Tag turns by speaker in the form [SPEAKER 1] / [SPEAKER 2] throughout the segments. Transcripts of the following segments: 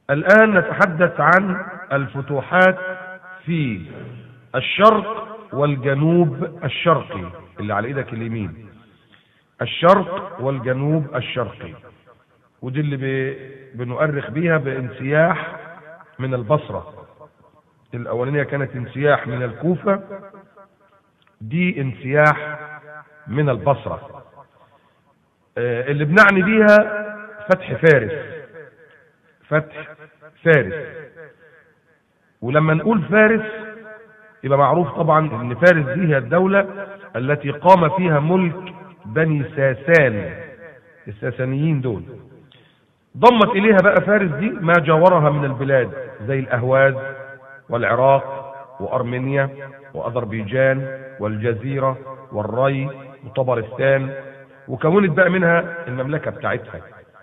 [SPEAKER 1] الآن نتحدث عن الفتوحات في الشرق والجنوب الشرقي اللي على ايدك اليمين الشرق والجنوب الشرقي ودي اللي ب- بنؤرخ بيها بانسياح من البصرة الأولانية كانت انسياح من الكوفة دي انسياح من البصرة آه، اللي بنعني بيها فتح فارس فتح فارس ولما نقول فارس يبقى معروف طبعا ان فارس دي هي الدولة التي قام فيها ملك بني ساسان الساسانيين دول ضمت اليها بقى فارس دي ما جاورها من البلاد زي الاهواز والعراق وارمينيا واذربيجان والجزيرة والري وطبرستان وكونت بقى منها المملكة بتاعتها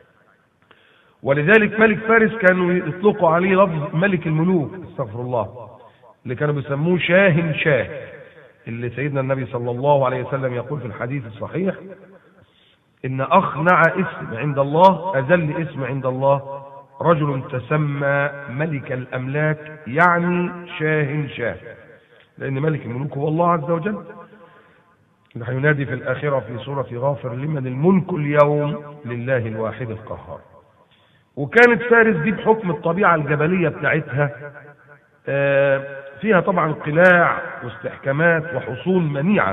[SPEAKER 1] ولذلك ملك فارس كانوا يطلقوا عليه لفظ ملك الملوك استغفر الله اللي كانوا بيسموه شاه شاه اللي سيدنا النبي صلى الله عليه وسلم يقول في الحديث الصحيح ان اخنع اسم عند الله اذل اسم عند الله رجل تسمى ملك الاملاك يعني شاه شاه لان ملك الملوك هو الله عز وجل نحن ينادي في الآخرة في سورة غافر لمن الملك اليوم لله الواحد القهار وكانت فارس دي بحكم الطبيعة الجبلية بتاعتها آه، فيها طبعا قلاع واستحكامات وحصون منيعة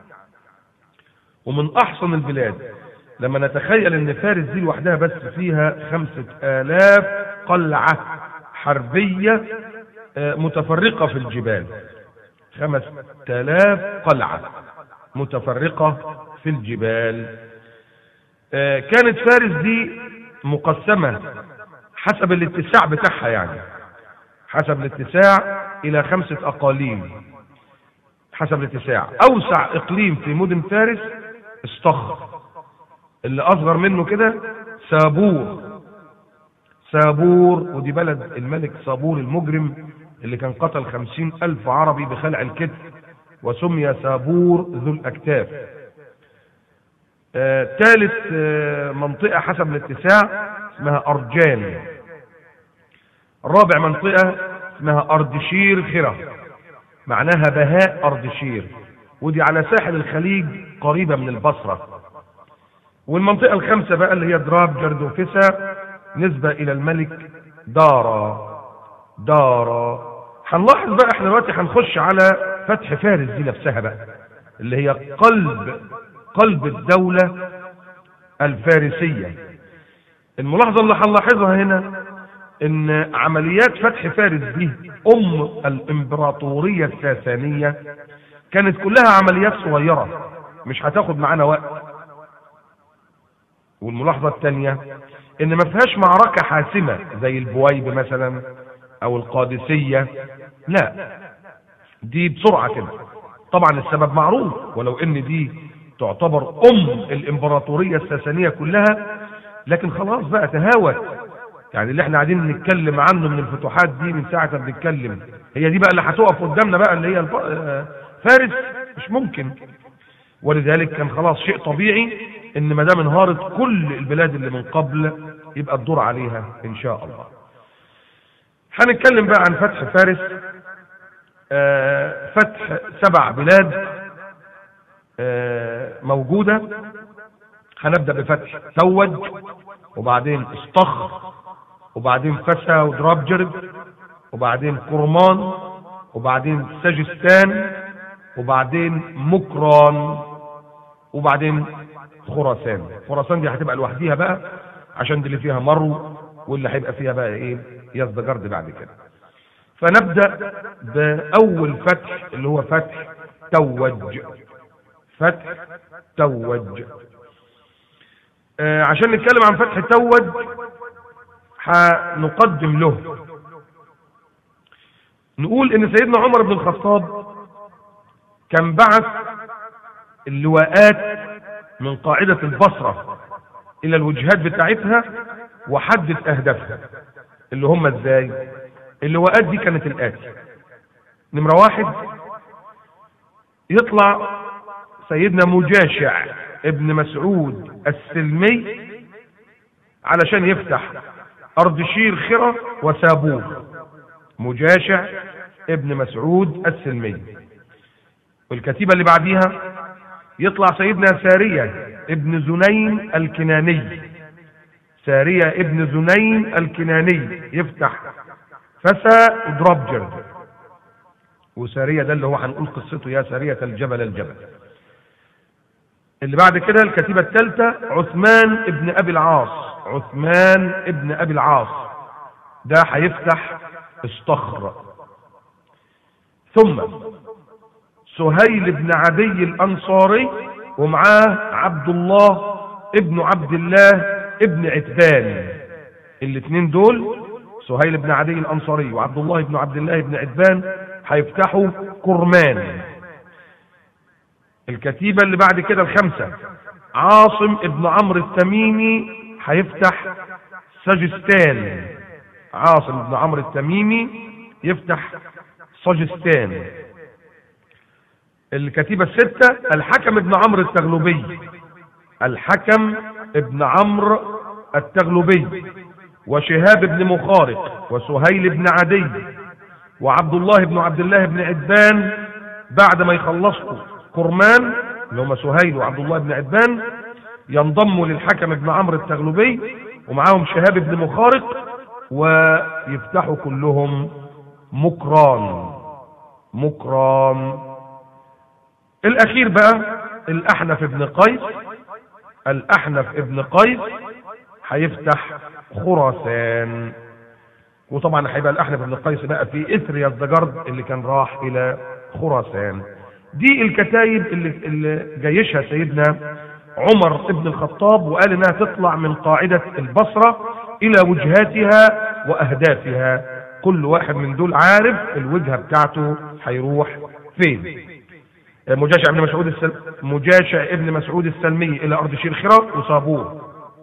[SPEAKER 1] ومن أحسن البلاد لما نتخيل ان فارس دي لوحدها بس فيها خمسة آلاف قلعة حربية آه، متفرقة في الجبال خمس آلاف قلعة متفرقة في الجبال آه، كانت فارس دي مقسمة حسب الاتساع بتاعها يعني حسب الاتساع إلى خمسة أقاليم حسب الاتساع أوسع إقليم في مدن فارس استخر اللي أصغر منه كده سابور سابور ودي بلد الملك سابور المجرم اللي كان قتل خمسين ألف عربي بخلع الكتف وسمي سابور ذو الأكتاف آه، ثالث آه، منطقة حسب الاتساع اسمها أرجان رابع منطقة اسمها أردشير خرة معناها بهاء أردشير ودي على ساحل الخليج قريبة من البصرة والمنطقة الخامسة بقى اللي هي دراب جردوفسا نسبة إلى الملك دارا دارا هنلاحظ بقى احنا دلوقتي هنخش على فتح فارس دي نفسها بقى اللي هي قلب قلب الدولة الفارسية الملاحظة اللي هنلاحظها هنا ان عمليات فتح فارس دي ام الامبراطورية الساسانية كانت كلها عمليات صغيرة مش هتاخد معانا وقت والملاحظة الثانية ان ما فيهاش معركة حاسمة زي البويب مثلا او القادسية لا دي بسرعة كده طبعا السبب معروف ولو ان دي تعتبر ام الامبراطورية الساسانية كلها لكن خلاص بقى تهاوت يعني اللي احنا قاعدين نتكلم عنه من الفتوحات دي من ساعة ما بنتكلم هي دي بقى اللي هتقف قدامنا بقى اللي هي الف... آه، فارس مش ممكن ولذلك كان خلاص شيء طبيعي ان ما دام انهارت كل البلاد اللي من قبل يبقى الدور عليها ان شاء الله هنتكلم بقى عن فتح فارس آه، فتح سبع بلاد آه، موجودة هنبدأ بفتح توج وبعدين اسطخ وبعدين فسا ودرابجرب وبعدين كرمان وبعدين سجستان وبعدين مكران وبعدين خراسان خراسان دي هتبقى لوحديها بقى عشان دي اللي فيها مرو واللي هيبقى فيها بقى ايه يزدجرد بعد كده فنبدأ بأول فتح اللي هو فتح توج فتح توج آه عشان نتكلم عن فتح توج هنقدم له نقول ان سيدنا عمر بن الخطاب كان بعث اللواءات من قاعدة البصرة الى الوجهات بتاعتها وحدد اهدافها اللي هم ازاي اللواءات دي كانت الاتي نمرة واحد يطلع سيدنا مجاشع ابن مسعود السلمي علشان يفتح أردشير خرة وسابور مجاشع ابن مسعود السلمي والكتيبة اللي بعديها يطلع سيدنا سارية ابن زنين الكناني سارية ابن زنين الكناني يفتح فسا درابجر وسارية ده اللي هو هنقول قصته يا سارية الجبل الجبل اللي بعد كده الكتيبة الثالثة عثمان ابن أبي العاص عثمان ابن أبي العاص ده هيفتح الصخر ثم سهيل بن عدي الأنصاري ومعاه عبد الله ابن عبد الله ابن عتبان الاثنين دول سهيل بن عدي الأنصاري وعبد الله بن عبد الله بن عتبان هيفتحوا كرمان الكتيبة اللي بعد كده الخمسة عاصم ابن عمرو التميمي هيفتح سجستان عاصم بن عمرو التميمي يفتح سجستان الكتيبة الستة الحكم ابن عمرو التغلبي الحكم ابن عمرو التغلبي وشهاب بن مخارق وسهيل بن عدي وعبد الله بن عبد الله بن عدبان بعد ما يخلصوا كرمان اللي هم سهيل وعبد الله بن عدبان ينضموا للحكم ابن عمرو التغلبي ومعاهم شهاب بن مخارق ويفتحوا كلهم مكران مكران الاخير بقى الاحنف ابن قيس الاحنف ابن قيس هيفتح خراسان وطبعا هيبقى الاحنف بن قيس بقى في اثر يزدجرد اللي كان راح الى خراسان دي الكتايب اللي, اللي جيشها سيدنا عمر بن الخطاب وقال انها تطلع من قاعدة البصرة الى وجهاتها واهدافها كل واحد من دول عارف الوجهة بتاعته هيروح فين مجاشع ابن مسعود السل... مجاشع ابن مسعود السلمي الى ارض شيرخرة وصابور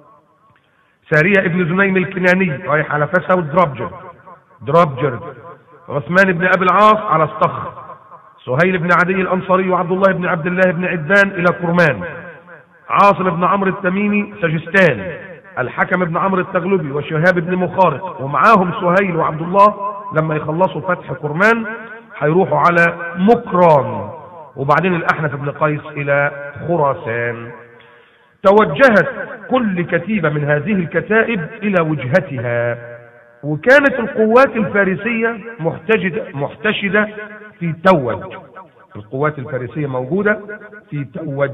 [SPEAKER 1] سارية ابن زنيم الكناني رايح على فسا ودرابجر درابجر عثمان بن ابي العاص على الصخر سهيل بن عدي الانصاري وعبد الله بن عبد الله بن عدبان الى كرمان عاصم بن عمرو التميمي سجستان الحكم بن عمرو التغلبي وشهاب بن مخارق ومعاهم سهيل وعبد الله لما يخلصوا فتح كرمان هيروحوا على مكران وبعدين الأحنف بن قيس إلى خراسان توجهت كل كتيبة من هذه الكتائب إلى وجهتها وكانت القوات الفارسية محتجدة محتشدة في توج القوات الفارسية موجودة في توج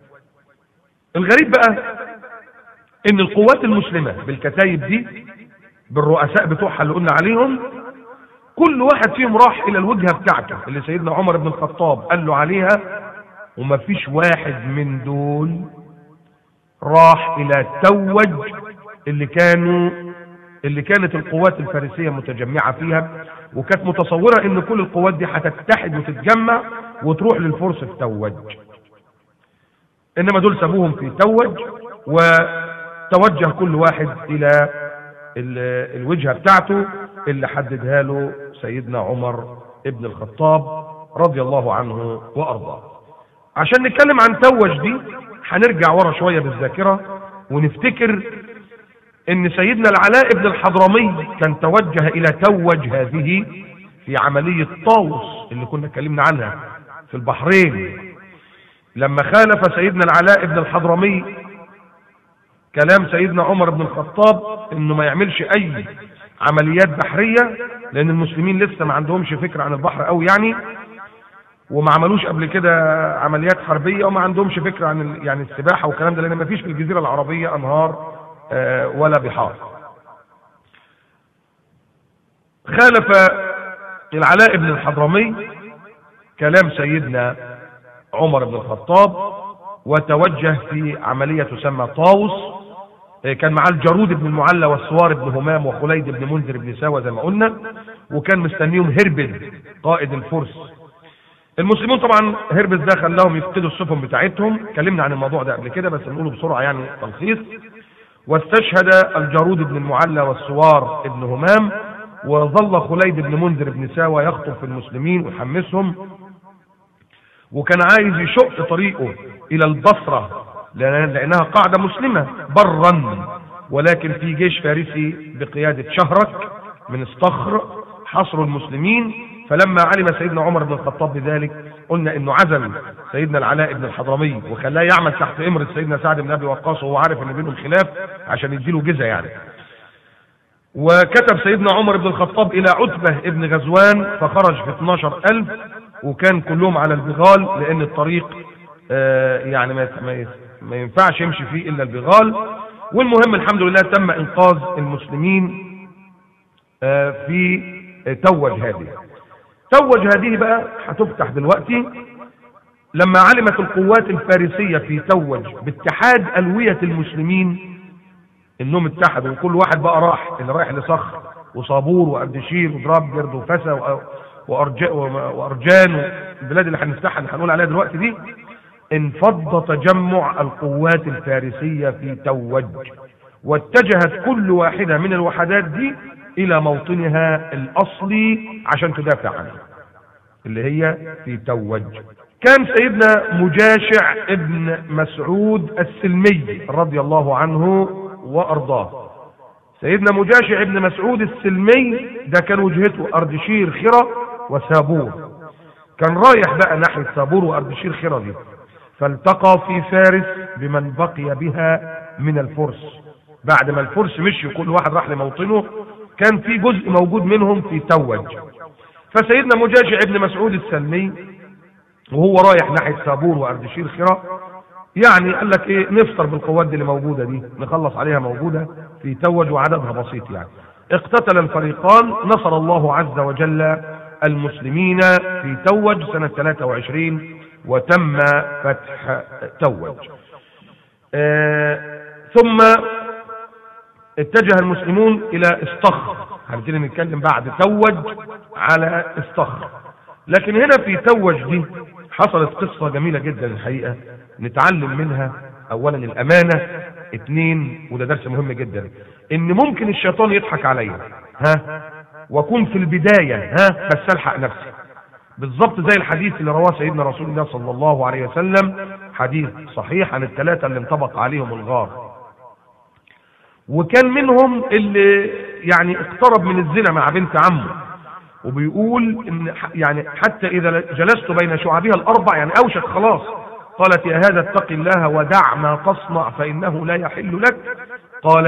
[SPEAKER 1] الغريب بقى ان القوات المسلمة بالكتايب دي بالرؤساء بتوعها اللي قلنا عليهم كل واحد فيهم راح الى الوجهة بتاعته اللي سيدنا عمر بن الخطاب قال له عليها وما فيش واحد من دول راح الى توج اللي كانوا اللي كانت القوات الفارسية متجمعة فيها وكانت متصورة ان كل القوات دي هتتحد وتتجمع وتروح للفرس في توج انما دول سابوهم في توج وتوجه كل واحد الى الوجهة بتاعته اللي حددها له سيدنا عمر ابن الخطاب رضي الله عنه وارضاه عشان نتكلم عن توج دي هنرجع ورا شوية بالذاكرة ونفتكر ان سيدنا العلاء بن الحضرمي كان توجه الى توج هذه في عملية طاوس اللي كنا اتكلمنا عنها في البحرين لما خالف سيدنا العلاء بن الحضرمي كلام سيدنا عمر بن الخطاب انه ما يعملش اي عمليات بحرية لان المسلمين لسه ما عندهمش فكرة عن البحر قوي يعني وما عملوش قبل كده عمليات حربية وما عندهمش فكرة عن يعني السباحة والكلام ده لان ما فيش في الجزيرة العربية انهار ولا بحار خالف العلاء بن الحضرمي كلام سيدنا عمر بن الخطاب وتوجه في عملية تسمى طاوس كان معاه الجرود بن المعلى والسوار بن همام وخليد بن منذر بن ساوى زي ما قلنا وكان مستنيهم هربل قائد الفرس المسلمون طبعا هربس ده خلاهم يفقدوا السفن بتاعتهم اتكلمنا عن الموضوع ده قبل كده بس نقوله بسرعه يعني تلخيص واستشهد الجارود بن المعلى والسوار بن همام وظل خليد بن منذر بن ساوى يخطب في المسلمين ويحمسهم وكان عايز يشق طريقه الى البصرة لانها قاعدة مسلمة برا ولكن في جيش فارسي بقيادة شهرك من الصخر حصروا المسلمين فلما علم سيدنا عمر بن الخطاب بذلك قلنا انه عزم سيدنا العلاء بن الحضرمي وخلاه يعمل تحت امرة سيدنا سعد بن ابي وقاص وهو عارف ان بينهم خلاف عشان يديله جزء يعني وكتب سيدنا عمر بن الخطاب الى عتبة ابن غزوان فخرج في 12 الف وكان كلهم على البغال لان الطريق آه، يعني ما ما- ما ينفعش يمشي فيه الا البغال والمهم الحمد لله تم انقاذ المسلمين آه، في آه، توج هذه توج هذه بقى هتفتح دلوقتي لما علمت القوات الفارسية في توج باتحاد ألوية المسلمين انهم اتحدوا وكل واحد بقى راح اللي رايح لصخر وصابور واردشير ودرابجرد وفسا وأ- وأرج- وارجان البلاد اللي هنفتحها اللي هنقول عليها دلوقتي دي انفض تجمع القوات الفارسية في توج واتجهت كل واحدة من الوحدات دي الى موطنها الاصلي عشان تدافع عنه اللي هي في توج كان سيدنا مجاشع ابن مسعود السلمي رضي الله عنه وارضاه سيدنا مجاشع ابن مسعود السلمي ده كان وجهته اردشير خرة وسابور كان رايح بقى ناحية سابور واردشير خرة دي فالتقى في فارس بمن بقي بها من الفرس بعد ما الفرس مشي كل واحد راح لموطنه كان في جزء موجود منهم في توج فسيدنا مجاشع ابن مسعود السلمي وهو رايح ناحية سابور واردشير خرة يعني قال لك ايه نفطر بالقوات دي اللي موجودة دي نخلص عليها موجودة في توج وعددها بسيط يعني اقتتل الفريقان نصر الله عز وجل المسلمين في توج سنة 23 وتم فتح توج آه ثم اتجه المسلمون الى استخر هنبتدي نتكلم بعد توج على استخر لكن هنا في توج دي حصلت قصة جميلة جدا الحقيقة نتعلم منها اولا الامانة اتنين وده درس مهم جدا ان ممكن الشيطان يضحك عليا ها واكون في البداية ها بس الحق نفسي بالظبط زي الحديث اللي رواه سيدنا رسول الله صلى الله عليه وسلم حديث صحيح عن الثلاثة اللي انطبق عليهم الغار وكان منهم اللي يعني اقترب من الزنا مع بنت عمه وبيقول ان ح- يعني حتى اذا جلست بين شعبها الاربع يعني اوشك خلاص قالت يا هذا اتق الله ودع ما تصنع فانه لا يحل لك قال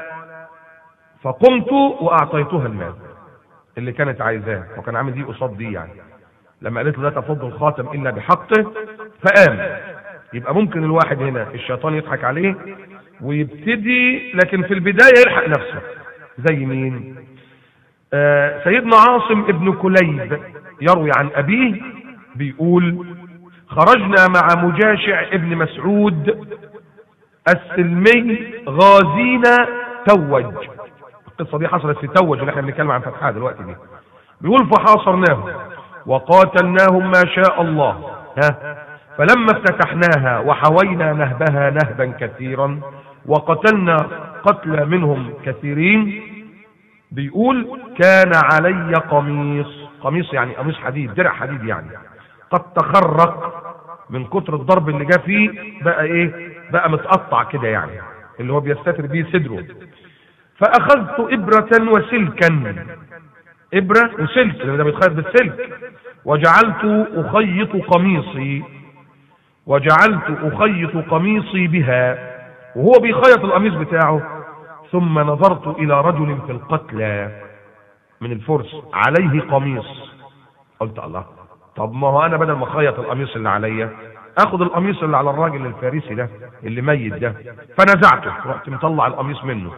[SPEAKER 1] فقمت واعطيتها المال اللي كانت عايزاه وكان عامل دي قصاد دي يعني لما قالت له لا تفض الخاتم الا بحقه فقام يبقى ممكن الواحد هنا الشيطان يضحك عليه ويبتدي لكن في البدايه يلحق نفسه زي مين آه سيدنا عاصم ابن كليب يروي عن ابيه بيقول خرجنا مع مجاشع ابن مسعود السلمي غازينا توج القصه دي حصلت في توج اللي احنا بنتكلم عن فتحها دلوقتي دي بيقول فحاصرناهم وقاتلناهم ما شاء الله ها فلما افتتحناها وحوينا نهبها نهبا كثيرا وقتلنا قتل منهم كثيرين بيقول كان علي قميص قميص يعني قميص حديد درع حديد يعني قد تخرق من كتر الضرب اللي جه فيه بقى ايه بقى متقطع كده يعني اللي هو بيستتر بيه صدره فاخذت ابرة وسلكا ابرة وسلك لان ده بيتخيط بالسلك وجعلت اخيط قميصي وجعلت اخيط قميصي بها وهو بيخيط القميص بتاعه ثم نظرت الى رجل في القتلى من الفرس عليه قميص قلت الله طب ما هو انا بدل ما اخيط القميص اللي عليا اخد القميص اللي على الراجل الفارسي ده اللي ميت ده فنزعته رحت مطلع القميص منه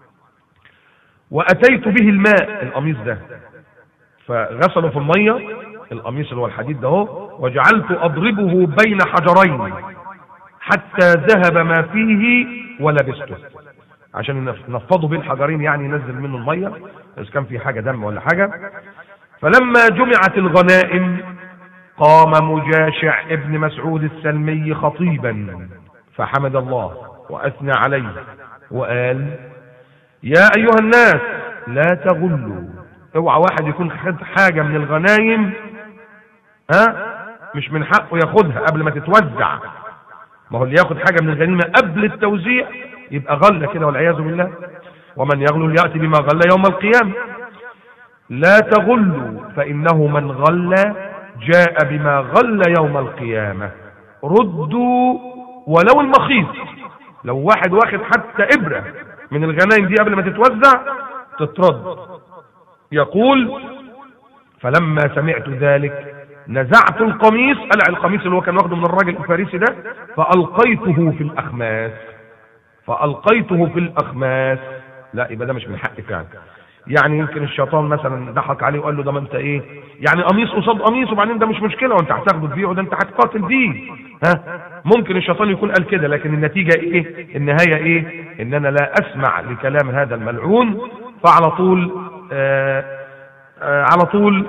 [SPEAKER 1] واتيت به الماء القميص ده فغسله في الميه القميص اللي هو الحديد ده اهو وجعلت اضربه بين حجرين حتى ذهب ما فيه ولبسته عشان نف- نفضوا بين الحجرين يعني ينزل منه الميه اذا كان في حاجه دم ولا حاجه فلما جمعت الغنائم قام مجاشع ابن مسعود السلمي خطيبا فحمد الله واثنى عليه وقال يا ايها الناس لا تغلوا اوعى واحد يكون خد حاجه من الغنايم ها مش من حقه ياخدها قبل ما تتوزع ما هو اللي ياخد حاجه من الغنيمه قبل التوزيع يبقى غل كده والعياذ بالله ومن يغل يأتي بما غل يوم القيامة لا تغلوا فإنه من غل جاء بما غل يوم القيامة ردوا ولو المخيط لو واحد واخد حتى إبرة من الغنائم دي قبل ما تتوزع تترد يقول فلما سمعت ذلك نزعت القميص قلع القميص اللي هو كان واخده من الراجل الفارسي ده فألقيته في الأخماس فألقيته في الأخماس لا يبقى ده مش من حقي فعلا يعني يمكن الشيطان مثلا ضحك عليه وقال له ده ما انت ايه يعني قميص قصاد قميص وبعدين ده مش مشكله وانت هتاخده تبيعه ده انت هتقاتل بيه ها ممكن الشيطان يكون قال كده لكن النتيجه ايه النهايه ايه ان انا لا اسمع لكلام هذا الملعون فعلى طول آآ آآ على طول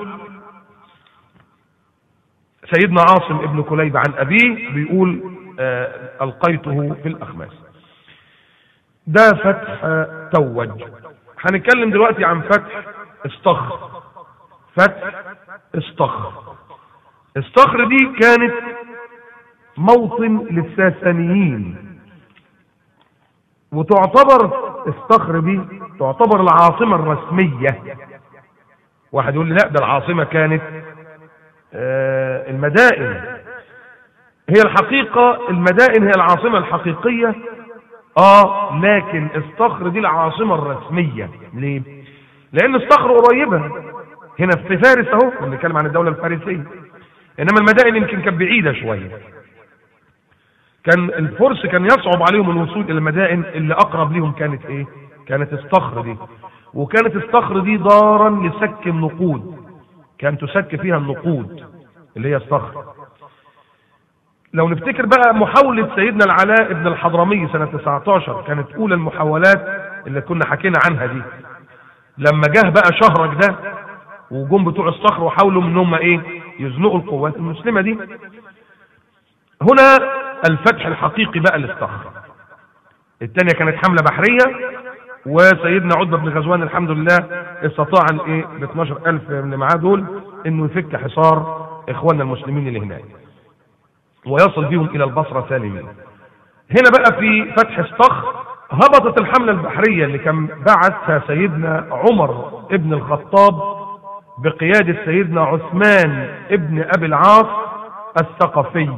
[SPEAKER 1] سيدنا عاصم ابن كليب عن ابيه بيقول القيته في الاخماس ده فتح توج هنتكلم دلوقتي عن فتح استخر فتح استخر استخر دي كانت موطن للساسانيين وتعتبر استخر دي تعتبر العاصمة الرسمية واحد يقول لي لا ده العاصمة كانت آه المدائن هي الحقيقة المدائن هي العاصمة الحقيقية اه لكن استخر دي العاصمة الرسمية ليه لان استخر قريبة هنا في فارس اهو بنتكلم عن الدولة الفارسية انما المدائن يمكن كانت بعيدة شوية كان الفرس كان يصعب عليهم الوصول الى المدائن اللي اقرب ليهم كانت ايه كانت استخر دي وكانت استخر دي دارا لسك النقود كان تسك فيها النقود اللي هي استخر لو نفتكر بقى محاولة سيدنا العلاء بن الحضرمي سنة 19 كانت أولى المحاولات اللي كنا حكينا عنها دي لما جه بقى شهرك ده وجم بتوع الصخر وحاولوا ان هم ايه يزنقوا القوات المسلمة دي هنا الفتح الحقيقي بقى للصخر الثانية كانت حملة بحرية وسيدنا عتبة بن غزوان الحمد لله استطاع ان ايه ب 12000 من معاه دول انه يفك حصار اخواننا المسلمين اللي هناك ويصل بهم الى البصرة سالمين هنا بقى في فتح الصخر هبطت الحملة البحرية اللي كان بعثها سيدنا عمر ابن الخطاب بقيادة سيدنا عثمان ابن ابي العاص الثقفي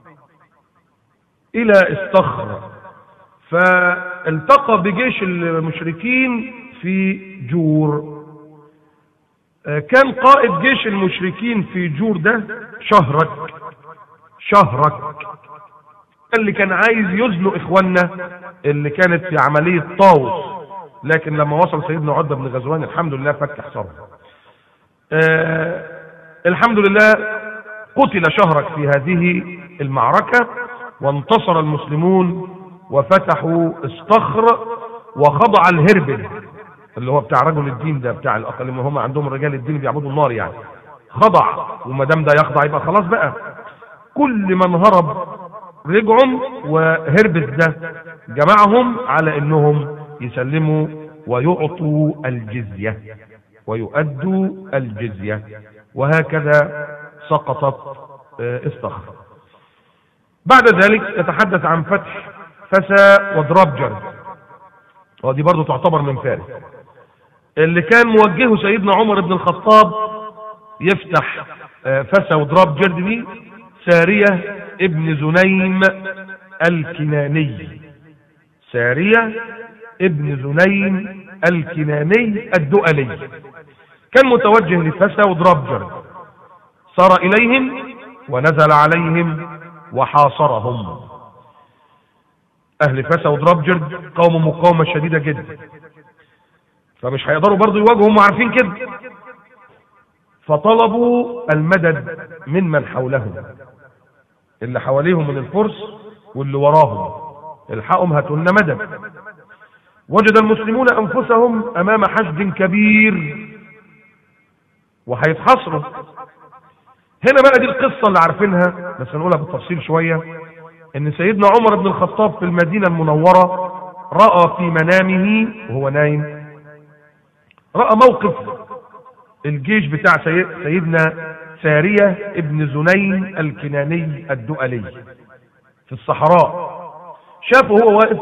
[SPEAKER 1] الى الصخر فالتقى بجيش المشركين في جور كان قائد جيش المشركين في جور ده شهرك شهرك اللي كان عايز يزنق اخواننا اللي كانت في عملية طاوس لكن لما وصل سيدنا عدة بن غزوان الحمد لله فك حصاره آه الحمد لله قتل شهرك في هذه المعركة وانتصر المسلمون وفتحوا استخر وخضع الهربل اللي هو بتاع رجل الدين ده بتاع الاقل اللي هم عندهم رجال الدين بيعبدوا النار يعني خضع وما دام ده يخضع يبقى خلاص بقى كل من هرب رجعهم وهربس ده جمعهم على انهم يسلموا ويعطوا الجزية ويؤدوا الجزية وهكذا سقطت استخر بعد ذلك يتحدث عن فتح فسا وضرابجر ودي برضو تعتبر من فارس اللي كان موجهه سيدنا عمر بن الخطاب يفتح فسا وضرابجر دي سارية ابن زنيم الكناني سارية ابن زنيم الكناني الدؤلي كان متوجه لفسا وضرابجر صار إليهم ونزل عليهم وحاصرهم أهل فسا وضرابجر قوم مقاومة شديدة جدا فمش هيقدروا برضو يواجهوا هم عارفين كده فطلبوا المدد ممن حولهم اللي حواليهم من الفرس واللي وراهم الحقهم هاتوا لنا مدد وجد المسلمون انفسهم امام حشد كبير وهيتحصروا هنا بقى دي القصه اللي عارفينها بس نقولها بالتفصيل شويه ان سيدنا عمر بن الخطاب في المدينه المنوره راى في منامه وهو نايم راى موقف الجيش بتاع سيدنا سارية ابن زنين الكناني الدؤلي في الصحراء شافه هو واقف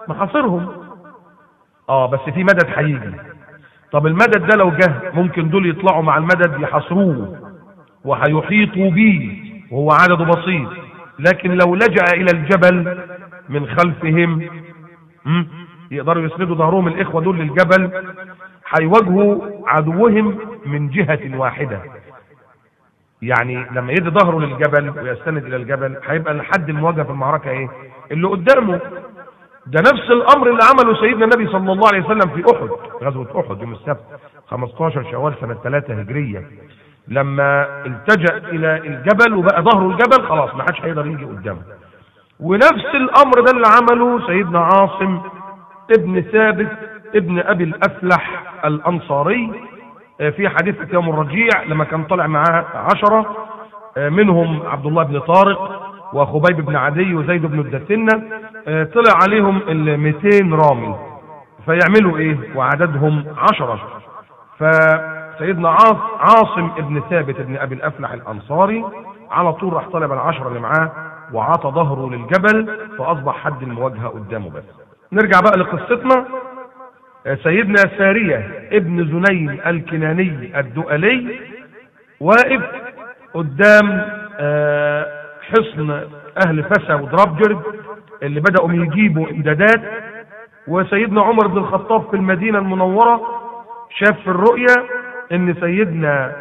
[SPEAKER 1] محاصرهم اه بس في مدد هيجي طب المدد ده لو جه ممكن دول يطلعوا مع المدد يحاصروه وهيحيطوا بيه وهو عدده بسيط لكن لو لجأ إلى الجبل من خلفهم م? يقدروا يسندوا ظهرهم الإخوة دول للجبل هيواجهوا عدوهم من جهة واحدة يعني لما يدي ظهره للجبل ويستند إلى الجبل هيبقى لحد المواجهة في المعركة إيه؟ اللي قدامه ده نفس الأمر اللي عمله سيدنا النبي صلى الله عليه وسلم في أحد غزوة أحد يوم السبت 15 شوال سنة 3 هجرية لما التجأ إلى الجبل وبقى ظهره الجبل خلاص ما حدش هيقدر يجي قدامه ونفس الأمر ده اللي عمله سيدنا عاصم ابن ثابت ابن أبي الأفلح الأنصاري في حديث يوم الرجيع لما كان طالع معاه عشرة منهم عبد الله بن طارق وخبيب بن عدي وزيد بن الدثنة طلع عليهم ال 200 رامي فيعملوا ايه وعددهم عشرة فسيدنا عاصم ابن ثابت ابن ابي الافلح الانصاري على طول راح طلب العشرة اللي معاه وعطى ظهره للجبل فاصبح حد المواجهة قدامه بس نرجع بقى لقصتنا سيدنا سارية ابن زنيم الكناني الدؤلي واقف قدام حصن اهل فسا ودرابجرد اللي بدأوا يجيبوا امدادات وسيدنا عمر بن الخطاب في المدينة المنورة شاف في الرؤيا ان سيدنا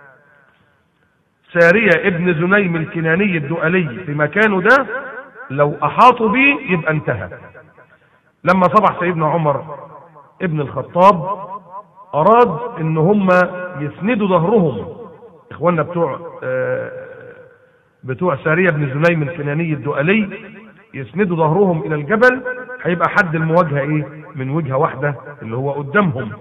[SPEAKER 1] سارية ابن زنيم الكناني الدؤلي في مكانه ده لو احاطوا به يبقى انتهى لما صبح سيدنا عمر ابن الخطاب اراد ان هم يسندوا ظهرهم اخواننا بتوع بتوع سارية بن زنيم الكناني الدؤلي يسندوا ظهرهم الى الجبل هيبقى حد المواجهة ايه من وجهة واحدة اللي هو قدامهم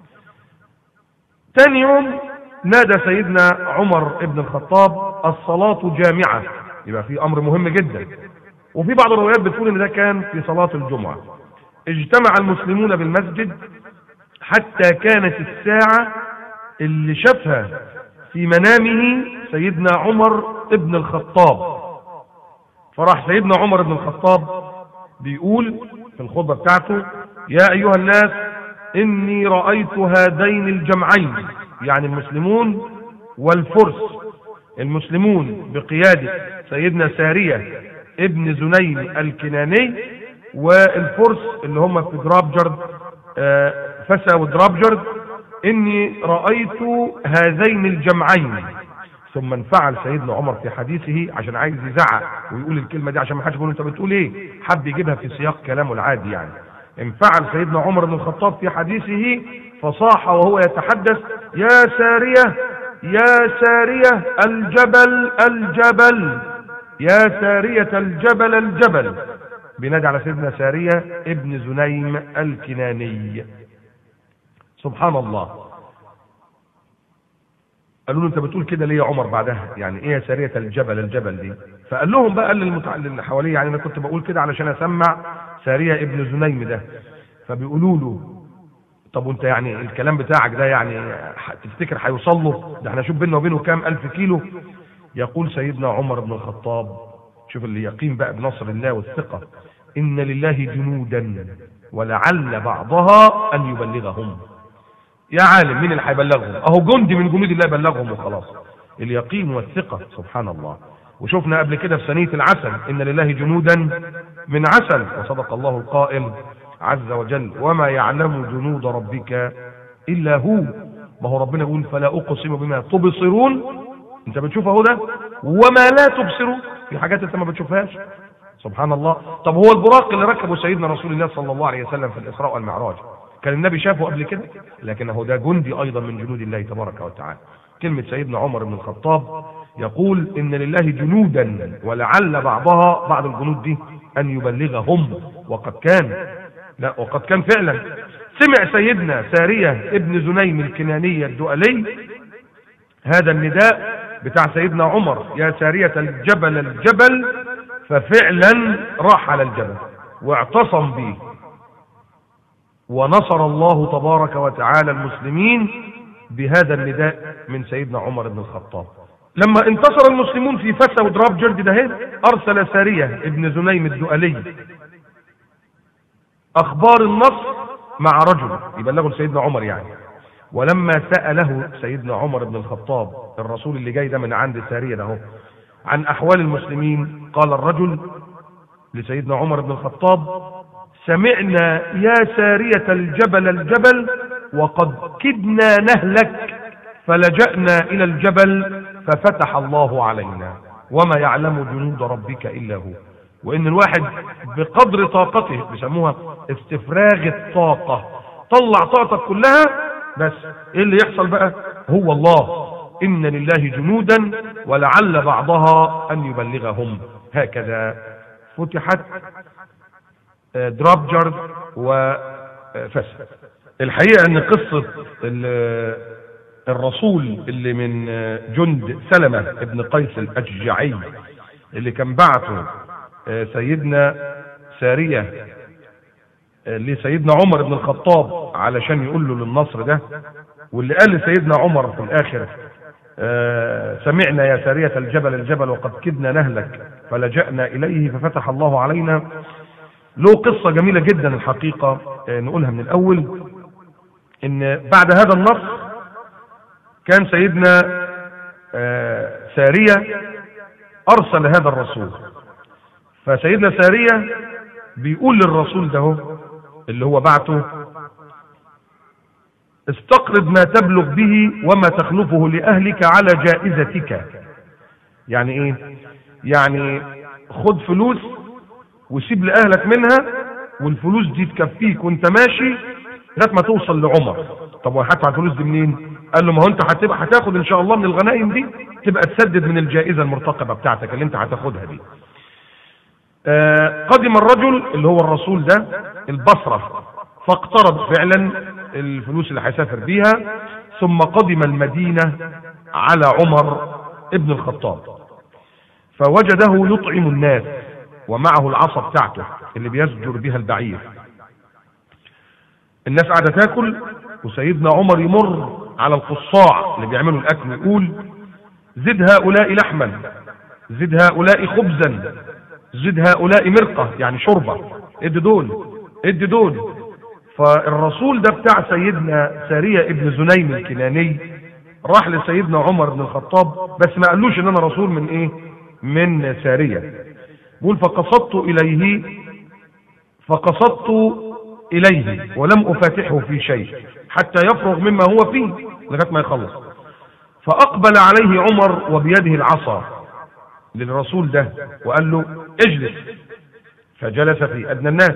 [SPEAKER 1] تاني يوم نادى سيدنا عمر ابن الخطاب الصلاة جامعة يبقى في امر مهم جدا وفي بعض الروايات بتقول ان ده كان في صلاة الجمعة اجتمع المسلمون بالمسجد حتى كانت الساعة اللي شافها في منامه سيدنا عمر ابن الخطاب فراح سيدنا عمر بن الخطاب بيقول في الخطبة بتاعته يا أيها الناس إني رأيت هذين الجمعين يعني المسلمون والفرس المسلمون بقيادة سيدنا سارية ابن زنيم الكناني والفرس اللي هم في درابجرد فسا ودرابجرد إني رأيت هذين الجمعين ثم انفعل سيدنا عمر في حديثه عشان عايز يزعق ويقول الكلمه دي عشان ما حدش يقول انت بتقول ايه حب يجيبها في سياق كلامه العادي يعني انفعل سيدنا عمر بن الخطاب في حديثه فصاح وهو يتحدث يا ساريه يا ساريه الجبل الجبل يا ساريه الجبل الجبل بينادي على سيدنا ساريه ابن زنيم الكناني سبحان الله قالوا له انت بتقول كده ليه يا عمر بعدها يعني ايه ساريه الجبل الجبل دي فقال لهم بقى للمتع... اللي حواليه يعني انا كنت بقول كده علشان اسمع ساريه ابن زنيم ده فبيقولوا له طب وانت يعني الكلام بتاعك ده يعني تفتكر هيوصل له ده احنا شوف بيننا وبينه كام الف كيلو يقول سيدنا عمر بن الخطاب شوف اليقين بقى بنصر الله والثقه ان لله جنودا ولعل بعضها ان يبلغهم يا عالم مين اللي هيبلغهم اهو جندي من جنود الله بلغهم وخلاص اليقين والثقة سبحان الله وشفنا قبل كده في ثنية العسل ان لله جنودا من عسل وصدق الله القائل عز وجل وما يعلم جنود ربك الا هو ما هو ربنا يقول فلا اقسم بما تبصرون انت بتشوف اهو ده وما لا تبصرون في حاجات انت ما بتشوفهاش سبحان الله طب هو البراق اللي ركبه سيدنا رسول الله صلى الله عليه وسلم في الاسراء والمعراج كان النبي شافه قبل كده لكنه ده جندي ايضا من جنود الله تبارك وتعالى كلمة سيدنا عمر بن الخطاب يقول ان لله جنودا ولعل بعضها بعض الجنود دي ان يبلغهم وقد كان لا وقد كان فعلا سمع سيدنا سارية ابن زنيم الكناني الدؤلي هذا النداء بتاع سيدنا عمر يا سارية الجبل الجبل ففعلا راح على الجبل واعتصم به ونصر الله تبارك وتعالى المسلمين بهذا النداء من سيدنا عمر بن الخطاب لما انتصر المسلمون في فسا ودراب جرد ده ارسل سارية ابن زنيم الدؤلي اخبار النصر مع رجل يبلغه لسيدنا عمر يعني ولما سأله سيدنا عمر بن الخطاب الرسول اللي جاي ده من عند سارية ده هو عن أحوال المسلمين قال الرجل لسيدنا عمر بن الخطاب سمعنا يا سارية الجبل الجبل وقد كدنا نهلك فلجأنا إلى الجبل ففتح الله علينا وما يعلم جنود ربك إلا هو وإن الواحد بقدر طاقته بيسموها استفراغ الطاقة طلع طاقتك كلها بس ايه اللي يحصل بقى هو الله إن لله جنودا ولعل بعضها أن يبلغهم هكذا فتحت درابجر وفسد الحقيقة ان قصة الرسول اللي من جند سلمة ابن قيس الأشجعي اللي كان بعته سيدنا سارية لسيدنا عمر بن الخطاب علشان يقول له للنصر ده واللي قال لسيدنا عمر في الآخر سمعنا يا سارية الجبل الجبل وقد كدنا نهلك فلجأنا إليه ففتح الله علينا له قصة جميلة جدا الحقيقة نقولها من الأول إن بعد هذا النص كان سيدنا سارية أرسل هذا الرسول فسيدنا سارية بيقول للرسول ده اللي هو بعته استقرض ما تبلغ به وما تخلفه لأهلك على جائزتك يعني ايه يعني خد فلوس وسيب لأهلك منها والفلوس دي تكفيك وانت ماشي لغايه ما توصل لعمر طب وهدفع الفلوس دي منين قال له ما هو انت هتبقى هتاخد ان شاء الله من الغنائم دي تبقى تسدد من الجائزه المرتقبه بتاعتك اللي انت هتاخدها دي آه قدم الرجل اللي هو الرسول ده البصره فاقترض فعلا الفلوس اللي هيسافر بيها ثم قدم المدينه على عمر ابن الخطاب فوجده يطعم الناس ومعه العصا بتاعته اللي بيزجر بها البعير الناس قاعده تاكل وسيدنا عمر يمر على القصاع اللي بيعملوا الاكل ويقول زد هؤلاء لحما زد هؤلاء خبزا زد هؤلاء مرقه يعني شوربه ادي دول ادي دول فالرسول ده بتاع سيدنا ساريه ابن زنيم الكناني راح لسيدنا عمر بن الخطاب بس ما قالوش ان انا رسول من ايه من ساريه بيقول فقصدت اليه فقصدت اليه ولم افاتحه في شيء حتى يفرغ مما هو فيه لغايه ما يخلص فاقبل عليه عمر وبيده العصا للرسول ده وقال له اجلس فجلس في ادنى الناس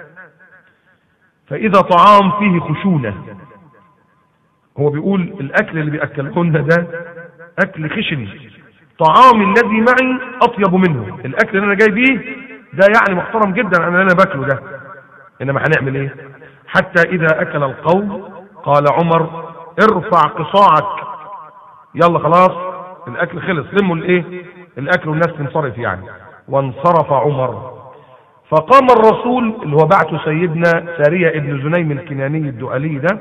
[SPEAKER 1] فاذا طعام فيه خشونه هو بيقول الاكل اللي بياكلهن ده اكل خشن طعام الذي معي اطيب منه الاكل اللي انا جاي بيه ده يعني محترم جدا عن اللي انا باكله ده انما هنعمل ايه حتى اذا اكل القوم قال عمر ارفع قصاعك يلا خلاص الاكل خلص لموا الايه الاكل والناس تنصرف يعني وانصرف عمر فقام الرسول اللي هو بعته سيدنا سارية ابن زنيم الكناني الدؤلي ده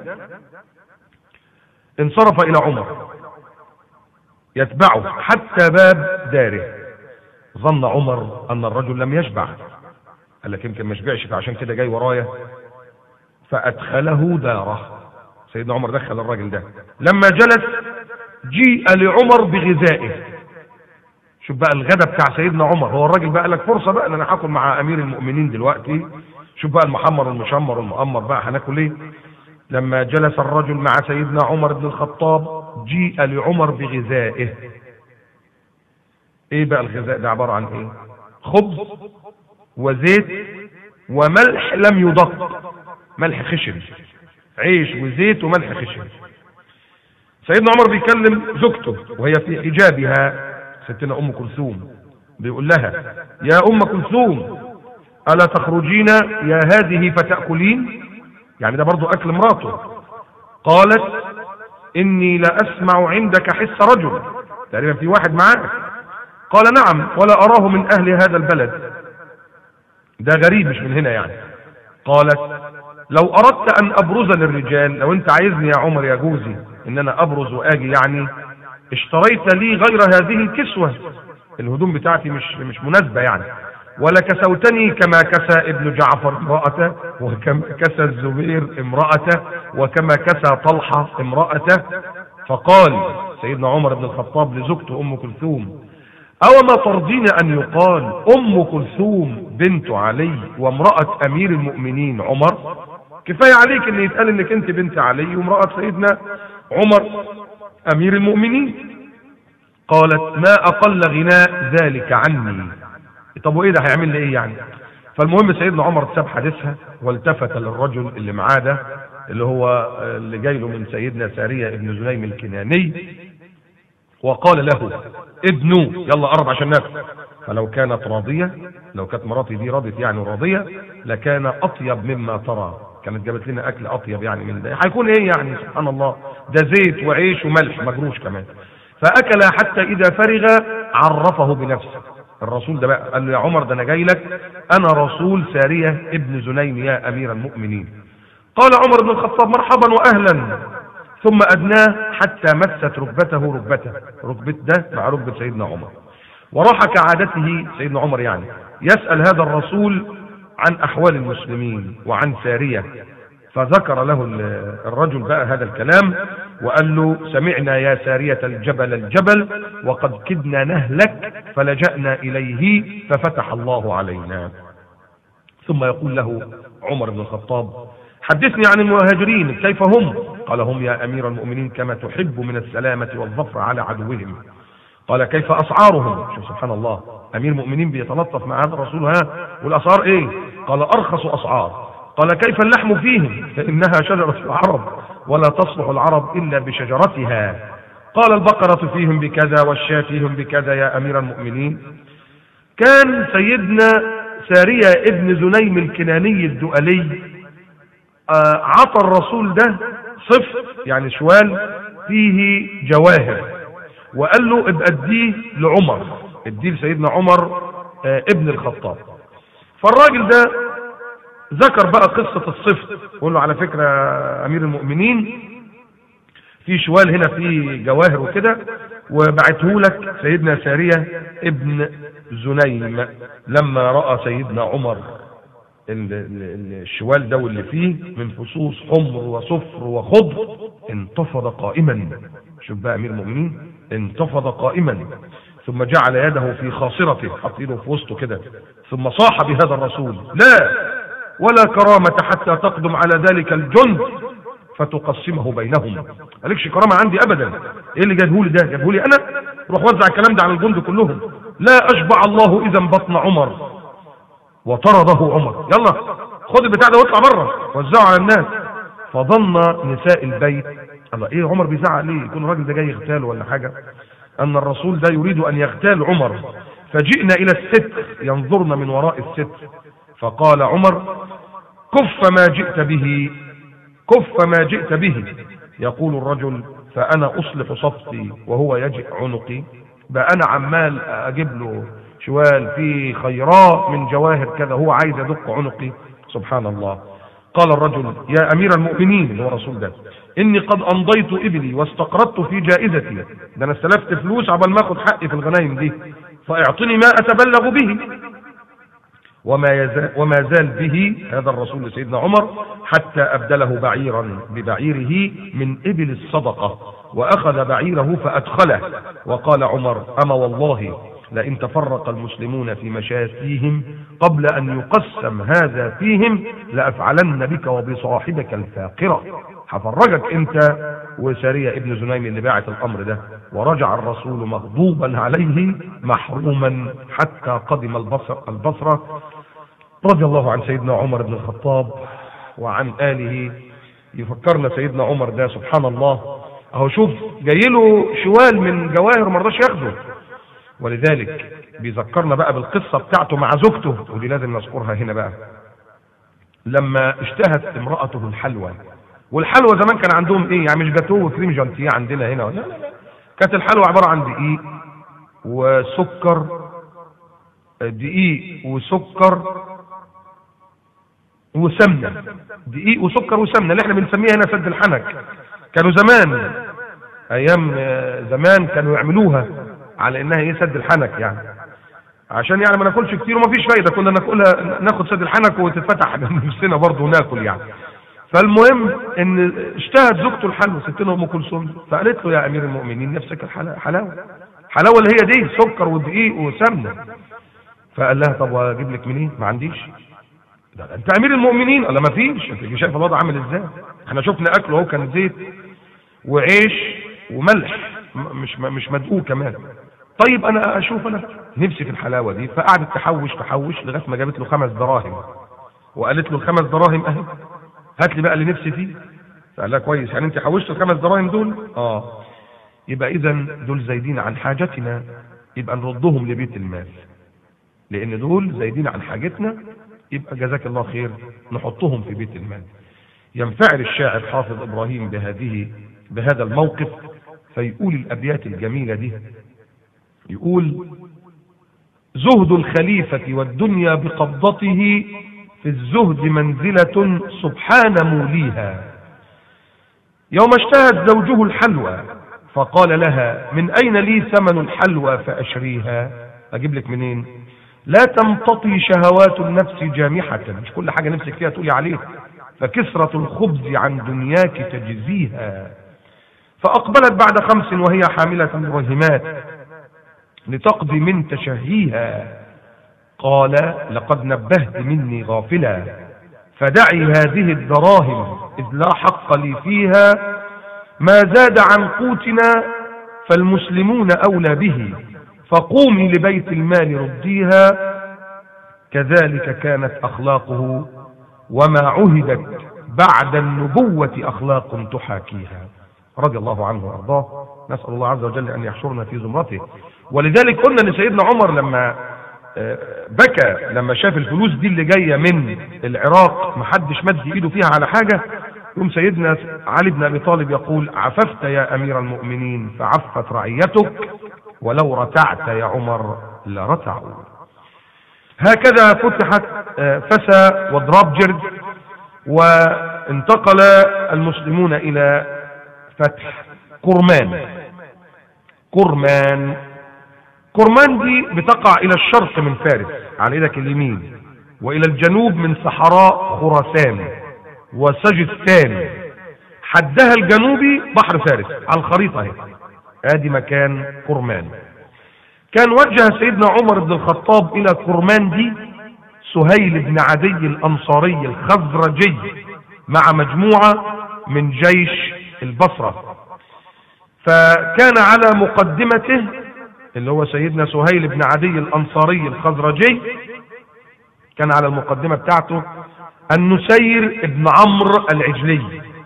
[SPEAKER 1] انصرف الى عمر يتبعه حتى باب داره ظن عمر ان الرجل لم يشبع قال لك يمكن ما شبعش فعشان كده جاي ورايا فادخله داره سيدنا عمر دخل الراجل ده لما جلس جيء لعمر بغذائه شوف بقى الغدا بتاع سيدنا عمر هو الراجل بقى لك فرصه بقى ان انا هاكل مع امير المؤمنين دلوقتي شوف بقى المحمر والمشمر والمؤمر بقى هناكل ايه لما جلس الرجل مع سيدنا عمر بن الخطاب جيء لعمر بغذائه ايه بقى الغذاء ده عباره عن ايه خبز وزيت وملح لم يدق ملح خشن عيش وزيت وملح خشن سيدنا عمر بيكلم زوجته وهي في حجابها ستنا ام كلثوم بيقول لها يا ام كلثوم الا تخرجين يا هذه فتاكلين يعني ده برضو اكل مراته قالت اني لا اسمع عندك حس رجل تقريبا في واحد معاك قال نعم ولا اراه من اهل هذا البلد ده غريب مش من هنا يعني قالت لو اردت ان ابرز للرجال لو انت عايزني يا عمر يا جوزي ان انا ابرز واجي يعني اشتريت لي غير هذه الكسوة الهدوم بتاعتي مش مش مناسبة يعني ولكسوتني كما كسى ابن جعفر امرأته وكما كسى الزبير امرأته وكما كسى طلحة امرأته فقال سيدنا عمر بن الخطاب لزوجته أم كلثوم أو ما ترضين أن يقال أم كلثوم بنت علي وامرأة أمير المؤمنين عمر كفاية عليك أن يتقال أنك أنت بنت علي وامرأة سيدنا عمر أمير المؤمنين قالت ما أقل غناء ذلك عني طب وإيه ده هيعمل لي إيه يعني فالمهم سيدنا عمر ساب حديثها والتفت للرجل اللي معاه ده اللي هو اللي جاي له من سيدنا سارية ابن زنيم الكناني وقال له ابنو يلا قرب عشان ناكل فلو كانت راضية لو كانت مراتي دي راضية يعني راضية لكان أطيب مما ترى كانت جابت لنا أكل أطيب يعني من ده هيكون إيه يعني سبحان الله ده زيت وعيش وملح مجروش كمان فأكل حتى إذا فرغ عرفه بنفسه الرسول ده بقى قال له يا عمر ده أنا جاي لك أنا رسول سارية ابن زنيم يا أمير المؤمنين قال عمر بن الخطاب مرحبا وأهلا ثم أدناه حتى مست ركبته ركبته ركبة ده مع ركبة سيدنا عمر وراح كعادته سيدنا عمر يعني يسأل هذا الرسول عن أحوال المسلمين وعن سارية فذكر له الرجل بقى هذا الكلام وقال له سمعنا يا سارية الجبل الجبل وقد كدنا نهلك فلجأنا إليه ففتح الله علينا ثم يقول له عمر بن الخطاب حدثني عن المهاجرين كيف هم قال هم يا أمير المؤمنين كما تحب من السلامة والظفر على عدوهم قال كيف أسعارهم شوف سبحان الله أمير المؤمنين بيتلطف مع هذا الرسول ها والأسعار إيه قال أرخص أسعار قال كيف اللحم فيهم فإنها شجرة العرب ولا تصلح العرب إلا بشجرتها قال البقرة فيهم بكذا والشاة فيهم بكذا يا أمير المؤمنين كان سيدنا سارية ابن زنيم الكناني الدؤلي آه عطى الرسول ده صفر يعني شوال فيه جواهر وقال له ابقى اديه لعمر اديه لسيدنا عمر آه ابن الخطاب فالراجل ده ذكر بقى قصة الصفر قول له على فكرة امير المؤمنين في شوال هنا في جواهر وكده وبعته لك سيدنا سارية ابن زنيم لما رأى سيدنا عمر الشوال ده واللي فيه من فصوص حمر وصفر وخضر انتفض قائما شوف بقى امير المؤمنين انتفض قائما ثم جعل يده في خاصرته حط ايده في وسطه كده ثم صاح بهذا الرسول لا ولا كرامة حتى تقدم على ذلك الجند فتقسمه بينهم مالكش كرامة عندي ابدا ايه اللي جابهولي ده جابهولي انا روح وزع الكلام ده على الجند كلهم لا اشبع الله اذا بطن عمر وطرده عمر يلا خد البتاع ده واطلع بره وزعه على الناس فظن نساء البيت الله ايه عمر بيزعق ليه يكون الراجل ده جاي يغتاله ولا حاجه ان الرسول ده يريد ان يغتال عمر فجئنا الى الستر ينظرن من وراء الستر فقال عمر كف ما جئت به كف ما جئت به يقول الرجل فانا اصلح صفتي وهو يجئ عنقي بقى انا عمال اجيب له شوال فيه خيرات من جواهر كذا هو عايز يدق عنقي سبحان الله قال الرجل يا امير المؤمنين اللي هو رسول ده اني قد امضيت ابلي واستقرضت في جائزتي ده انا استلفت فلوس عبال ما اخد حقي في الغنايم دي فاعطني ما اتبلغ به وما يزال, وما زال به هذا الرسول لسيدنا عمر حتى أبدله بعيرا ببعيره من إبل الصدقة وأخذ بعيره فأدخله وقال عمر أما والله لئن تفرق المسلمون في مشاتيهم قبل أن يقسم هذا فيهم لأفعلن بك وبصاحبك الفاقرة هفرجك انت وسارية ابن زنيم اللي باعت الامر ده ورجع الرسول مغضوبا عليه محروما حتى قدم البصر البصرة رضي الله عن سيدنا عمر بن الخطاب وعن آله يفكرنا سيدنا عمر ده سبحان الله اهو شوف جاي له شوال من جواهر ما رضاش ياخده ولذلك بيذكرنا بقى بالقصة بتاعته مع زوجته ودي لازم نذكرها هنا بقى لما اشتهت امرأته الحلوى والحلوى زمان كان عندهم ايه يعني مش جاتوه وكريم جانتيه عندنا هنا لا لا لا كانت الحلوى عبارة عن دقيق وسكر دقيق وسكر وسمنة دقيق وسكر وسمنة اللي احنا بنسميها هنا سد الحنك كانوا زمان ايام زمان كانوا يعملوها على انها ايه سد الحنك يعني عشان يعني ما ناكلش كتير وما فيش فايده كنا ناكلها ناخد سد الحنك وتتفتح نفسنا برضه وناكل يعني فالمهم ان اشتهت زوجته الحلوى ستنا ام كلثوم فقالت له يا امير المؤمنين نفسك الحلاوه حلاوه حلاوه اللي هي دي سكر ودقيق وسمنه فقال لها طب واجيب لك منين ما عنديش ده انت امير المؤمنين قال ما فيش انت شايف الوضع عامل ازاي احنا شفنا اكله اهو كان زيت وعيش وملح مش مش مدقوق كمان طيب انا اشوف انا نفسي في الحلاوه دي فقعدت تحوش تحوش لغايه ما جابت له خمس دراهم وقالت له الخمس دراهم اهي هات لي بقى اللي نفسي فيه فقال لها كويس يعني انت حوشت الخمس دراهم دول اه يبقى اذا دول زايدين عن حاجتنا يبقى نردهم لبيت المال لان دول زايدين عن حاجتنا يبقى جزاك الله خير نحطهم في بيت المال ينفعل الشاعر حافظ ابراهيم بهذه بهذا الموقف فيقول الابيات الجميله دي يقول زهد الخليفه والدنيا بقبضته في الزهد منزله سبحان موليها يوم اشتهت زوجه الحلوى فقال لها من اين لي ثمن الحلوى فاشريها اجيب لك منين لا تمتطي شهوات النفس جامحة مش كل حاجة نفسك فيها تقولي عليها فكسرة الخبز عن دنياك تجزيها فأقبلت بعد خمس وهي حاملة مرهمات لتقضي من تشهيها قال لقد نبهت مني غافلا فدعي هذه الدراهم إذ لا حق لي فيها ما زاد عن قوتنا فالمسلمون أولى به فقومي لبيت المال رديها كذلك كانت أخلاقه وما عهدت بعد النبوة أخلاق تحاكيها رضي الله عنه وأرضاه نسأل الله عز وجل أن يحشرنا في زمرته ولذلك قلنا لسيدنا عمر لما بكى لما شاف الفلوس دي اللي جاية من العراق محدش مد ايده فيها على حاجة يوم سيدنا علي بن ابي طالب يقول عففت يا امير المؤمنين فعفت رعيتك ولو رتعت يا عمر لرتعوا هكذا فتحت فسا وضراب جرد وانتقل المسلمون الى فتح كرمان كرمان كرمان دي بتقع الى الشرق من فارس على ايدك اليمين والى الجنوب من صحراء خراسان وسجستان حدها الجنوبي بحر فارس على الخريطة اهي ادي مكان كرمان كان وجه سيدنا عمر بن الخطاب الى كرمان دي سهيل بن عدي الانصاري الخزرجي مع مجموعة من جيش البصرة فكان على مقدمته اللي هو سيدنا سهيل بن عدي الانصاري الخزرجي كان على المقدمة بتاعته النسير ابن عمرو العجلي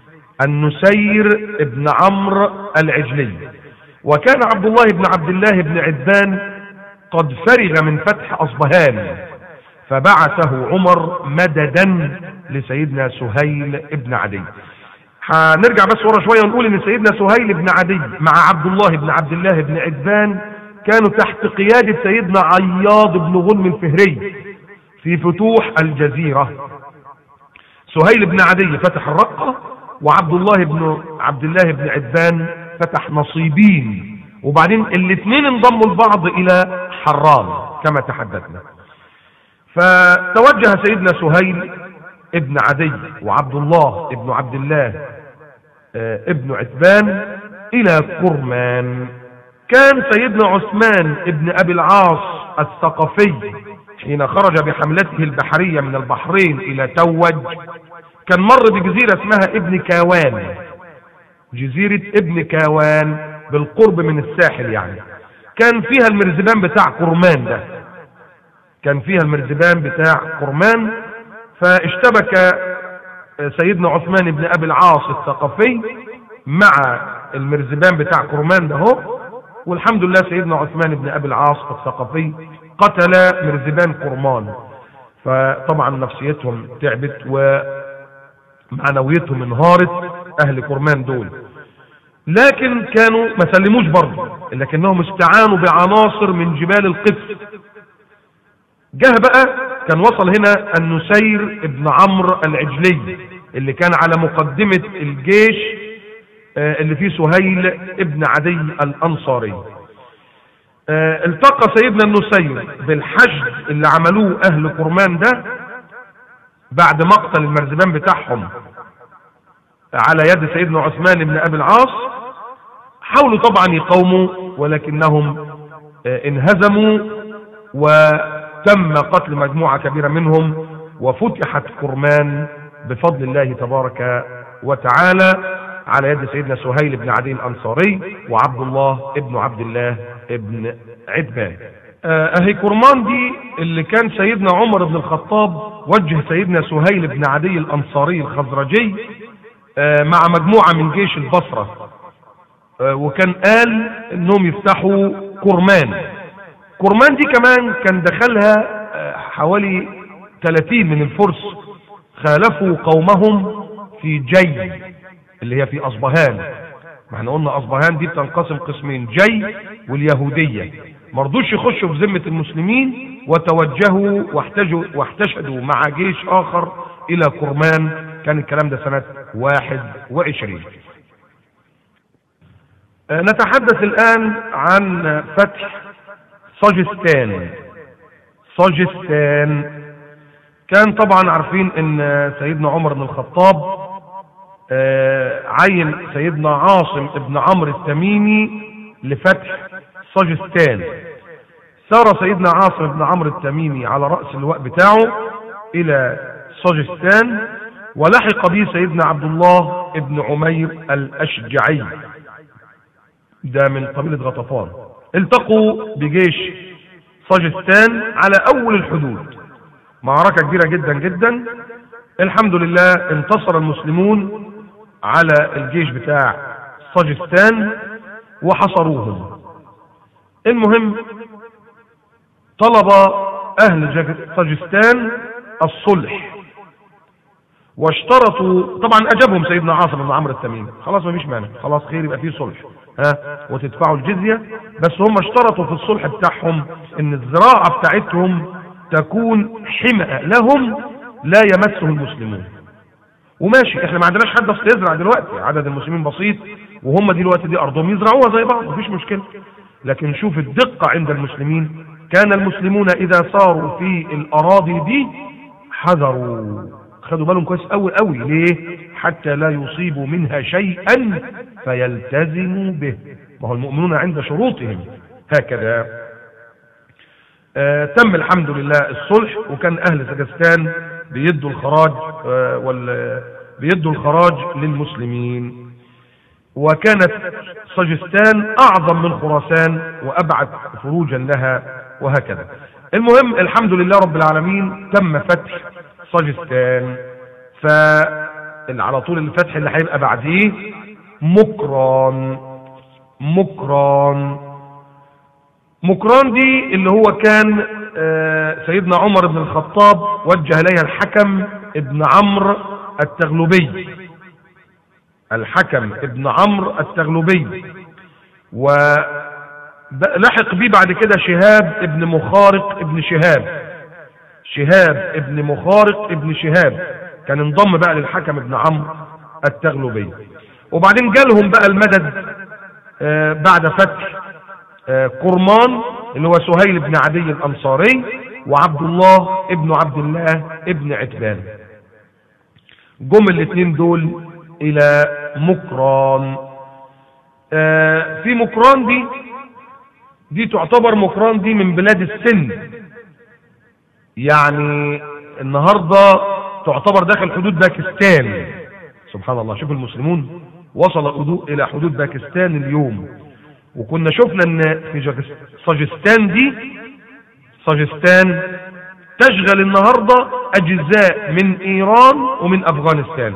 [SPEAKER 1] النسير ابن عمرو العجلي وكان عبد الله بن عبد الله بن عدبان قد فرغ من فتح أصبهان فبعثه عمر مددا لسيدنا سهيل بن عدي هنرجع بس ورا شويه ونقول ان سيدنا سهيل بن عدي مع عبد الله بن عبد الله بن عدبان كانوا تحت قياده سيدنا عياض بن غنم الفهري في فتوح الجزيره سهيل بن عدي فتح الرقة وعبد الله بن عبد الله بن عدبان فتح نصيبين وبعدين الاثنين انضموا البعض الى حران كما تحدثنا فتوجه سيدنا سهيل ابن عدي وعبد الله ابن عبد الله ابن عتبان الى كرمان كان سيدنا عثمان ابن ابي العاص الثقفي حين خرج بحملته البحرية من البحرين الى توج كان مر بجزيرة اسمها ابن كاوان جزيرة ابن كاوان بالقرب من الساحل يعني كان فيها المرزبان بتاع كرمان ده كان فيها المرزبان بتاع كرمان فاشتبك سيدنا عثمان بن ابي العاص الثقفي مع المرزبان بتاع كرمان ده هو والحمد لله سيدنا عثمان بن ابي العاص الثقفي قتل مرزبان كرمان فطبعا نفسيتهم تعبت ومعنويتهم انهارت اهل كرمان دول لكن كانوا ما سلموش برضه لكنهم استعانوا بعناصر من جبال القدس جه بقى كان وصل هنا النسير ابن عمرو العجلي اللي كان على مقدمة الجيش اللي فيه سهيل ابن عدي الأنصاري آه، التقى سيدنا النسير بالحشد اللي عملوه اهل كرمان ده بعد مقتل المرزبان بتاعهم على يد سيدنا عثمان بن ابي العاص حاولوا طبعا يقاوموا ولكنهم آه، انهزموا وتم قتل مجموعة كبيرة منهم وفتحت كرمان بفضل الله تبارك وتعالى على يد سيدنا سهيل بن عدي الأنصاري وعبد الله ابن عبد الله ابن عتبان آه، اهي كرمان دي اللي كان سيدنا عمر بن الخطاب وجه سيدنا سهيل بن عدي الأنصاري الخزرجي آه، مع مجموعة من جيش البصرة آه، وكان قال انهم يفتحوا كرمان كرمان دي كمان كان دخلها حوالي 30 من الفرس خالفوا قومهم في جي اللي هي في اصبهان ما احنا قلنا اصبهان دي بتنقسم قسمين جي واليهوديه ما رضوش يخشوا في ذمه المسلمين وتوجهوا واحتجوا واحتشدوا مع جيش اخر الى كرمان كان الكلام ده سنه 21 آه، نتحدث الان عن فتح صاجستان صاجستان كان طبعا عارفين ان سيدنا عمر بن الخطاب آه، عين سيدنا عاصم بن عمرو التميمي لفتح صاجستان سار سيدنا عاصم بن عمرو التميمي على رأس اللواء بتاعه إلى صاجستان ولحق به سيدنا عبد الله بن عمير الأشجعي ده من قبيلة غطفان التقوا بجيش صاجستان على أول الحدود معركة كبيرة جدا جدا الحمد لله انتصر المسلمون على الجيش بتاع صاجستان وحصروهم المهم طلب اهل صاجستان الصلح واشترطوا طبعا اجابهم سيدنا عاصم بن عمرو التميمي خلاص ما فيش مانع خلاص خير يبقى فيه صلح ها وتدفعوا الجزيه بس هم اشترطوا في الصلح بتاعهم ان الزراعه بتاعتهم تكون حمأة لهم لا يمسه المسلمون وماشي احنا ما عندناش حد اصل يزرع دلوقتي عدد المسلمين بسيط وهم دلوقتي دي ارضهم يزرعوها زي بعض مفيش مشكله لكن شوف الدقه عند المسلمين كان المسلمون اذا صاروا في الاراضي دي حذروا خدوا بالهم كويس قوي قوي ليه حتى لا يصيبوا منها شيئا فيلتزموا به ما هو المؤمنون عند شروطهم هكذا آه تم الحمد لله الصلح وكان اهل سجستان بيدوا الخراج آه، وال بيدوا الخراج للمسلمين وكانت صجستان أعظم من خراسان وأبعد فروجا لها وهكذا المهم الحمد لله رب العالمين تم فتح صجستان ف على طول الفتح اللي هيبقى بعديه مكران مكران مكران دي اللي هو كان آه، سيدنا عمر بن الخطاب وجه إليها الحكم ابن عمرو التغلبي الحكم ابن عمرو التغلبي ولحق بيه بعد كده شهاب ابن مخارق ابن شهاب شهاب ابن مخارق ابن شهاب كان انضم بقى للحكم ابن عمرو التغلبي وبعدين جالهم بقى المدد آه، بعد فتح آه، قرمان اللي هو سهيل بن عدي الأنصاري وعبد الله ابن عبد الله ابن عتبان جم الاثنين دول إلى مكران آه في مكران دي دي تعتبر مكران دي من بلاد السن يعني النهاردة تعتبر داخل حدود باكستان سبحان الله شوف المسلمون وصل إلى حدود باكستان اليوم وكنا شفنا ان في صاجستان دي صاجستان تشغل النهاردة اجزاء من ايران ومن افغانستان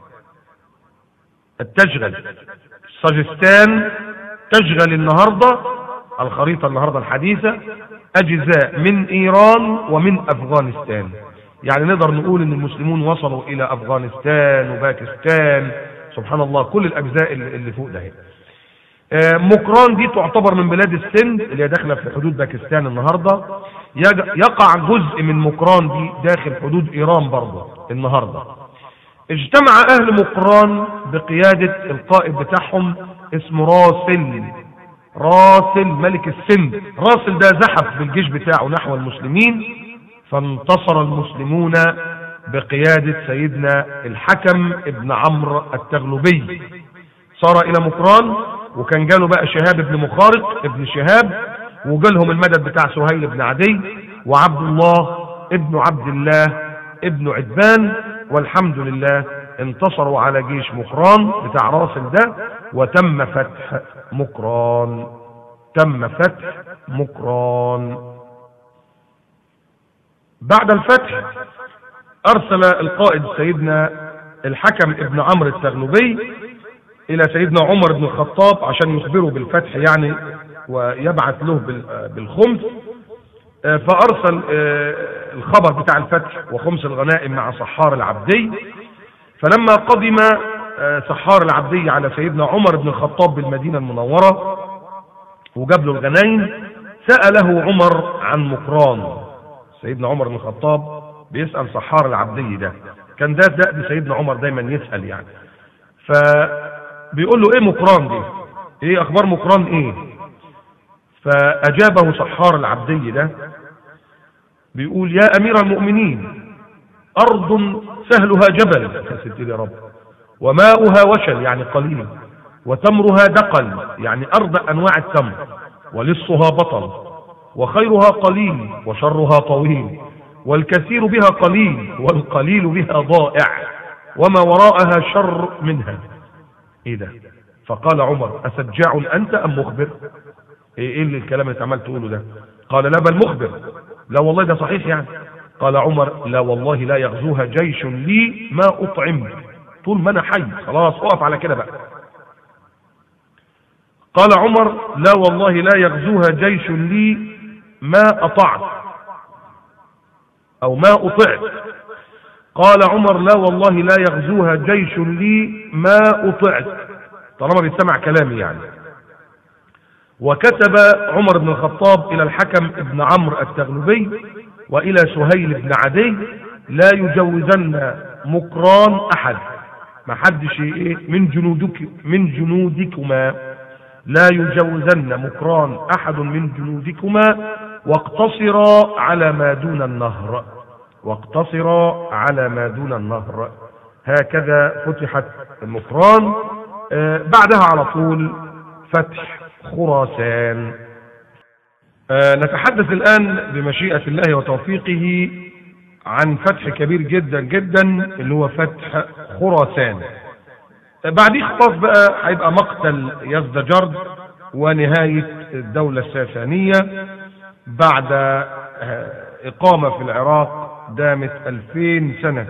[SPEAKER 1] تشغل صاجستان تشغل النهاردة الخريطة النهاردة الحديثة اجزاء من ايران ومن افغانستان يعني نقدر نقول ان المسلمون وصلوا الى افغانستان وباكستان سبحان الله كل الاجزاء اللي فوق ده آه، مكران دي تعتبر من بلاد السند اللي هي داخله في حدود باكستان النهارده يقع جزء من مكران دي داخل حدود ايران برضه النهارده اجتمع اهل مكران بقياده القائد بتاعهم اسمه راسل راسل ملك السند راسل ده زحف بالجيش بتاعه نحو المسلمين فانتصر المسلمون بقيادة سيدنا الحكم ابن عمرو التغلبي صار الى مقران وكان جاله بقى شهاب ابن مخارق ابن شهاب وجالهم المدد بتاع سهيل بن عدي وعبد الله ابن عبد الله ابن عدبان والحمد لله انتصروا على جيش مقران بتاع راسل ده وتم فتح مقران تم فتح مقران بعد الفتح ارسل القائد سيدنا الحكم ابن عمرو التغلبي الى سيدنا عمر بن الخطاب عشان يخبره بالفتح يعني ويبعث له بالخمس فارسل الخبر بتاع الفتح وخمس الغنائم مع صحار العبدي فلما قدم صحار العبدي على سيدنا عمر بن الخطاب بالمدينة المنورة وجاب له الغنايم سأله عمر عن مقران سيدنا عمر بن الخطاب بيسأل صحار العبدي ده كان ده ده سيدنا عمر دايما يسأل يعني فبيقول له ايه مقران دي ايه اخبار مقران ايه فاجابه صحار العبدي ده بيقول يا امير المؤمنين ارض سهلها جبل يا ستي يا رب وماؤها وشل يعني قليل وتمرها دقل يعني ارض انواع التمر ولصها بطل وخيرها قليل وشرها طويل والكثير بها قليل والقليل بها ضائع وما وراءها شر منها ايه ده فقال عمر اسجاع انت ام مخبر ايه ايه اللي الكلام اللي انت عمال تقوله ده قال لا بل مخبر لا والله ده صحيح يعني قال عمر لا والله لا يغزوها جيش لي ما اطعم طول ما انا حي خلاص اقف على كده بقى قال عمر لا والله لا يغزوها جيش لي ما اطعت او ما اطعت قال عمر لا والله لا يغزوها جيش لي ما اطعت طالما بيستمع كلامي يعني وكتب عمر بن الخطاب الى الحكم ابن عمرو التغلبي والى سهيل بن عدي لا يجوزن مقران احد ما حدش ايه من جنودك من جنودكما لا يجوزن مقران احد من جنودكما واقتصرا على ما دون النهر واقتصرا على ما دون النهر هكذا فتحت المقران آه بعدها على طول فتح خراسان آه نتحدث الآن بمشيئة الله وتوفيقه عن فتح كبير جدا جدا اللي هو فتح خراسان آه بعديه خلاص بقى هيبقى مقتل يزدجرد ونهاية الدولة الساسانية بعد إقامة في العراق دامت ألفين سنة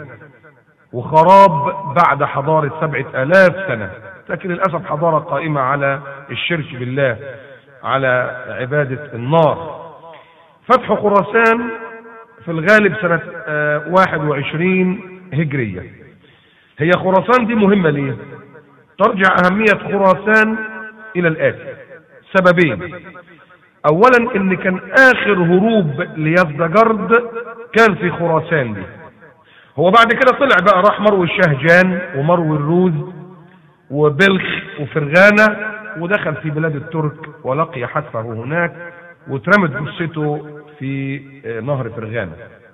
[SPEAKER 1] وخراب بعد حضارة سبعة آلاف سنة لكن للأسف حضارة قائمة على الشرك بالله على عبادة النار فتح خراسان في الغالب سنة واحد وعشرين هجرية هي خراسان دي مهمة ليه ترجع أهمية خراسان إلى الآتي سببين أولا إن كان آخر هروب ليزدجرد كان في خراسان دي هو بعد كده طلع بقى راح مروي الشهجان ومروي الروز وبلخ وفرغانة ودخل في بلاد الترك ولقي حتفه هناك واترمت جثته في نهر فرغانة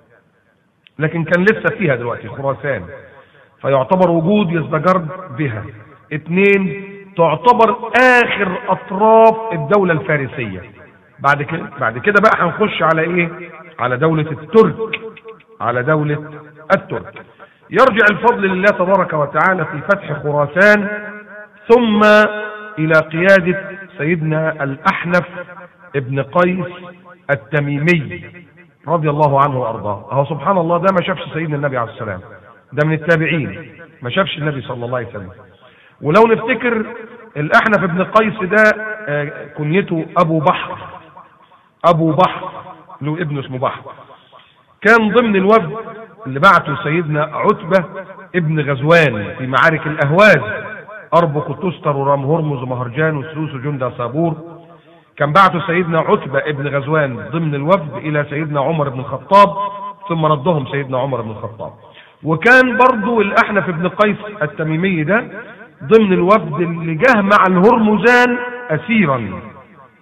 [SPEAKER 1] لكن كان لسه فيها دلوقتي خراسان فيعتبر وجود يزدجرد بها اتنين تعتبر اخر اطراف الدولة الفارسية بعد كده بعد كده بقى هنخش على ايه على دولة الترك على دولة الترك يرجع الفضل لله تبارك وتعالى في فتح خراسان ثم الى قيادة سيدنا الاحنف ابن قيس التميمي رضي الله عنه وارضاه اهو سبحان الله ده ما شافش سيدنا النبي عليه السلام ده من التابعين ما شافش النبي صلى الله عليه وسلم ولو نفتكر الاحنف ابن قيس ده كنيته ابو بحر ابو بحر له ابن اسمه بحر كان ضمن الوفد اللي بعته سيدنا عتبة ابن غزوان في معارك الاهواز اربق تستر ورام هرمز ومهرجان وسلوس وجندة صابور كان بعته سيدنا عتبة ابن غزوان ضمن الوفد الى سيدنا عمر بن الخطاب ثم ردهم سيدنا عمر بن الخطاب وكان برضو الاحنف ابن قيس التميمي ده ضمن الوفد اللي جه مع الهرمزان اسيرا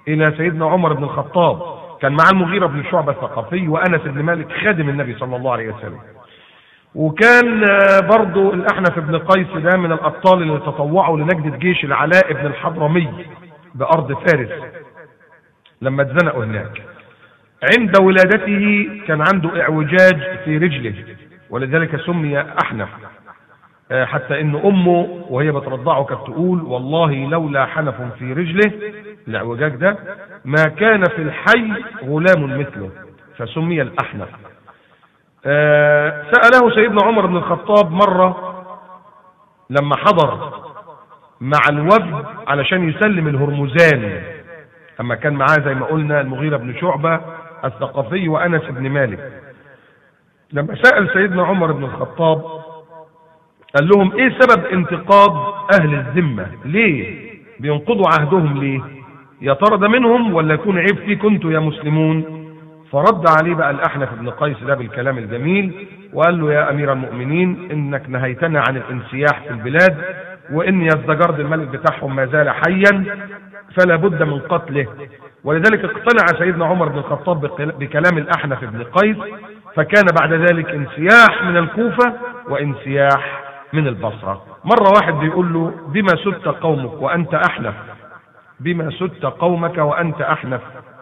[SPEAKER 1] إلى سيدنا عمر بن الخطاب كان معاه المغيرة بن شعبة الثقفي وأنس بن مالك خادم النبي صلى الله عليه وسلم وكان آه، برضو الأحنف بن قيس ده من الأبطال اللي تطوعوا لنجدة جيش العلاء بن الحضرمي بأرض فارس لما اتزنقوا هناك عند ولادته كان عنده اعوجاج في رجله ولذلك سمي أحنف آه، حتى ان امه وهي بترضعه كانت تقول والله لولا حنف في رجله الاعوجاج ده ما كان في الحي غلام مثله فسمي الاحنف آه، سأله سيدنا عمر بن الخطاب مرة لما حضر مع الوفد علشان يسلم الهرمزان اما كان معاه زي ما قلنا المغيرة بن شعبة الثقفي وانس بن مالك لما سأل سيدنا عمر بن الخطاب قال لهم ايه سبب انتقاض اهل الذمة ليه بينقضوا عهدهم ليه يا ترى ده منهم ولا يكون عيب فيكم انتوا يا مسلمون فرد عليه بقى الاحنف بن قيس ده بالكلام الجميل وقال له يا امير المؤمنين انك نهيتنا عن الانسياح في البلاد وان يزدجرد الملك بتاعهم ما زال حيا فلا بد من قتله ولذلك اقتنع سيدنا عمر بن الخطاب بكلام الاحنف بن قيس فكان بعد ذلك انسياح من الكوفة وانسياح من البصرة مرة واحد بيقول له بما سدت قومك وأنت أحنف بما سدت قومك وأنت أحنف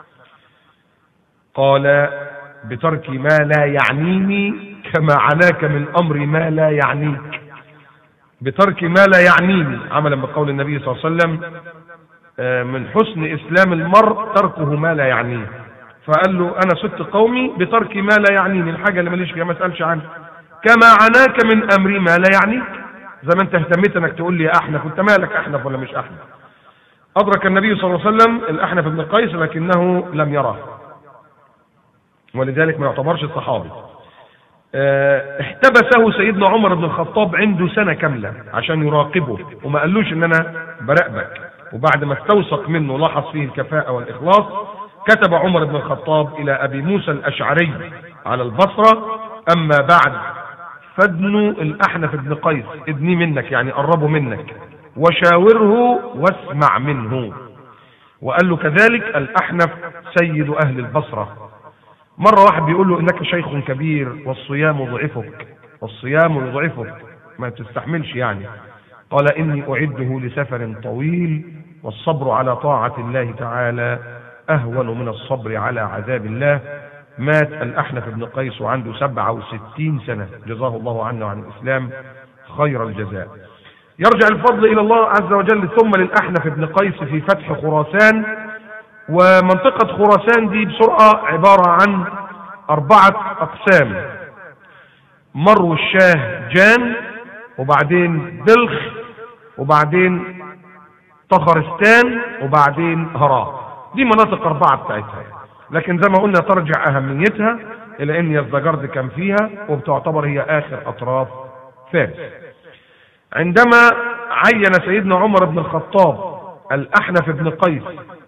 [SPEAKER 1] قال بترك ما لا يعنيني كما عناك من أمر ما لا يعنيك بترك ما لا يعنيني عملا بقول النبي صلى الله عليه وسلم آه، من حسن إسلام المرء تركه ما لا يعنيه فقال له أنا سدت قومي بترك ما لا يعنيني الحاجة اللي ماليش فيها ما اسألش عنها كما عناك من امري ما لا يعنيك زي ما انت اهتميت انك تقول لي احنف انت مالك احنف ولا مش احنف ادرك النبي صلى الله عليه وسلم الاحنف بن قيس لكنه لم يراه ولذلك ما يعتبرش الصحابي اه احتبسه سيدنا عمر بن الخطاب عنده سنة كاملة عشان يراقبه وما قالوش ان انا براقبك وبعد ما استوثق منه لاحظ فيه الكفاءة والاخلاص كتب عمر بن الخطاب الى ابي موسى الاشعري على البصرة اما بعد فادنوا الأحنف بن قيس ادني منك يعني قربوا منك وشاوره واسمع منه وقال له كذلك الأحنف سيد أهل البصرة مرة واحد بيقول له إنك شيخ كبير والصيام يضعفك والصيام يضعفك ما تستحملش يعني قال إني أعده لسفر طويل والصبر على طاعة الله تعالى أهون من الصبر على عذاب الله مات الأحنف بن قيس وعنده 67 سنة جزاه الله عنا وعن الإسلام خير الجزاء يرجع الفضل إلى الله عز وجل ثم للأحنف بن قيس في فتح خراسان ومنطقة خراسان دي بسرعة عبارة عن أربعة أقسام مرو الشاه جان وبعدين بلخ وبعدين طخرستان وبعدين هراء دي مناطق أربعة بتاعتها لكن زي ما قلنا ترجع أهميتها إلى أن يزدجرد كان فيها وبتعتبر هي آخر أطراف فارس عندما عين سيدنا عمر بن الخطاب الأحنف بن قيس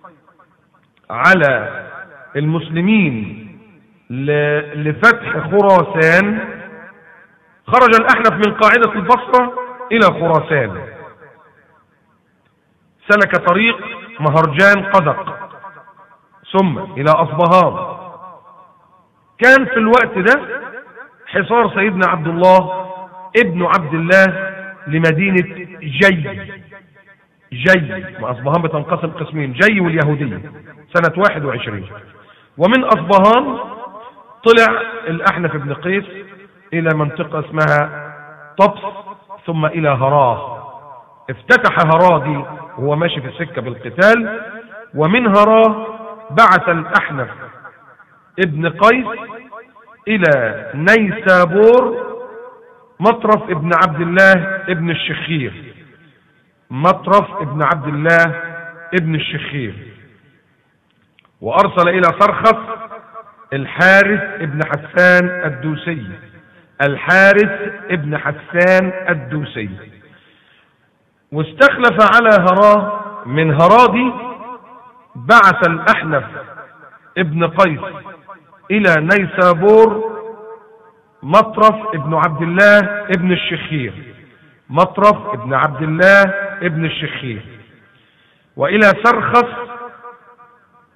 [SPEAKER 1] على المسلمين لفتح خراسان خرج الأحنف من قاعدة البصرة إلى خراسان سلك طريق مهرجان قزق ثم إلى أصبهان كان في الوقت ده حصار سيدنا عبد الله ابن عبد الله لمدينة جي جي وأصبهان بتنقسم قسمين جي واليهودية سنة 21 ومن أصبهان طلع الأحنف بن قيس إلى منطقة اسمها طبس ثم إلى هراه افتتح هراه دي وهو ماشي في السكة بالقتال ومن هراه بعث الأحنف ابن قيس إلى نيسابور مطرف ابن عبد الله ابن الشخير مطرف ابن عبد الله ابن الشخير وأرسل إلى صرخس الحارث ابن حسان الدوسي الحارث ابن حسان الدوسي واستخلف على هراه من هرادي بعث الأحنف ابن قيس إلى نيسابور مطرف ابن عبد الله ابن الشخير مطرف ابن عبد الله ابن الشخير وإلى سرخس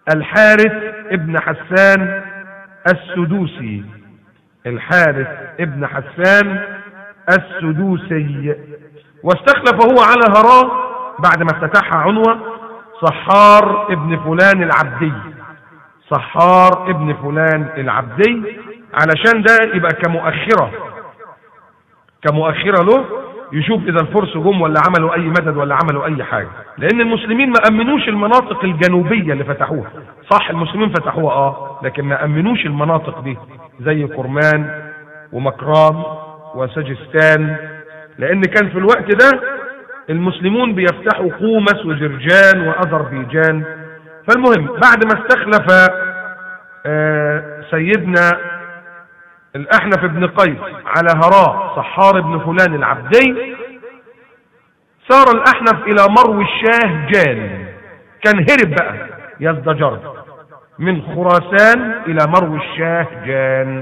[SPEAKER 1] الحارث ابن حسان السدوسي الحارث ابن حسان السدوسي واستخلف هو على هراء بعد ما افتتحها عنوة صحار ابن فلان العبدي صحار ابن فلان العبدي علشان ده يبقى كمؤخرة كمؤخرة له يشوف اذا الفرس جم ولا عملوا اي مدد ولا عملوا اي حاجة لان المسلمين ما امنوش المناطق الجنوبية اللي فتحوها صح المسلمين فتحوها اه لكن ما امنوش المناطق دي زي كرمان ومكرام وسجستان لان كان في الوقت ده المسلمون بيفتحوا قومس وجرجان واذربيجان فالمهم بعد ما استخلف آه سيدنا الأحنف بن قيس على هراء صحار بن فلان العبدي سار الأحنف إلى مرو الشاه جان كان هرب بقى يزدجر من خراسان إلى مرو الشاه جان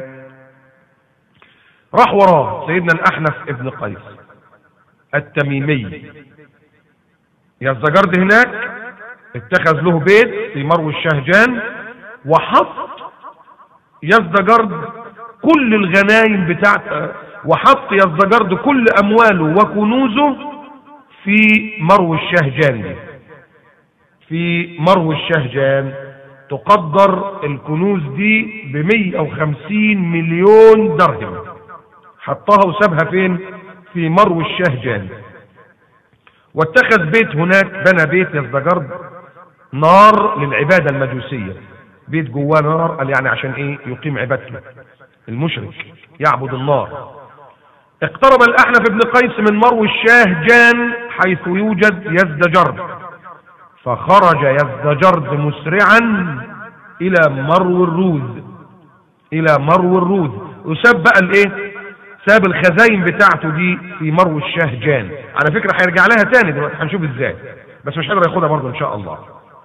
[SPEAKER 1] راح وراه سيدنا الأحنف ابن قيس التميمي يزدجرد هناك اتخذ له بيت في مرو الشهجان وحط يزدجرد كل الغنايم بتاعته وحط يزدجرد كل امواله وكنوزه في مرو الشهجان في مرو الشهجان تقدر الكنوز دي ب 150 مليون درهم حطها وسابها فين في مرو الشهجان واتخذ بيت هناك بنى بيت يزدجرد نار للعبادة المجوسية بيت جواه نار قال يعني عشان ايه يقيم عبادته المشرك يعبد النار اقترب الأحنف بن قيس من مرو الشاهجان حيث يوجد يزدجرد فخرج يزدجرد مسرعا إلى مرو الروذ إلى مرو الروذ وساب بقى الايه ساب الخزاين بتاعته دي في مرو الشاهجان على فكرة هيرجع لها تاني دلوقتي هنشوف ازاي بس مش هيقدر ياخدها برضه ان شاء الله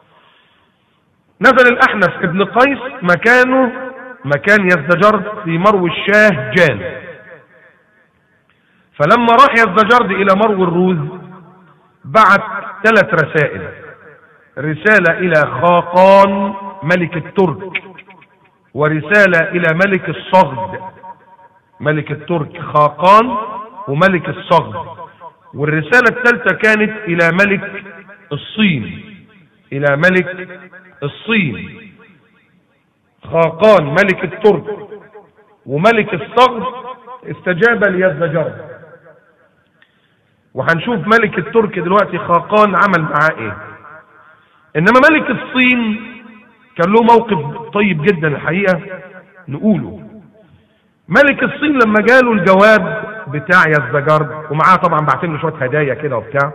[SPEAKER 1] نزل الأحنف ابن قيس مكانه مكان يزدجرد في مرو الشاه جان فلما راح يزدجرد إلى مرو الروز بعت ثلاث رسائل رسالة إلى خاقان ملك الترك ورسالة إلى ملك الصغد ملك الترك خاقان وملك الصغد والرسالة الثالثة كانت إلى ملك الصين إلى ملك الصين خاقان ملك الترك وملك الصغر استجاب ليزدجر وهنشوف ملك الترك دلوقتي خاقان عمل معاه ايه انما ملك الصين كان له موقف طيب جدا الحقيقة نقوله ملك الصين لما جاله الجواب بتاع يزدجرد ومعاه طبعا بعتين له شويه هدايا كده وبتاع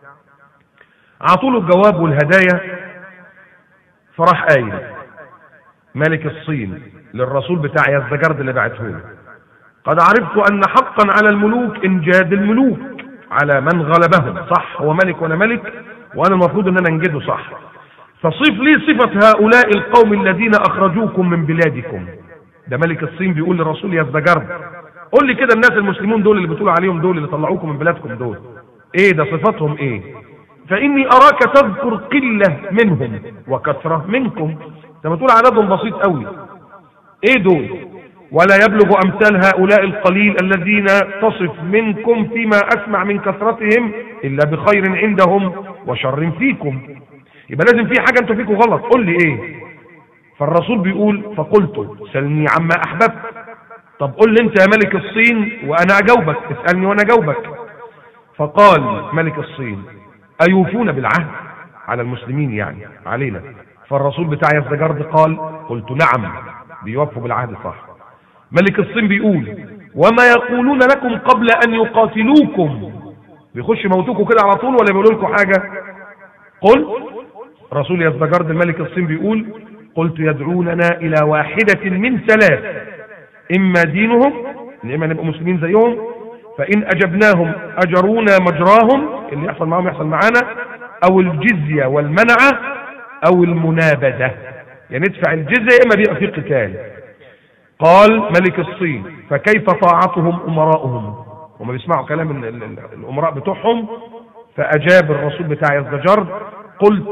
[SPEAKER 1] عطوا له الجواب والهدايا فراح قايل ملك الصين للرسول بتاع يزدجرد اللي بعته له قد عرفت ان حقا على الملوك انجاد الملوك على من غلبهم صح هو ملك وانا ملك وانا المفروض ان انا انجده صح فصف لي صفة هؤلاء القوم الذين اخرجوكم من بلادكم ده ملك الصين بيقول للرسول يزدجرد قول لي كده الناس المسلمين دول اللي بتقول عليهم دول اللي طلعوكم من بلادكم دول ايه ده صفاتهم ايه فاني اراك تذكر قلة منهم وكثرة منكم لما تقول عددهم بسيط قوي ايه دول ولا يبلغ امثال هؤلاء القليل الذين تصف منكم فيما اسمع من كثرتهم الا بخير عندهم وشر فيكم يبقى لازم في حاجه انتوا فيكم غلط قول لي ايه فالرسول بيقول فقلت سلني عما احببت طب قل لي انت يا ملك الصين وانا اجاوبك اسالني وانا اجاوبك فقال ملك الصين ايوفون بالعهد على المسلمين يعني علينا فالرسول بتاع يزدجرد قال قلت نعم بيوفوا بالعهد صح ملك الصين بيقول وما يقولون لكم قبل ان يقاتلوكم بيخش موتوكم كده على طول ولا بيقولوا لكم حاجه قل رسول يزدجرد الملك الصين بيقول قلت يدعوننا الى واحده من ثلاث اما دينهم اما نبقى مسلمين زيهم فان اجبناهم اجرونا مجراهم اللي يحصل معاهم يحصل معانا او الجزيه والمنعه او المنابذة يعني ندفع الجزية اما بيبقى في قتال قال ملك الصين فكيف طاعتهم امراؤهم هم بيسمعوا كلام الامراء بتوعهم فاجاب الرسول بتاع يزدجر قلت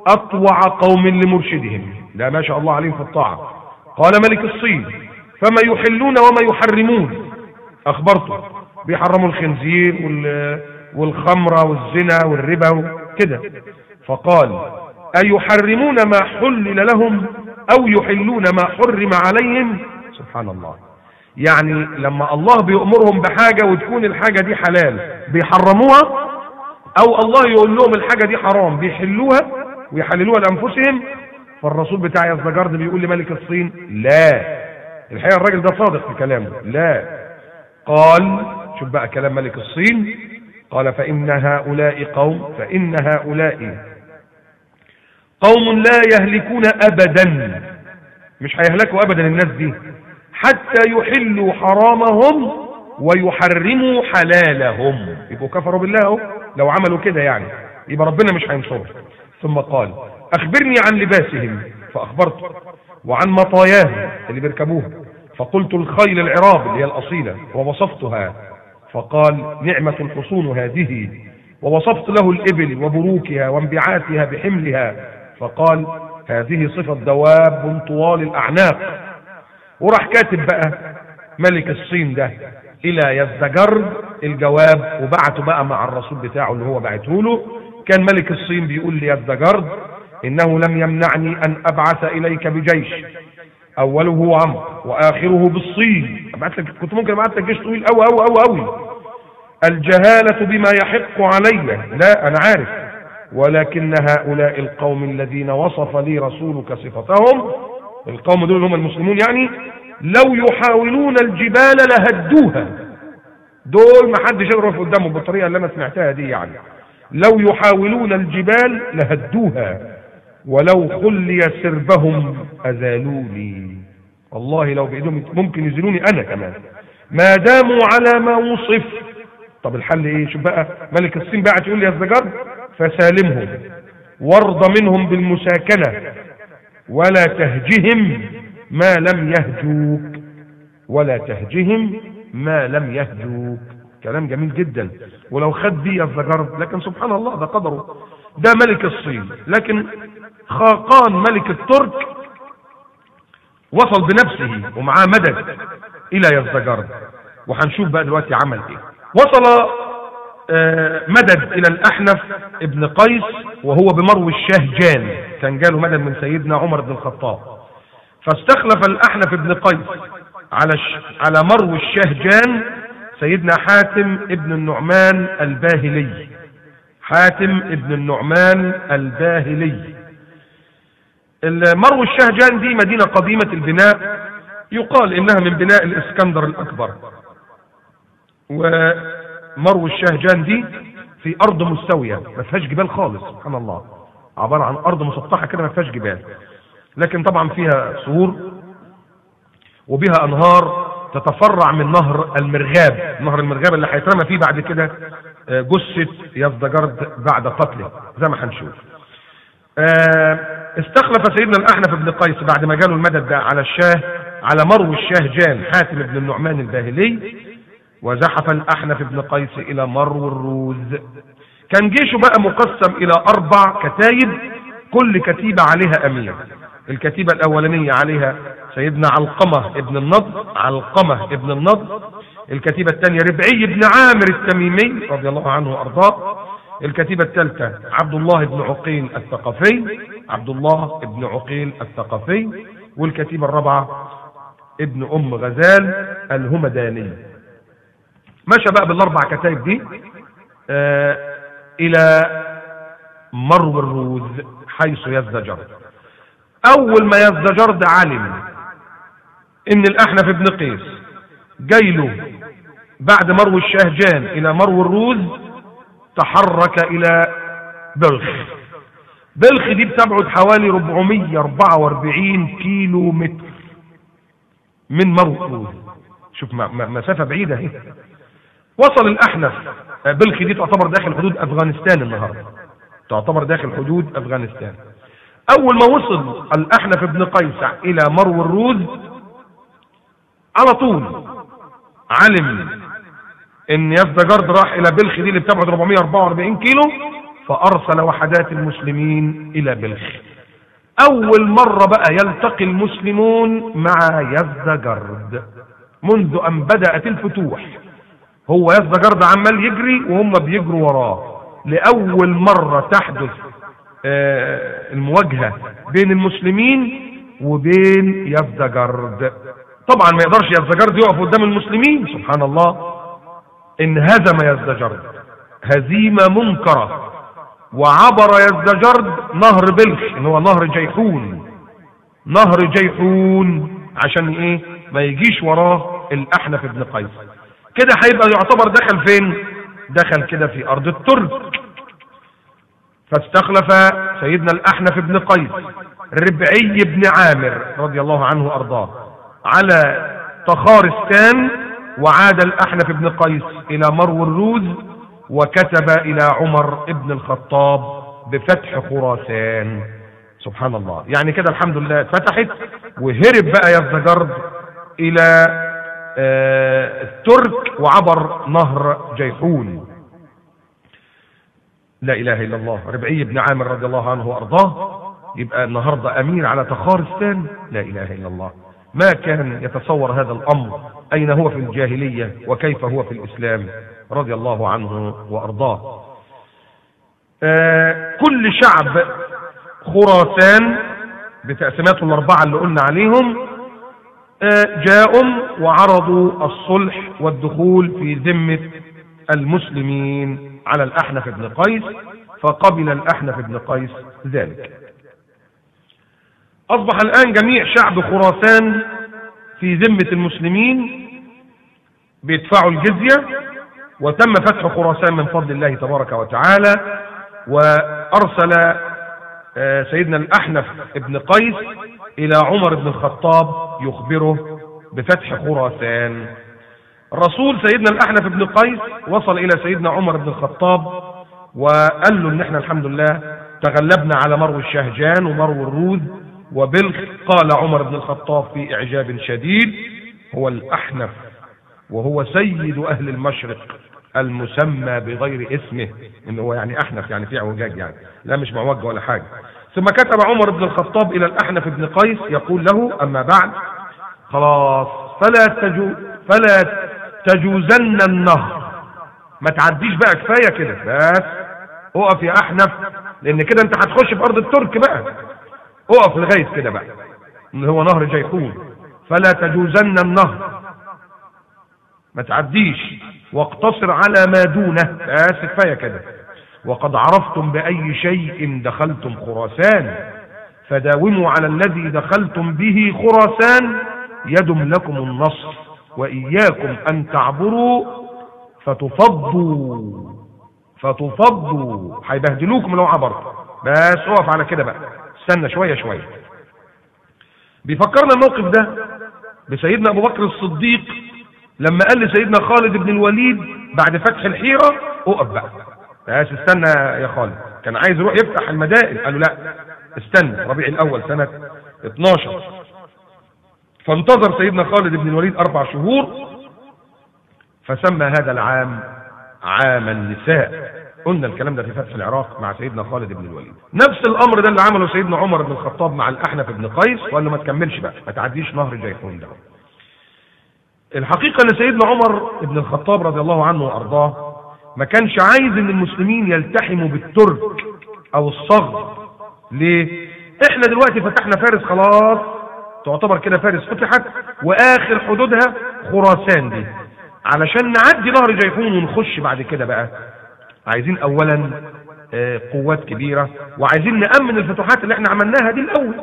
[SPEAKER 1] أطوع قوم لمرشدهم لا ما شاء الله عليهم في الطاعة قال ملك الصين فما يحلون وما يحرمون أخبرته بيحرموا الخنزير والخمرة والزنا والربا كده فقال أيحرمون ما حلل لهم أو يحلون ما حرم عليهم سبحان الله يعني لما الله بيأمرهم بحاجة وتكون الحاجة دي حلال بيحرموها أو الله يقول لهم الحاجة دي حرام بيحلوها ويحللوها لأنفسهم فالرسول بتاع يزدجرد بيقول لملك الصين لا الحقيقة الراجل ده صادق في كلامه لا قال شوف بقى كلام ملك الصين قال فإن هؤلاء قوم فإن هؤلاء قوم لا يهلكون أبدا مش هيهلكوا أبدا الناس دي حتى يحلوا حرامهم ويحرموا حلالهم يبقوا كفروا بالله لو عملوا كده يعني يبقى ربنا مش هينصرهم ثم قال أخبرني عن لباسهم فأخبرت وعن مطاياهم اللي بيركبوها فقلت الخيل العراب اللي هي الأصيلة ووصفتها فقال نعمة الحصون هذه ووصفت له الإبل وبروكها وانبعاثها بحملها فقال هذه صفة دواب طوال الأعناق وراح كاتب بقى ملك الصين ده إلى يزدجر الجواب وبعته بقى مع الرسول بتاعه اللي هو بعته له كان ملك الصين بيقول ليزدجر إنه لم يمنعني أن أبعث إليك بجيش أوله عمرو وآخره بالصين أبعت لك كنت ممكن أبعت لك جيش طويل أوي أوي أوي أوي الجهالة بما يحق علي لا أنا عارف ولكن هؤلاء القوم الذين وصف لي رسولك صفتهم القوم دول هم المسلمون يعني لو يحاولون الجبال لهدوها دول ما حدش يقدر يقف قدامهم بالطريقه اللي انا سمعتها دي يعني لو يحاولون الجبال لهدوها ولو خلي سربهم ازالوني والله لو بايدهم ممكن يزيلوني انا كمان ما داموا على ما وصف طب الحل ايه شوف بقى ملك الصين بقى يقول لي يا الزجر فسالمهم وارض منهم بالمساكنه ولا تهجهم ما لم يهجوك ولا تهجهم ما لم يهجوك كلام جميل جدا ولو خد بي الزجر لكن سبحان الله ده قدره ده ملك الصين لكن خاقان ملك الترك وصل بنفسه ومعاه مدد الى يزدجرد وهنشوف بقى دلوقتي عمل ايه وصل مدد الى الاحنف ابن قيس وهو بمرو الشهجان كان جاله مدد من سيدنا عمر بن الخطاب فاستخلف الاحنف ابن قيس على ش... على مرو الشهجان سيدنا حاتم ابن النعمان الباهلي حاتم ابن النعمان الباهلي مرو الشهجان دي مدينة قديمة البناء يقال انها من بناء الاسكندر الاكبر ومرو الشهجان دي في ارض مستوية ما فيهاش جبال خالص سبحان الله عبارة عن ارض مسطحة كده ما فيهاش جبال لكن طبعا فيها صخور وبها انهار تتفرع من نهر المرغاب نهر المرغاب اللي هيترمى فيه بعد كده جثة يزدجرد بعد قتله زي ما هنشوف استخلف سيدنا الأحنف بن قيس بعد ما جاله المدد ده على الشاه على مرو الشاه جان حاتم بن النعمان الباهلي وزحف الأحنف بن قيس إلى مرو الروز كان جيشه بقى مقسم إلى أربع كتايب كل كتيبة عليها أمير الكتيبة الأولانية عليها سيدنا علقمة ابن النضر علقمة ابن النضر الكتيبة الثانية ربعي بن عامر التميمي رضي الله عنه وأرضاه الكتيبة الثالثة عبد الله بن عقيل الثقفي عبد الله بن عقيل الثقفي والكتيبة الرابعة ابن أم غزال الهمداني مشى بقى بالأربع كتايب دي آه إلى مرو الروز حيث يزدجر أول ما يزدجر علم إن الأحنف بن قيس جايله بعد مرو الشهجان إلى مرو الروز تحرك الى بلخ بلخ دي بتبعد حوالي 444 كيلو متر من مرو شوف مسافة بعيدة اهي وصل الاحنف بلخ دي تعتبر داخل حدود افغانستان النهاردة تعتبر داخل حدود افغانستان اول ما وصل الاحنف بن قيس الى مرو الروز على طول علم ان يزدجرد راح الى بلخ دي اللي بتبعد 444 كيلو فأرسل وحدات المسلمين إلى بلخ أول مرة بقى يلتقي المسلمون مع يزدجرد منذ أن بدأت الفتوح هو يزدجرد عمال يجري وهم بيجروا وراه لأول مرة تحدث آه، المواجهة بين المسلمين وبين يزدجرد طبعا ما يقدرش يزدجرد يقف قدام المسلمين سبحان الله انهزم يزدجرد هزيمة منكرة وعبر يزدجرد نهر بلخ اللي هو نهر جيحون نهر جيحون عشان ايه ما يجيش وراه الاحنف بن قيس كده هيبقى يعتبر دخل فين دخل كده في ارض الترك فاستخلف سيدنا الاحنف بن قيس ربعي بن عامر رضي الله عنه وارضاه على تخارستان وعاد الاحنف بن قيس الى مرو الروز وكتب الى عمر بن الخطاب بفتح خراسان سبحان الله يعني كده الحمد لله اتفتحت وهرب بقى يزدجرد الى آه، الترك وعبر نهر جيحون لا اله الا الله ربعي بن عامر رضي الله عنه وارضاه يبقى النهارده امير على تخارستان لا اله الا الله ما كان يتصور هذا الامر اين هو في الجاهليه وكيف هو في الاسلام رضي الله عنه وارضاه آه كل شعب خراسان بتقسيماته الاربعه اللي قلنا عليهم آه جاءوا وعرضوا الصلح والدخول في ذمه المسلمين على الاحنف بن قيس فقبل الاحنف بن قيس ذلك اصبح الان جميع شعب خراسان في ذمه المسلمين بيدفعوا الجزيه وتم فتح خراسان من فضل الله تبارك وتعالى وارسل آه، سيدنا الاحنف بن قيس الى عمر بن الخطاب يخبره بفتح خراسان الرسول سيدنا الاحنف بن قيس وصل الى سيدنا عمر بن الخطاب وقال له ان احنا الحمد لله تغلبنا على مرو الشهجان ومرو الروذ وبلخ قال عمر بن الخطاب في اعجاب شديد هو الاحنف وهو سيد اهل المشرق المسمى بغير اسمه ان هو يعني احنف يعني في اعوجاج يعني لا مش معوج ولا حاجه ثم كتب عمر بن الخطاب الى الاحنف بن قيس يقول له اما بعد خلاص فلا تجو فلا تجوزن النهر ما تعديش بقى كفايه كده بس اقف يا احنف لان كده انت هتخش في ارض الترك بقى اقف لغايه كده بقى اللي هو نهر جيحون فلا تجوزن النهر ما تعديش واقتصر على ما دونه بس كفايه كده وقد عرفتم باي شيء دخلتم خراسان فداوموا على الذي دخلتم به خراسان يدم لكم النصر واياكم ان تعبروا فتفضوا فتفضوا هيبهدلوكم لو عبرتوا بس اقف على كده بقى استنى شويه شويه بيفكرنا الموقف ده بسيدنا ابو بكر الصديق لما قال لسيدنا خالد بن الوليد بعد فتح الحيره اقف بقى بس استنى يا خالد كان عايز يروح يفتح المدائن قالوا لا استنى ربيع الاول سنه 12 فانتظر سيدنا خالد بن الوليد اربع شهور فسمى هذا العام عام النساء قلنا الكلام ده في فتح العراق مع سيدنا خالد بن الوليد نفس الامر ده اللي عمله سيدنا عمر بن الخطاب مع الاحنف بن قيس وقال له ما تكملش بقى ما تعديش نهر جيحون ده الحقيقه ان سيدنا عمر بن الخطاب رضي الله عنه وارضاه ما كانش عايز ان المسلمين يلتحموا بالترك او الصغر ليه احنا دلوقتي فتحنا فارس خلاص تعتبر كده فارس فتحت واخر حدودها خراسان دي علشان نعدي نهر جيحون ونخش بعد كده بقى عايزين اولا آه، قوات كبيرة وعايزين نأمن الفتوحات اللي احنا عملناها دي الاول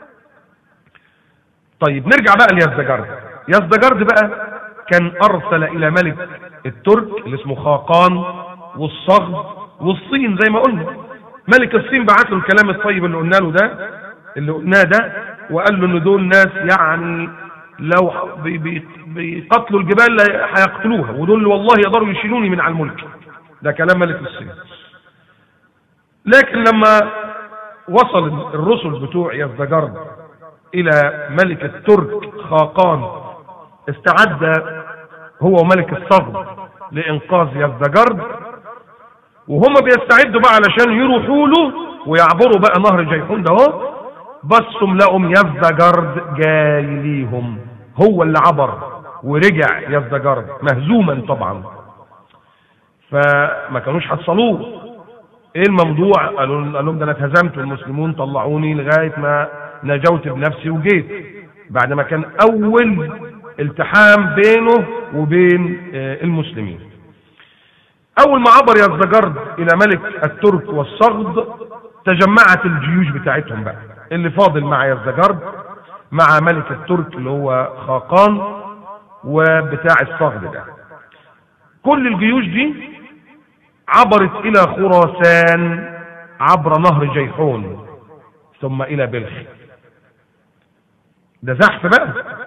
[SPEAKER 1] طيب نرجع بقى ليزدجرد يزدجرد بقى كان ارسل الى ملك الترك اللي اسمه خاقان والصغر والصين زي ما قلنا ملك الصين بعت له الكلام الطيب اللي قلنا له ده اللي قلناه ده وقال له ان دول ناس يعني لو بي- بي- بيقتلوا الجبال لا هيقتلوها ودول والله يقدروا يشيلوني من على الملك ده كلام ملك الصين لكن لما وصل الرسل بتوع يزدجرد الى ملك الترك خاقان استعد هو وملك الصغر لانقاذ يزدجرد وهم بيستعدوا بقى علشان يروحوا له ويعبروا بقى نهر جيحون ده اهو بصوا لقوا يزدجرد جاي ليهم هو اللي عبر ورجع يزدجرد مهزوما طبعا فما كانوش حصلوه ايه الموضوع قالوا قال لهم ده انا اتهزمت والمسلمون طلعوني لغايه ما نجوت بنفسي وجيت بعد ما كان اول التحام بينه وبين آه، المسلمين اول ما عبر يزدجرد الى ملك الترك والصغد تجمعت الجيوش بتاعتهم بقى اللي فاضل مع يزدجرد مع ملك الترك اللي هو خاقان وبتاع الصغد ده كل الجيوش دي عبرت الى خراسان عبر نهر جيحون ثم الى بلخ ده زحف بقى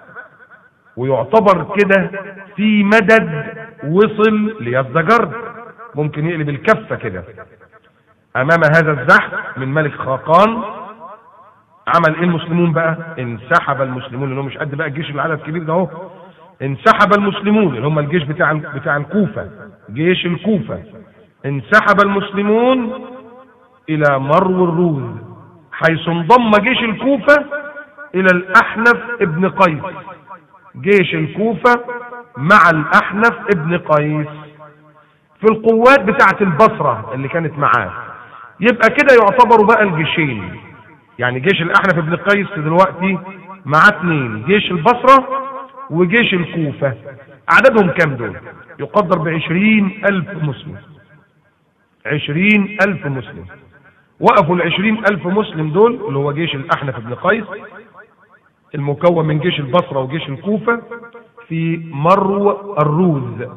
[SPEAKER 1] ويعتبر كده في مدد وصل ليزدجرد ممكن يقلب الكفة كده امام هذا الزحف من ملك خاقان عمل ايه المسلمون بقى انسحب المسلمون لانهم مش قد بقى الجيش العدد الكبير ده اهو انسحب المسلمون اللي هم الجيش بتاع بتاع الكوفه جيش الكوفه انسحب المسلمون الى مرو الروذ حيث انضم جيش الكوفه الى الاحنف ابن قيس جيش الكوفه مع الاحنف ابن قيس في القوات بتاعه البصره اللي كانت معاه يبقى كده يعتبروا بقى الجيشين يعني جيش الاحنف ابن قيس دلوقتي معاه اثنين جيش البصره وجيش الكوفه عددهم كام دول يقدر بعشرين الف مسلم عشرين ألف مسلم وقفوا العشرين ألف مسلم دول اللي هو جيش الأحنف بن قيس المكون من جيش البصرة وجيش الكوفة في مرو الروذ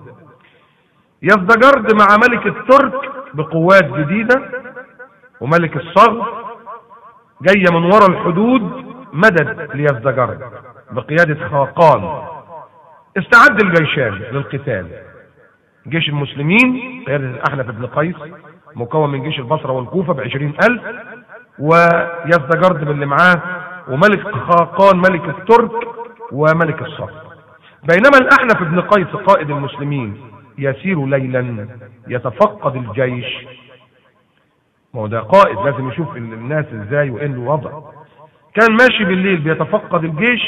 [SPEAKER 1] يزدجرد مع ملك الترك بقوات جديدة وملك الصغر جاية من وراء الحدود مدد ليزدجرد بقيادة خاقان استعد الجيشان للقتال جيش المسلمين قيادة الأحنف بن قيس مكون من جيش البصرة والكوفة بعشرين ألف ويزدجرد باللي معاه وملك خاقان ملك الترك وملك الصف بينما الأحنف بن قيس قائد المسلمين يسير ليلا يتفقد الجيش ما هو ده قائد لازم يشوف الناس ازاي وايه الوضع كان ماشي بالليل بيتفقد الجيش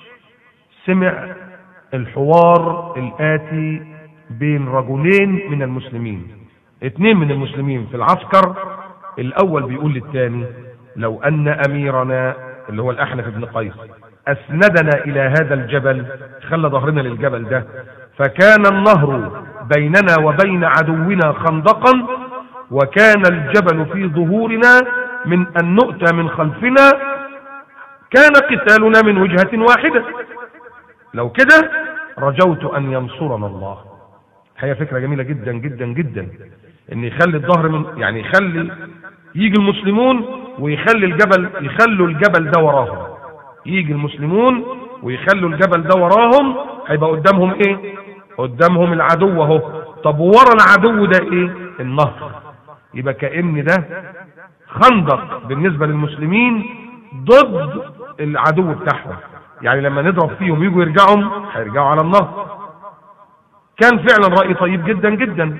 [SPEAKER 1] سمع الحوار الآتي بين رجلين من المسلمين اثنين من المسلمين في العسكر الاول بيقول للثاني لو ان اميرنا اللي هو الاحنف بن قيس اسندنا الى هذا الجبل خلى ظهرنا للجبل ده فكان النهر بيننا وبين عدونا خندقا وكان الجبل في ظهورنا من ان نؤتى من خلفنا كان قتالنا من وجهة واحدة لو كده رجوت ان ينصرنا الله هي فكرة جميلة جدا جدا جدا ان يخلي الظهر من يعني يخلي يجي المسلمون ويخلي الجبل يخلوا الجبل ده وراهم يجي المسلمون ويخلوا الجبل ده وراهم هيبقى قدامهم ايه قدامهم العدو اهو طب ورا العدو ده ايه النهر يبقى كأن ده خندق بالنسبة للمسلمين ضد العدو بتاعهم يعني لما نضرب فيهم يجوا يرجعوا هيرجعوا على النهر كان فعلا رأي طيب جدا جدا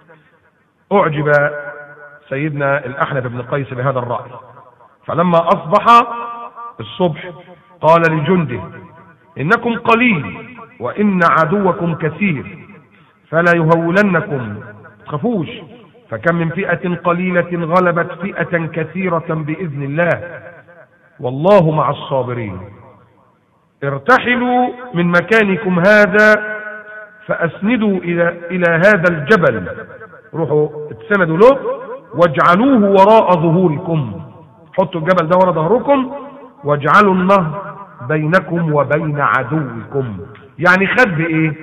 [SPEAKER 1] أعجب سيدنا الأحنف بن قيس بهذا الرأي فلما أصبح الصبح قال لجنده إنكم قليل وإن عدوكم كثير فلا يهولنكم تخافوش فكم من فئة قليلة غلبت فئة كثيرة بإذن الله والله مع الصابرين ارتحلوا من مكانكم هذا فأسندوا إلى إلى هذا الجبل روحوا اتسندوا له واجعلوه وراء ظهوركم حطوا الجبل ده وراء ظهركم واجعلوا النهر بينكم وبين عدوكم يعني خد بإيه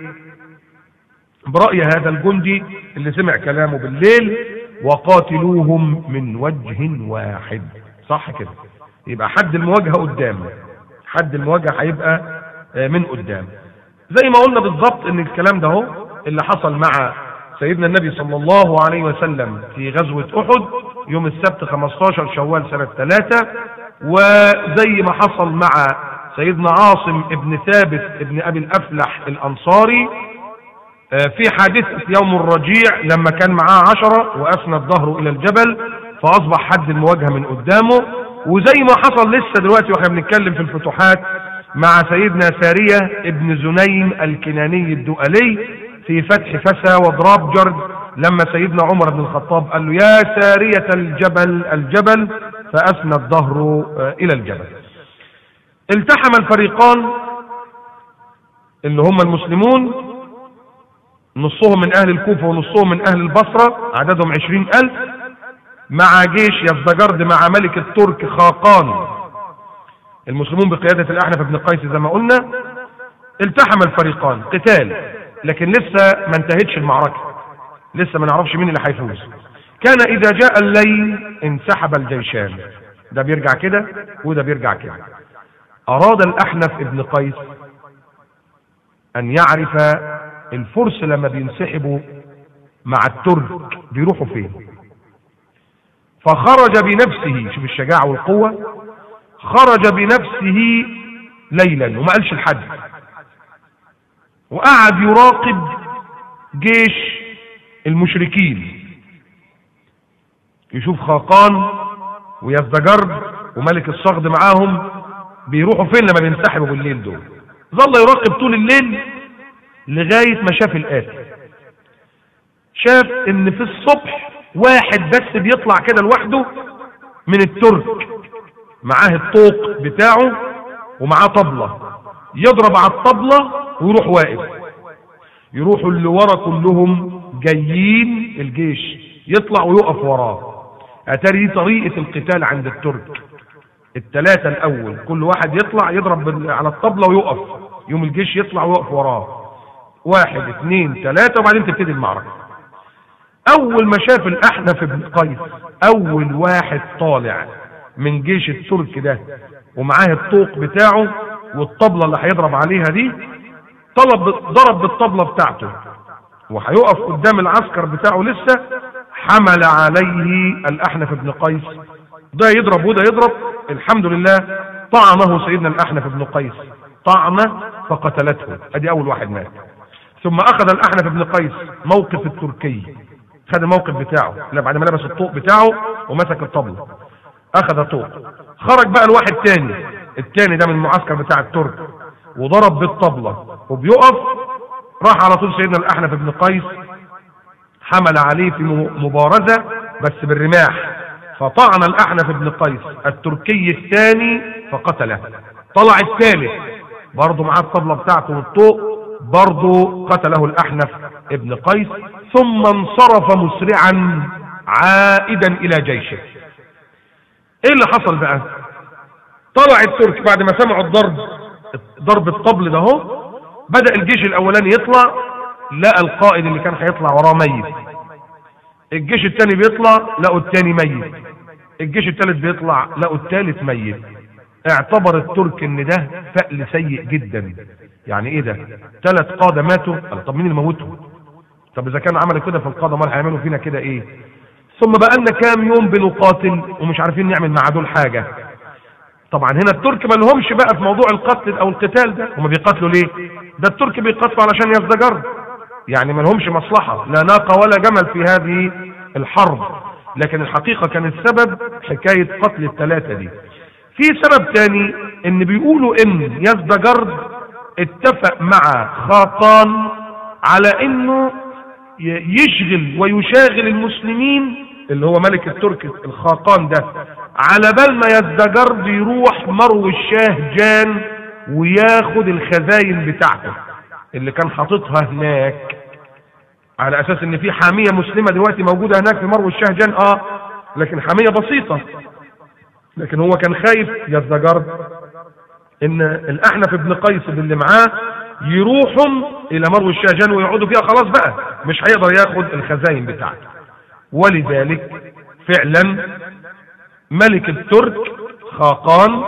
[SPEAKER 1] برأي هذا الجندي اللي سمع كلامه بالليل وقاتلوهم من وجه واحد صح كده يبقى حد المواجهة قدام حد المواجهة هيبقى من قدام زي ما قلنا بالضبط ان الكلام ده هو اللي حصل مع سيدنا النبي صلى الله عليه وسلم في غزوة احد يوم السبت 15 شوال سنة 3 وزي ما حصل مع سيدنا عاصم ابن ثابت ابن ابي الافلح الانصاري آه، في حادثة يوم الرجيع لما كان معاه عشرة وأسند ظهره إلى الجبل فأصبح حد المواجهة من قدامه وزي ما حصل لسه دلوقتي واحنا بنتكلم في الفتوحات مع سيدنا سارية ابن زنيم الكناني الدؤلي في فتح فسا وضراب جرد لما سيدنا عمر بن الخطاب قال له يا سارية الجبل الجبل فأسند ظهره آه، إلى الجبل التحم الفريقان اللي هم المسلمون نصهم من أهل الكوفة ونصهم من أهل البصرة عددهم عشرين ألف مع جيش يزدجرد مع ملك الترك خاقان المسلمون بقيادة الأحنف بن قيس زي ما قلنا التحم الفريقان قتال لكن لسه ما انتهتش المعركة لسه ما نعرفش مين اللي هيفوز كان إذا جاء الليل انسحب الجيشان ده بيرجع كده وده بيرجع كده أراد الأحنف ابن قيس أن يعرف الفرس لما بينسحبوا مع الترك بيروحوا فين فخرج بنفسه شوف الشجاعة والقوة خرج بنفسه ليلا وما قالش لحد وقعد يراقب جيش المشركين يشوف خاقان ويزدجرد وملك الصغد معاهم بيروحوا فين لما بينسحبوا بالليل دول ظل يراقب طول الليل لغاية ما شاف الآتي شاف ان في الصبح واحد بس بيطلع كده لوحده من الترك معاه الطوق بتاعه ومعاه طبلة يضرب على الطبلة ويروح واقف يروحوا اللي ورا كلهم جايين الجيش يطلع ويقف وراه اتاري دي طريقة القتال عند الترك الثلاثة الاول كل واحد يطلع يضرب بال- على الطبلة ويقف يوم الجيش يطلع ويقف وراه واحد اثنين ثلاثة وبعدين تبتدي المعركة اول ما شاف الاحنف بن قيس اول واحد طالع من جيش الترك ده ومعاه الطوق بتاعه والطبلة اللي هيضرب عليها دي طلب ضرب بالطبلة بتاعته وهيقف قدام العسكر بتاعه لسه حمل عليه الأحنف بن قيس ده يضرب وده يضرب الحمد لله طعنه سيدنا الأحنف بن قيس طعنة فقتلته ادي أول واحد مات ثم أخذ الأحنف بن قيس موقف التركي خد الموقف بتاعه لا بعد ما لبس الطوق بتاعه ومسك الطبلة أخذ طوق خرج بقى الواحد تاني التاني ده من المعسكر بتاع الترك وضرب بالطبلة وبيقف راح على طول سيدنا الأحنف بن قيس حمل عليه في م- مبارزة بس بالرماح فطعن الأحنف بن قيس التركي الثاني فقتله طلع الثالث برضه معاه الطبلة بتاعته والطوق برضه قتله الأحنف ابن قيس ثم انصرف مسرعا عائدا إلى جيشه ايه اللي حصل بقى طلع الترك بعد ما سمعوا الضرب ضرب الطبل ده اهو بدأ الجيش الاولاني يطلع لقى القائد اللي كان هيطلع وراه ميت الجيش الثاني بيطلع لقوا الثاني ميت الجيش الثالث بيطلع لقوا الثالث ميت اعتبر الترك ان ده فأل سيء جدا يعني ايه ده ثلاث قادة ماتوا قال طب مين اللي موتهم طب اذا كان عملوا كده في القادة امال هيعملوا فينا كده ايه ثم بقى لنا كام يوم بنقاتل ومش عارفين نعمل مع دول حاجة طبعا هنا الترك ما لهمش بقى في موضوع القتل او القتال ده هم بيقاتلوا ليه ده الترك بيقاتلوا علشان يزدجر يعني ما لهمش مصلحة لا ناقة ولا جمل في هذه الحرب لكن الحقيقة كان السبب حكاية قتل الثلاثة دي في سبب تاني ان بيقولوا ان يزدجرد اتفق مع خاقان على انه ي- يشغل ويشاغل المسلمين اللي هو ملك الترك الخاقان ده على بال ما يزدجرد يروح مرو الشاه جان وياخد الخزاين بتاعته اللي كان حاططها هناك على اساس ان في حاميه مسلمه دلوقتي موجوده هناك في مرو الشاه جان اه لكن حاميه بسيطه لكن هو كان خايف يزدجرد ان الاحنف ابن قيس اللي معاه يروحوا الى مرو الشاجان ويقعدوا فيها خلاص بقى مش هيقدر ياخد الخزاين بتاعته ولذلك فعلا ملك الترك خاقان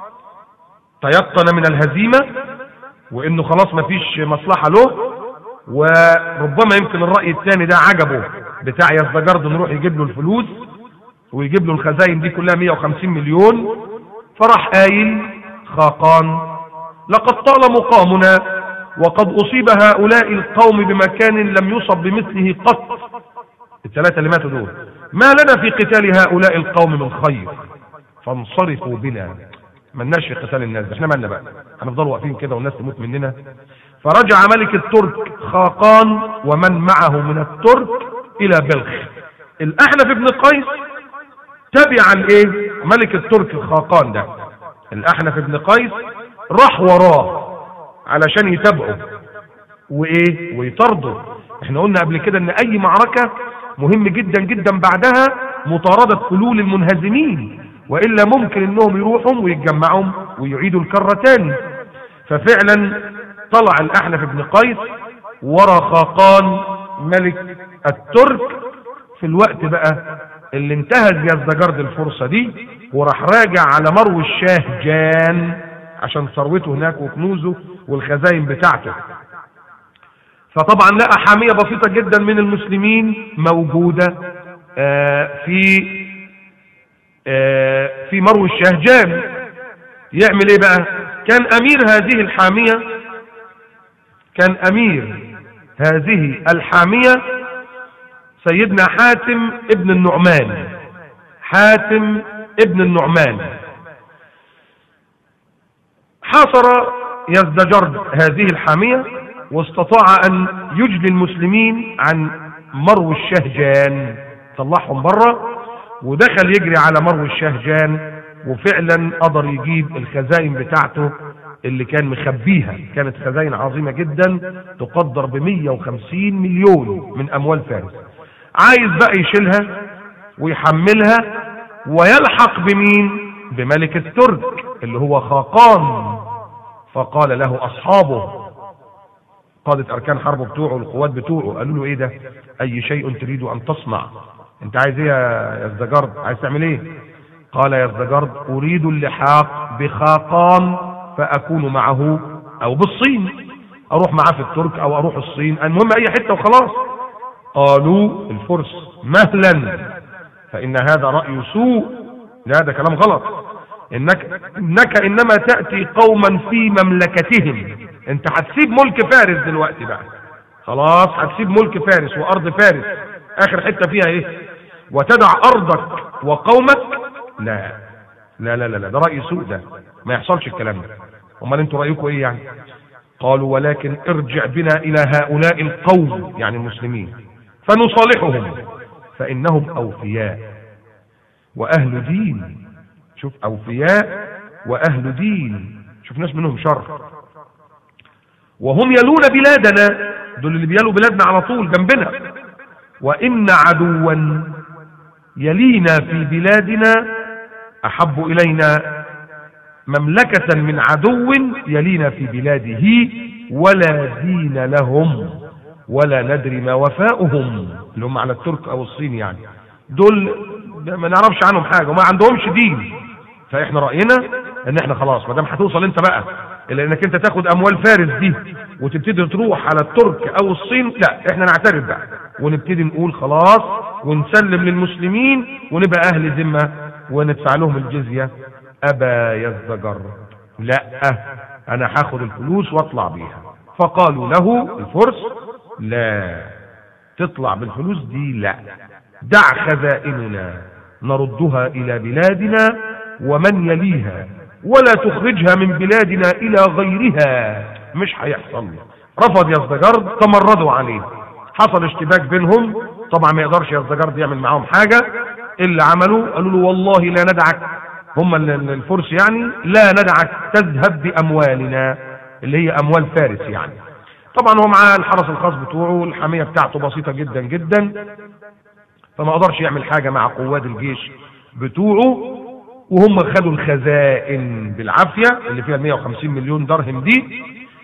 [SPEAKER 1] تيقن من الهزيمة وانه خلاص مفيش مصلحة له وربما يمكن الرأي الثاني ده عجبه بتاع يزدجرد نروح يجيب له الفلوس ويجيب له الخزاين دي كلها 150 مليون فراح قايل خاقان لقد طال مقامنا وقد أصيب هؤلاء القوم بمكان لم يصب بمثله قط الثلاثة اللي ماتوا دول ما لنا في قتال هؤلاء القوم من خير فانصرفوا بنا ملناش في قتال الناس ده احنا مالنا بقى هنفضل واقفين كده والناس تموت مننا فرجع ملك الترك خاقان ومن معه من الترك الى بلخ الاحنف بن قيس تبع الايه ملك الترك خاقان ده الاحنف بن قيس راح وراه علشان يتابعه وايه ويطرده احنا قلنا قبل كده ان اي معركة مهم جدا جدا بعدها مطاردة فلول المنهزمين والا ممكن انهم يروحوا ويتجمعوا ويعيدوا الكرة تاني ففعلا طلع الاحنف بن قيس ورا خاقان ملك الترك في الوقت بقى اللي انتهز يزدجرد الفرصة دي وراح راجع على مرو الشاه جان عشان ثروته هناك وكنوزه والخزاين بتاعته فطبعا لقى حامية بسيطة جدا من المسلمين موجودة آه في آه في مرو الشهجان يعمل ايه بقى كان امير هذه الحامية كان امير هذه الحامية سيدنا حاتم ابن النعمان حاتم ابن النعمان حاصر يزدجرد هذه الحامية واستطاع أن يجلي المسلمين عن مرو الشهجان طلعهم بره ودخل يجري على مرو الشهجان وفعلا قدر يجيب الخزائن بتاعته اللي كان مخبيها كانت خزائن عظيمة جدا تقدر ب 150 مليون من أموال فارس عايز بقى يشيلها ويحملها ويلحق بمين بملك الترك اللي هو خاقان فقال له أصحابه قادة أركان حرب بتوعه القوات بتوعه قالوا له إيه ده أي شيء تريد أن تصنع أنت عايز إيه يا يزدجرد عايز تعمل إيه قال يزدجرد أريد اللحاق بخاقان فأكون معه أو بالصين أروح معاه في الترك أو أروح الصين المهم أي حتة وخلاص قالوا الفرس مهلا فإن هذا رأي سوء لا ده كلام غلط إنك, إنك إنما تأتي قوما في مملكتهم أنت هتسيب ملك فارس دلوقتي بقى خلاص هتسيب ملك فارس وأرض فارس آخر حتة فيها إيه وتدع أرضك وقومك لا لا لا لا, لا ده رأي سوء ده ما يحصلش الكلام ده امال انتوا رأيكم ايه يعني قالوا ولكن ارجع بنا الى هؤلاء القوم يعني المسلمين فنصالحهم فانهم اوفياء واهل دين شوف اوفياء واهل دين شوف ناس منهم شر وهم يلون بلادنا دول اللي بيلوا بلادنا على طول جنبنا وان عدوا يلينا في بلادنا احب الينا مملكة من عدو يلينا في بلاده ولا دين لهم ولا ندري ما وفاؤهم اللي هم على الترك او الصين يعني دول ما نعرفش عنهم حاجة وما عندهمش دين فاحنا رأينا ان احنا خلاص ما دام هتوصل انت بقى الا انك انت تاخد اموال فارس دي وتبتدي تروح على الترك او الصين لا احنا نعترف بقى ونبتدي نقول خلاص ونسلم للمسلمين ونبقى اهل ذمه وندفع لهم الجزيه ابى يزدجر لا انا هاخد الفلوس واطلع بيها فقالوا له الفرس لا تطلع بالفلوس دي لا دع خزائننا نردها الى بلادنا ومن يليها ولا تخرجها من بلادنا الى غيرها مش هيحصل رفض يزدجرد تمردوا عليه حصل اشتباك بينهم طبعا ما يقدرش يزدجرد يعمل معاهم حاجة اللي عملوا قالوا له والله لا ندعك هم الفرس يعني لا ندعك تذهب باموالنا اللي هي اموال فارس يعني طبعا هو معاه الحرس الخاص بتوعه الحامية بتاعته بسيطة جدا جدا فما قدرش يعمل حاجة مع قوات الجيش بتوعه وهم خدوا الخزائن بالعافية اللي فيها 150 مليون درهم دي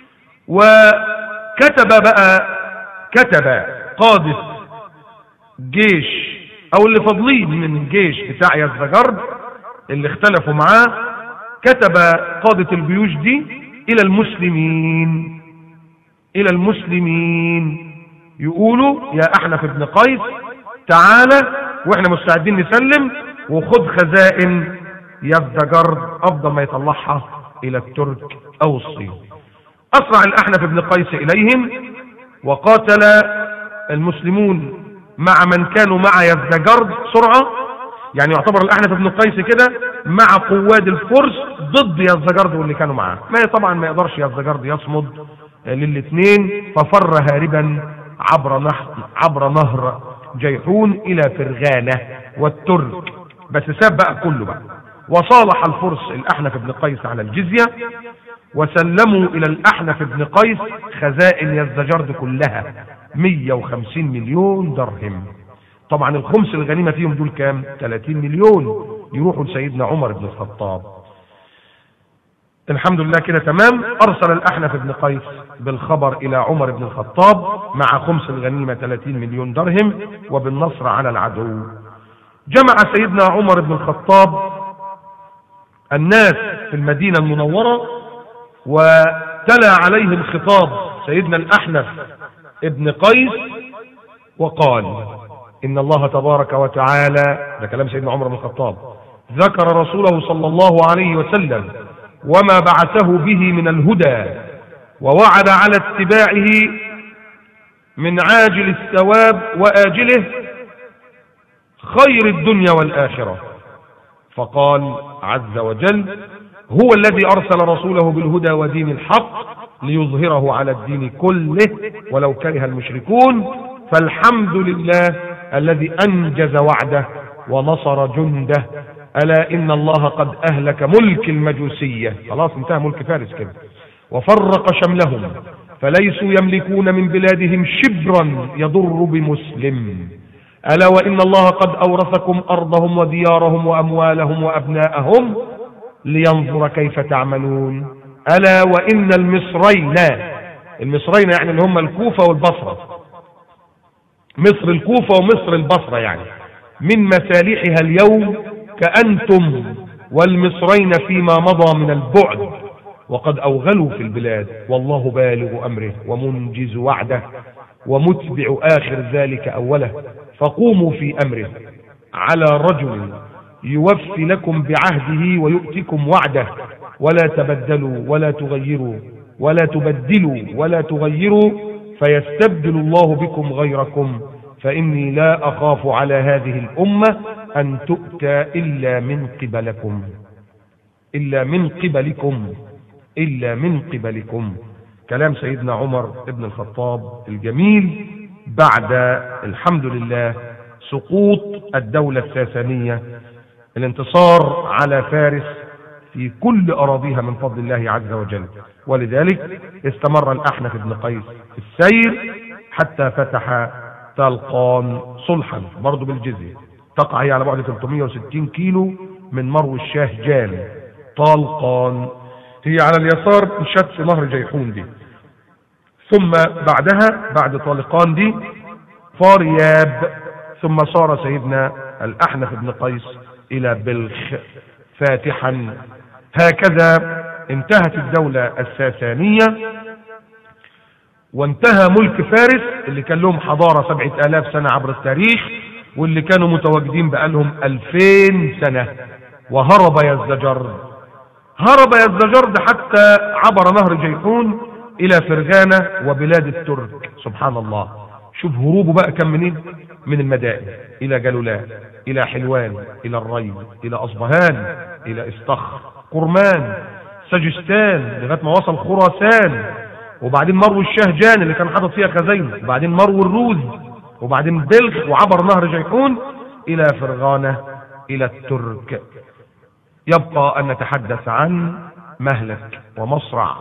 [SPEAKER 1] وكتب بقى كتب قادة جيش او اللي فاضلين من الجيش بتاع يزدجرد اللي اختلفوا معاه كتب قادة الجيوش دي الى المسلمين الى المسلمين يقولوا يا احنف بن قيس تعالى واحنا مستعدين نسلم وخد خزائن يزدجرد افضل ما يطلعها الى الترك او الصين أسرع الأحنف بن قيس إليهم وقاتل المسلمون مع من كانوا مع يزدجرد سرعة يعني يعتبر الأحنف بن قيس كده مع قواد الفرس ضد يزدجرد واللي كانوا معاه ما طبعا ما يقدرش يزدجرد يصمد للاثنين ففر هاربا عبر نهر عبر نهر جيحون الى فرغانه والترك بس ساب بقى كله بقى وصالح الفرس الاحنف بن قيس على الجزيه وسلموا الى الاحنف بن قيس خزائن يزدجرد كلها 150 مليون درهم طبعا الخمس الغنيمه فيهم دول كام 30 مليون يروحوا لسيدنا عمر بن الخطاب الحمد لله كده تمام ارسل الاحنف بن قيس بالخبر الى عمر بن الخطاب مع خمس الغنيمه 30 مليون درهم وبالنصر على العدو جمع سيدنا عمر بن الخطاب الناس في المدينه المنوره وتلا عليهم خطاب سيدنا الاحنف ابن قيس وقال ان الله تبارك وتعالى ده كلام سيدنا عمر بن الخطاب ذكر رسوله صلى الله عليه وسلم وما بعثه به من الهدى ووعد على اتباعه من عاجل الثواب واجله خير الدنيا والاخره فقال عز وجل هو الذي ارسل رسوله بالهدى ودين الحق ليظهره على الدين كله ولو كره المشركون فالحمد لله الذي انجز وعده ونصر جنده الا ان الله قد اهلك ملك المجوسيه خلاص انتهى ملك فارس كده وفرق شملهم فليسوا يملكون من بلادهم شبرا يضر بمسلم الا وان الله قد اورثكم ارضهم وديارهم واموالهم وابناءهم لينظر كيف تعملون الا وان المصرين المصرين يعني اللي هم الكوفه والبصره مصر الكوفه ومصر البصره يعني من مسالحها اليوم كأنتم والمصرين فيما مضى من البعد وقد أوغلوا في البلاد والله بالغ أمره ومنجز وعده ومتبع آخر ذلك أوله فقوموا في أمره على رجل يوفي لكم بعهده ويؤتكم وعده ولا تبدلوا ولا تغيروا ولا تبدلوا ولا تغيروا فيستبدل الله بكم غيركم فإني لا أخاف على هذه الأمة أن تؤتى إلا من قبلكم إلا من قبلكم إلا من قبلكم كلام سيدنا عمر بن الخطاب الجميل بعد الحمد لله سقوط الدولة الساسانية الانتصار على فارس في كل أراضيها من فضل الله عز وجل ولذلك استمر الأحنف بن قيس في السير حتى فتح تلقان صلحا برضه بالجزية تقع هي على بعد 360 كيلو من مرو الشاه جان طالقان هي على اليسار شط نهر جيحون دي ثم بعدها بعد طالقان دي فارياب ثم صار سيدنا الأحنف بن قيس إلى بلخ فاتحا هكذا انتهت الدولة الساسانية وانتهى ملك فارس اللي كان لهم حضارة سبعة آلاف سنة عبر التاريخ واللي كانوا متواجدين بقالهم ألفين سنة وهرب يزدجرد هرب يزدجرد حتى عبر نهر جيحون إلى فرغانة وبلاد الترك سبحان الله شوف هروبه بقى كم منين من المدائن إلى جلولان إلى حلوان إلى الري إلى أصبهان إلى استخر قرمان سجستان لغاية ما وصل خراسان وبعدين مرو الشهجان اللي كان حاطط فيها خزين وبعدين مرو الروز وبعدين بلخ وعبر نهر جيحون إلى فرغانة إلى الترك يبقى أن نتحدث عن مهلك ومصرع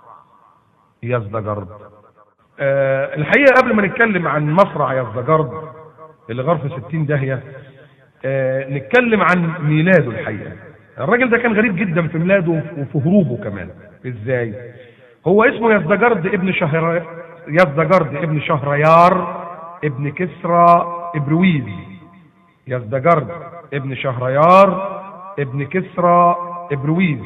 [SPEAKER 1] يزدجرد أه الحقيقة قبل ما نتكلم عن مصرع يزدجرد اللي غرف ستين داهية أه نتكلم عن ميلاده الحقيقة الراجل ده كان غريب جدا في ميلاده وفي هروبه كمان ازاي هو اسمه يزدجرد ابن شهر يزدجرد ابن شهريار ابن كسرى ابرويز يزدجرد ابن شهريار ابن كسرى ابرويز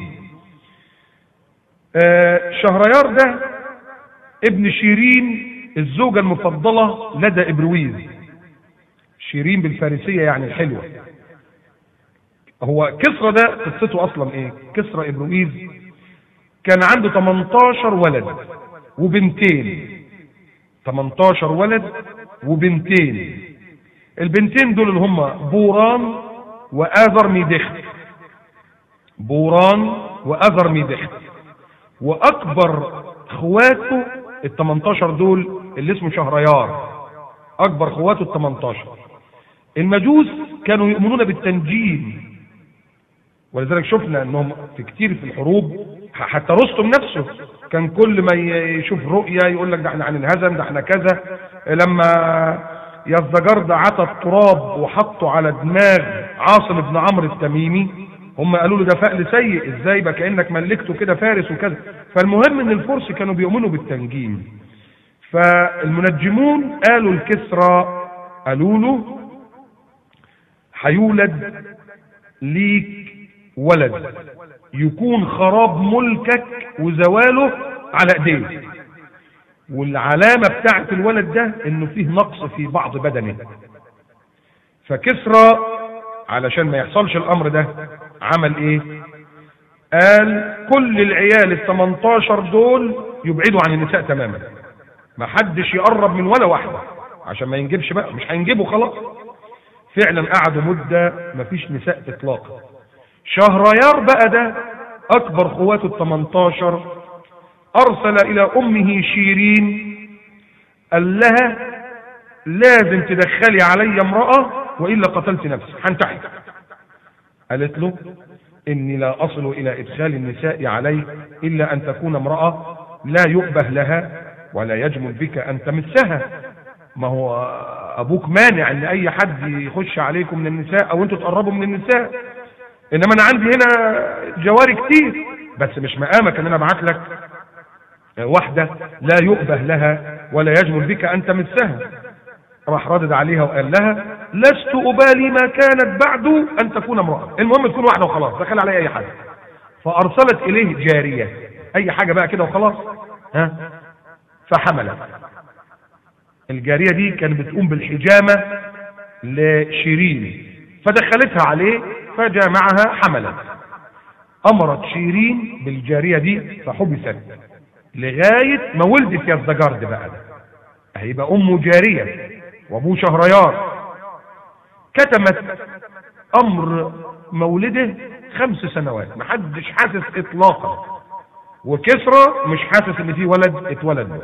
[SPEAKER 1] آه شهريار ده ابن شيرين الزوجة المفضلة لدى ابرويز شيرين بالفارسية يعني الحلوة هو كسرى ده قصته اصلا ايه كسرى ابرويز كان عنده 18 ولد وبنتين 18 ولد وبنتين البنتين دول اللي هم بوران وآذر ميدخت بوران وآذر ميدخت وأكبر اخواته ال 18 دول اللي اسمه شهريار أكبر اخواته ال 18 المجوس كانوا يؤمنون بالتنجيم ولذلك شفنا انهم في كتير في الحروب حتى رستم نفسه كان كل ما يشوف رؤيا يقول لك ده احنا هننهزم ده احنا كذا لما يزدجرد عطى التراب وحطه على دماغ عاصم بن عمرو التميمي هم قالوا له ده فأل سيء ازاي يبقى كانك ملكته كده فارس وكذا فالمهم ان الفرس كانوا بيؤمنوا بالتنجيم فالمنجمون قالوا الكسرى قالوا له هيولد ليك ولد يكون خراب ملكك وزواله على ايديه والعلامة بتاعت الولد ده انه فيه نقص في بعض بدنه فكسرى علشان ما يحصلش الامر ده عمل ايه قال كل العيال ال 18 دول يبعدوا عن النساء تماما ما حدش يقرب من ولا واحدة عشان ما ينجبش بقى مش هينجبوا خلاص فعلا قعدوا مدة ما فيش نساء اطلاقا شهريار بقى ده اكبر قواته ال 18 ارسل الى امه شيرين قال لها لازم تدخلي علي امرأة والا قتلت نفسي هنتحر قالت له اني لا اصل الى ادخال النساء علي الا ان تكون امرأة لا يؤبه لها ولا يجمل بك ان تمسها ما هو ابوك مانع ان اي حد يخش عليكم من النساء او انتوا تقربوا من النساء انما انا عندي هنا جواري كتير بس مش مقامك ان انا ابعت لك واحدة لا يؤبه لها ولا يجمل بك ان تمسها راح ردد عليها وقال لها لست ابالي ما كانت بعد ان تكون امرأة المهم تكون واحدة وخلاص دخل علي اي حاجة فارسلت اليه جارية اي حاجة بقى كده وخلاص ها فحملت الجارية دي كانت بتقوم بالحجامة لشيرين فدخلتها عليه فجامعها حملا امرت شيرين بالجارية دي فحبست لغاية ما ولدت يزدجرد بقى ده هيبقى امه جارية وابوه شهريار كتمت امر مولده خمس سنوات محدش حاسس اطلاقا وكسرى مش حاسس ان في ولد اتولد له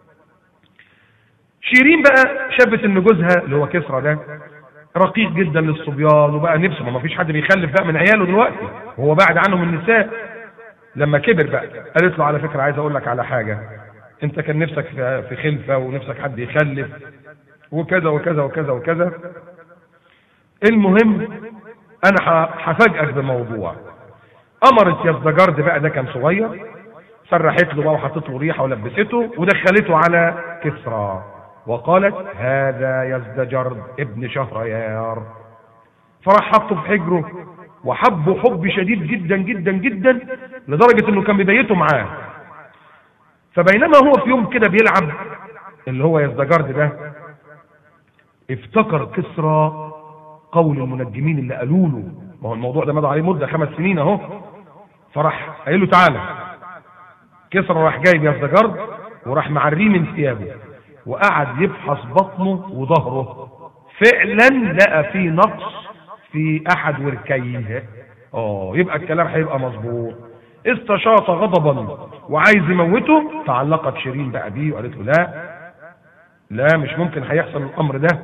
[SPEAKER 1] شيرين بقى شافت ان جوزها اللي هو كسرى ده رقيق جدا للصبيان وبقى نفسه ما فيش حد بيخلف بقى من عياله دلوقتي وهو بعد عنهم النساء لما كبر بقى قالت له على فكره عايز اقول لك على حاجه انت كان نفسك في خلفه ونفسك حد يخلف وكذا وكذا وكذا وكذا المهم انا هفاجئك بموضوع امرت يزدجرد بقى ده كان صغير سرحت له بقى وحطت له ريحه ولبسته ودخلته على كسرى وقالت هذا يزدجرد ابن شهريار فراح حطه في حجره وحبه حب شديد جدا جدا جدا لدرجة انه كان بيبيته معاه فبينما هو في يوم كده بيلعب اللي هو يزدجرد ده افتكر كسرى قول المنجمين اللي قالوا له ما هو الموضوع ده مضى عليه مدة خمس سنين اهو فراح قايل له تعالى كسرى راح جايب يزدجرد وراح معريه من ثيابه وقعد يفحص بطنه وظهره فعلا لقى فيه نقص في احد وركيه اه يبقى الكلام هيبقى مظبوط استشاط غضبا وعايز يموته تعلقت شيرين بقى بيه وقالت له لا لا مش ممكن هيحصل الامر ده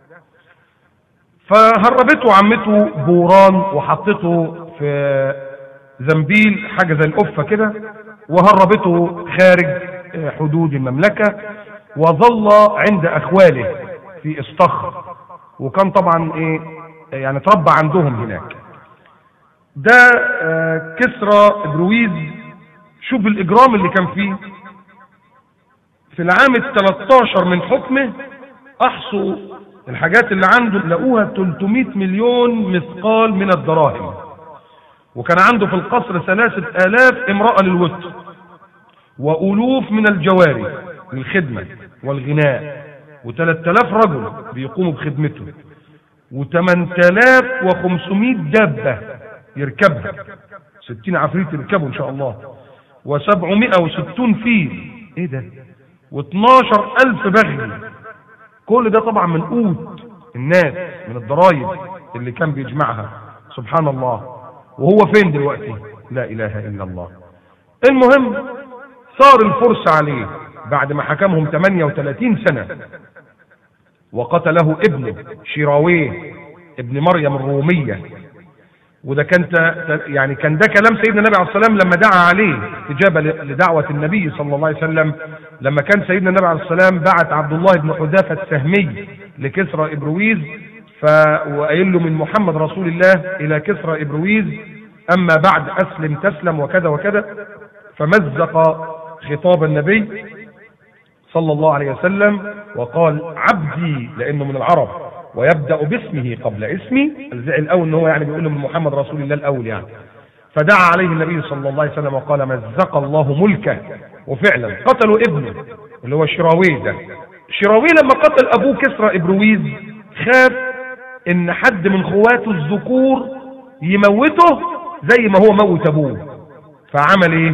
[SPEAKER 1] فهربته عمته بوران وحطته في زنبيل حاجه زي القفه كده وهربته خارج حدود المملكه وظل عند اخواله في استخر وكان طبعا ايه يعني تربى عندهم هناك ده آه كسرى برويز شوف الاجرام اللي كان فيه في العام ال 13 من حكمه احصوا الحاجات اللي عنده لقوها 300 مليون مثقال من الدراهم وكان عنده في القصر ثلاثة آلاف امرأة للوتر وألوف من الجواري للخدمة والغناء و3000 رجل بيقوموا بخدمته و8500 دابة يركبها 60 عفريت يركبوا إن شاء الله وسبعمائة وستون فيل ايه ده واتناشر الف بغل كل ده طبعا من قوت الناس من الضرائب اللي كان بيجمعها سبحان الله وهو فين دلوقتي لا اله الا الله المهم صار الفرس عليه بعد ما حكمهم 38 سنة وقتله ابنه شيراويه ابن مريم الرومية وده كان يعني كان ده كلام سيدنا النبي عليه الصلاه والسلام لما دعا عليه استجابه لدعوه النبي صلى الله عليه وسلم لما كان سيدنا النبي عليه الصلاه والسلام بعت عبد الله بن حذافه السهمي لكسرى ابرويز وقايل له من محمد رسول الله الى كسرى ابرويز اما بعد اسلم تسلم وكذا وكذا فمزق خطاب النبي صلى الله عليه وسلم وقال عبدي لانه من العرب ويبدا باسمه قبل اسمي الزعل الاول ان هو يعني بيقول من محمد رسول الله الاول يعني فدعا عليه النبي صلى الله عليه وسلم وقال مزق الله ملكه وفعلا قتلوا ابنه اللي هو شراويه ده شراويه لما قتل ابوه كسرى ابرويز خاف ان حد من خواته الذكور يموته زي ما هو موت ابوه فعمل ايه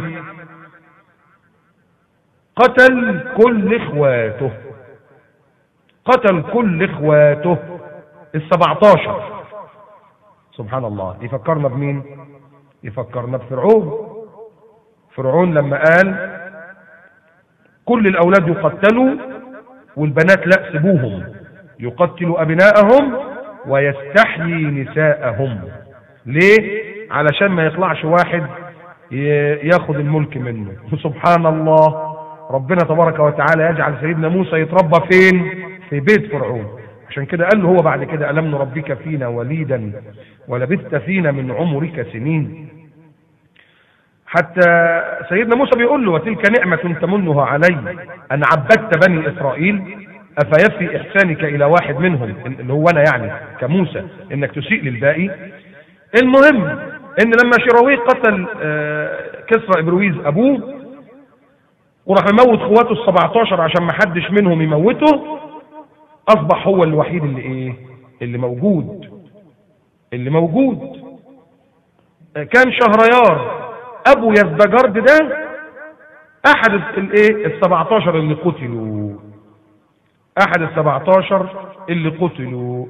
[SPEAKER 1] قتل كل اخواته قتل كل اخواته السبعتاشر سبحان الله يفكرنا بمين يفكرنا بفرعون فرعون لما قال كل الاولاد يقتلوا والبنات لا سيبوهم يقتل ابناءهم ويستحيي نساءهم ليه علشان ما يطلعش واحد ياخد الملك منه سبحان الله ربنا تبارك وتعالى يجعل سيدنا موسى يتربى فين في بيت فرعون عشان كده قال له هو بعد كده ألم نربك فينا وليدا ولبثت فينا من عمرك سنين حتى سيدنا موسى بيقول له وتلك نعمة تمنها علي أن عبدت بني إسرائيل أفيفي إحسانك إلى واحد منهم اللي هو أنا يعني كموسى إنك تسيء للباقي المهم إن لما شراويه قتل كسرى إبرويز أبوه وراح يموت اخواته ال 17 عشان ما حدش منهم يموته اصبح هو الوحيد اللي ايه اللي موجود اللي موجود كان شهريار ابو يزدجرد ده احد الايه ال 17 اللي قتلوا احد ال 17 اللي قتلوا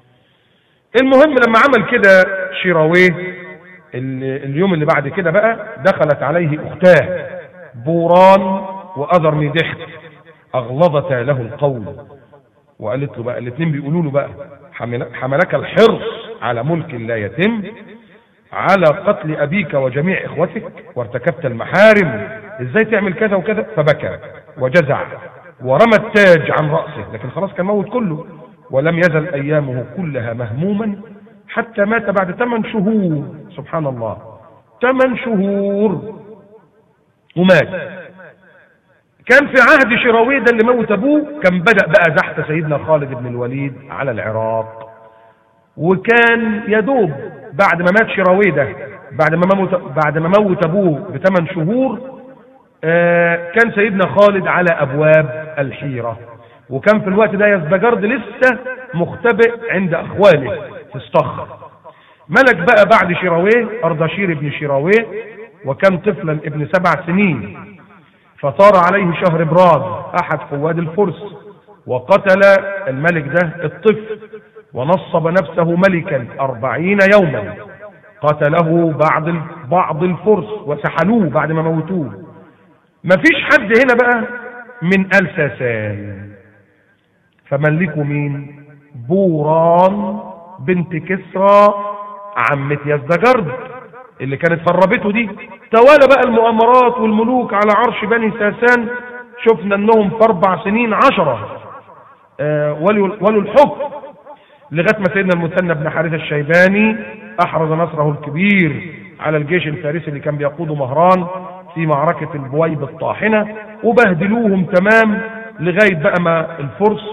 [SPEAKER 1] المهم لما عمل كده شيراويه اليوم اللي بعد كده بقى دخلت عليه اختاه بوران واذر ميدحت اغلظتا له القول وقالت له بقى الاثنين بيقولوا له بقى حملك الحرص على ملك لا يتم على قتل ابيك وجميع اخوتك وارتكبت المحارم ازاي تعمل كذا وكذا فبكى وجزع ورمى التاج عن راسه لكن خلاص كان موت كله ولم يزل ايامه كلها مهموما حتى مات بعد ثمان شهور سبحان الله ثمان شهور ومات كان في عهد شراويه ده اللي موت ابوه كان بدا بقى زحف سيدنا خالد بن الوليد على العراق وكان يدوب بعد ما مات شراويه ده بعد ما موت بعد ما موت ابوه بثمان شهور آه كان سيدنا خالد على ابواب الحيره وكان في الوقت ده يزدجرد لسه مختبئ عند اخواله في الصخر ملك بقى بعد شراويه اردشير بن شراويه وكان طفلا ابن سبع سنين فطار عليه شهر براد احد قواد الفرس وقتل الملك ده الطفل ونصب نفسه ملكا أربعين يوما قتله بعض بعض الفرس وسحلوه بعد ما موتوه مفيش حد هنا بقى من آل ساسان فملكوا مين بوران بنت كسرى عمة يزدجرد اللي كانت فربته دي توالى بقى المؤامرات والملوك على عرش بني ساسان شفنا انهم في اربع سنين عشرة آه ولوا الحكم لغايه ما سيدنا المثنى بن حارثه الشيباني احرز نصره الكبير على الجيش الفارسي اللي كان بيقوده مهران في معركه البويب الطاحنه وبهدلوهم تمام لغايه بقى ما الفرس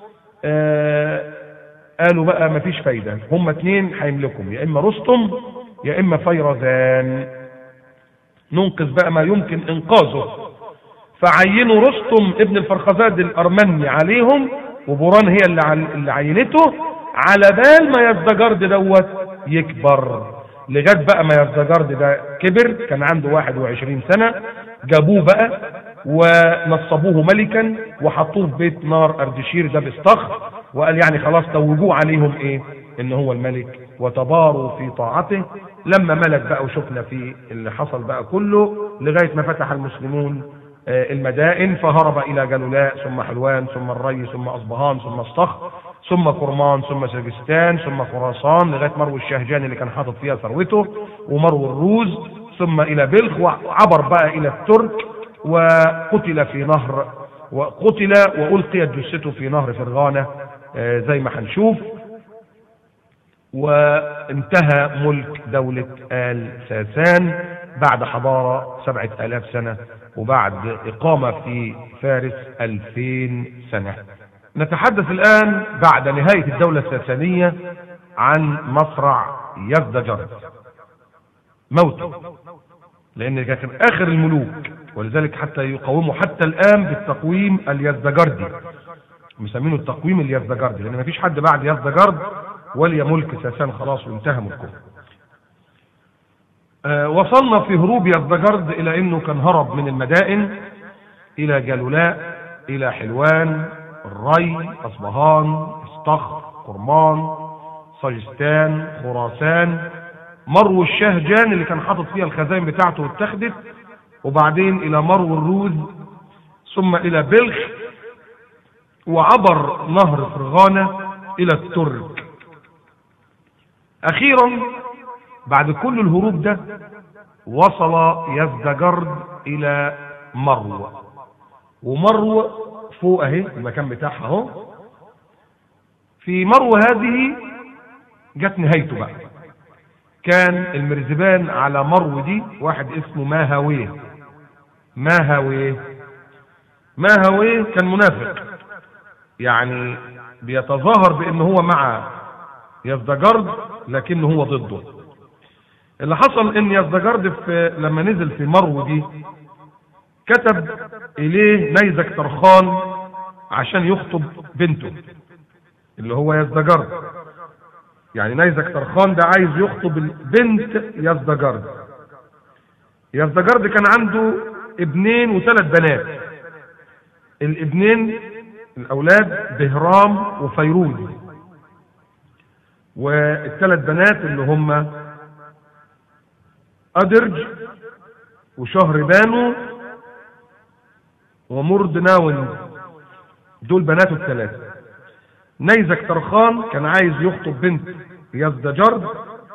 [SPEAKER 1] آه قالوا بقى ما فيش فايده هم اتنين هيملكهم يا اما رستم يا اما فيرزان ننقذ بقى ما يمكن انقاذه فعينوا رستم ابن الفرخزاد الارمني عليهم وبوران هي اللي, اللي عينته على بال ما يزدجرد دوت يكبر لغايه بقى ما يزدجرد ده كبر كان عنده 21 سنه جابوه بقى ونصبوه ملكا وحطوه في بيت نار اردشير ده باستخر وقال يعني خلاص توجوه عليهم ايه ان هو الملك وتباروا في طاعته لما ملك بقى وشفنا في اللي حصل بقى كله لغايه ما فتح المسلمون آه، المدائن فهرب الى جلولاء ثم حلوان ثم الري ثم اصبهان ثم الصخر ثم كرمان ثم سرجستان ثم خراسان لغايه مرو الشهجان اللي كان حاطط فيها ثروته ومرو الروز ثم الى بلخ وعبر بقى الى الترك وقتل في نهر وقتل والقيت جثته في نهر فرغانه آه، زي ما هنشوف وانتهى ملك دولة آل ساسان بعد حضارة سبعة آلاف سنة وبعد إقامة في فارس ألفين سنة نتحدث الآن بعد نهاية الدولة الساسانية عن مصرع يزدجرد موته لأن كان آخر الملوك ولذلك حتى يقوموا حتى الآن بالتقويم اليزدجردي مسمينه التقويم اليزدجردي لأن مفيش حد بعد يزدجرد ولي ملك ساسان خلاص وانتهى ملكه آه وصلنا في هروب يزدجرد الى انه كان هرب من المدائن الى جلولاء الى حلوان الري اصبهان استخر قرمان سجستان خراسان مرو الشهجان اللي كان حاطط فيها الخزائن بتاعته واتخذت وبعدين الى مرو الروز ثم الى بلخ وعبر نهر فرغانة الى الترك اخيرا بعد كل الهروب ده وصل يزدجرد الى مرو ومرو فوق اهي المكان بتاعها اهو في مرو هذه جت نهايته بقى كان المرزبان على مرو دي واحد اسمه ماهاويه ماهاويه ماهاويه كان منافق يعني بيتظاهر بان هو مع يزدجرد لكنه هو ضده اللي حصل ان يزدجرد في لما نزل في مرو دي كتب اليه نيزك ترخان عشان يخطب بنته اللي هو يزدجرد يعني نيزك ترخان ده عايز يخطب بنت يزدجرد يزدجرد كان عنده ابنين وثلاث بنات الابنين الاولاد بهرام وفيروز والثلاث بنات اللي هم أدرج وشهر بانو ومرد ناون دول بناته الثلاثة نيزك ترخان كان عايز يخطب بنت يزدجرد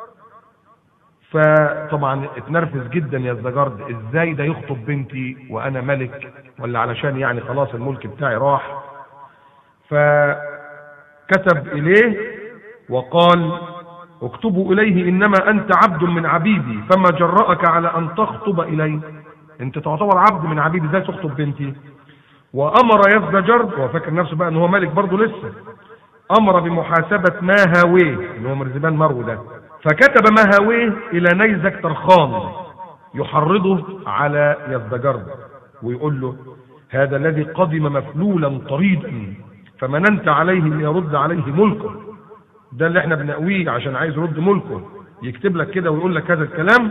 [SPEAKER 1] فطبعا اتنرفز جدا يزدجرد ازاي ده يخطب بنتي وانا ملك ولا علشان يعني خلاص الملك بتاعي راح فكتب اليه وقال اكتبوا اليه انما انت عبد من عبيدي فما جرأك على ان تخطب الي انت تعتبر عبد من عبيدي ازاي تخطب بنتي وامر يزدجرد هو فاكر نفسه بقى ان هو ملك برضه لسه امر بمحاسبة ماهاويه اللي هو مرزبان مرو ده فكتب ماهاويه الى نيزك ترخان يحرضه على يزدجرد ويقول له هذا الذي قدم مفلولا طريدا فمننت عليه ان يرد عليه ملكه ده اللي احنا بنقويه عشان عايز يرد ملكه يكتب لك كده ويقول لك هذا الكلام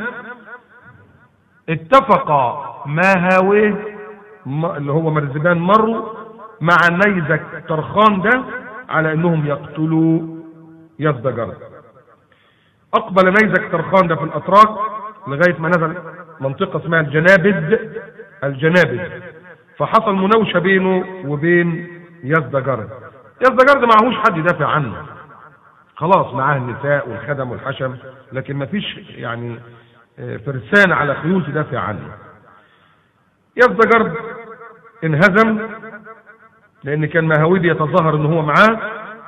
[SPEAKER 1] اتفق ماهاويه اللي هو مرزبان مرو مع نيزك ترخان ده على انهم يقتلوا يزدجرد اقبل نيزك ترخان ده في الاتراك لغايه ما نزل منطقه اسمها الجنابذ الجنابذ فحصل مناوشه بينه وبين يزدجرد يزدجرد معهوش حد يدافع عنه خلاص معاه النساء والخدم والحشم لكن ما فيش يعني فرسان على خيول تدافع عنه يزدجرد انهزم لان كان ماهاويه يتظاهر ان هو معاه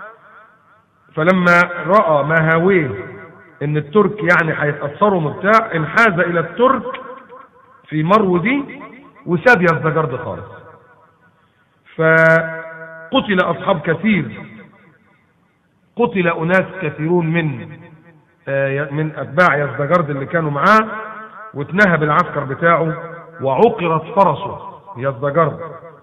[SPEAKER 1] فلما راى ماهاويه ان الترك يعني هيتاثروا وبتاع انحاز الى الترك في مرو دي وساب يزدجرد خالص فقتل اصحاب كثير قتل اناس كثيرون من من اتباع يزدجرد اللي كانوا معاه واتنهب العسكر بتاعه وعقرت فرسه يزدجرد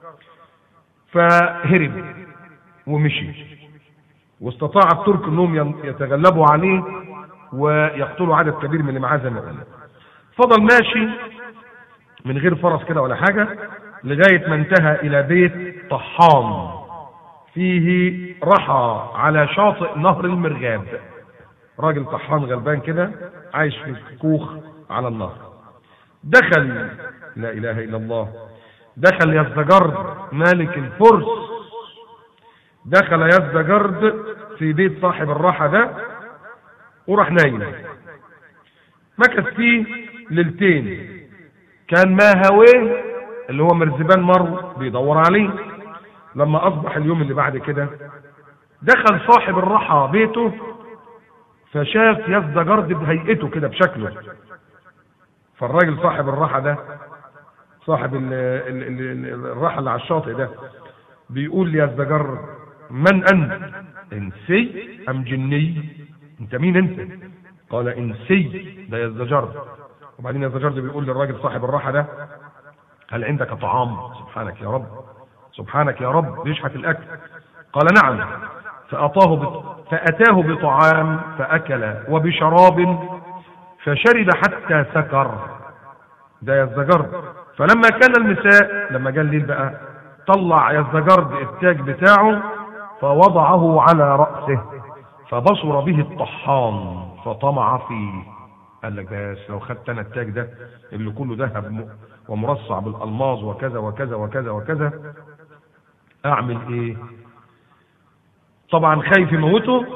[SPEAKER 1] فهرب ومشي واستطاع الترك انهم يتغلبوا عليه ويقتلوا عدد كبير من اللي معاه زي ما قلنا فضل ماشي من غير فرس كده ولا حاجة لغاية ما انتهى إلى بيت طحان فيه رحى على شاطئ نهر المرغاب راجل طحان غلبان كده عايش في كوخ على النهر دخل لا إله إلا الله دخل يزدجرد مالك الفرس دخل يزدجرد في بيت صاحب الراحة ده وراح نايم مكث فيه ليلتين كان ما هواه اللي هو مرزبان مر بيدور عليه لما اصبح اليوم اللي بعد كده دخل صاحب الرحى بيته فشاف يزدجرد بهيئته كده بشكله فالراجل صاحب الراحة ده صاحب ال ال ال الراحة اللي على الشاطئ ده بيقول ليزدجرد من انت انسي ام جني انت مين انت قال انسي ده يزدجرد وبعدين يزدجرد بيقول للراجل صاحب الراحة ده هل عندك طعام سبحانك يا رب سبحانك يا رب بيشحت الاكل قال نعم فأتاه بط... فأتاه بطعام فأكل وبشراب فشرب حتى سكر ده يزدجرد فلما كان المساء لما جاء الليل بقى طلع يزدجرد التاج بتاعه فوضعه على رأسه فبصر به الطحان فطمع فيه قال لك بس لو خدت انا التاج ده اللي كله ذهب ومرصع بالالماظ وكذا وكذا وكذا وكذا اعمل ايه طبعا خايف يموته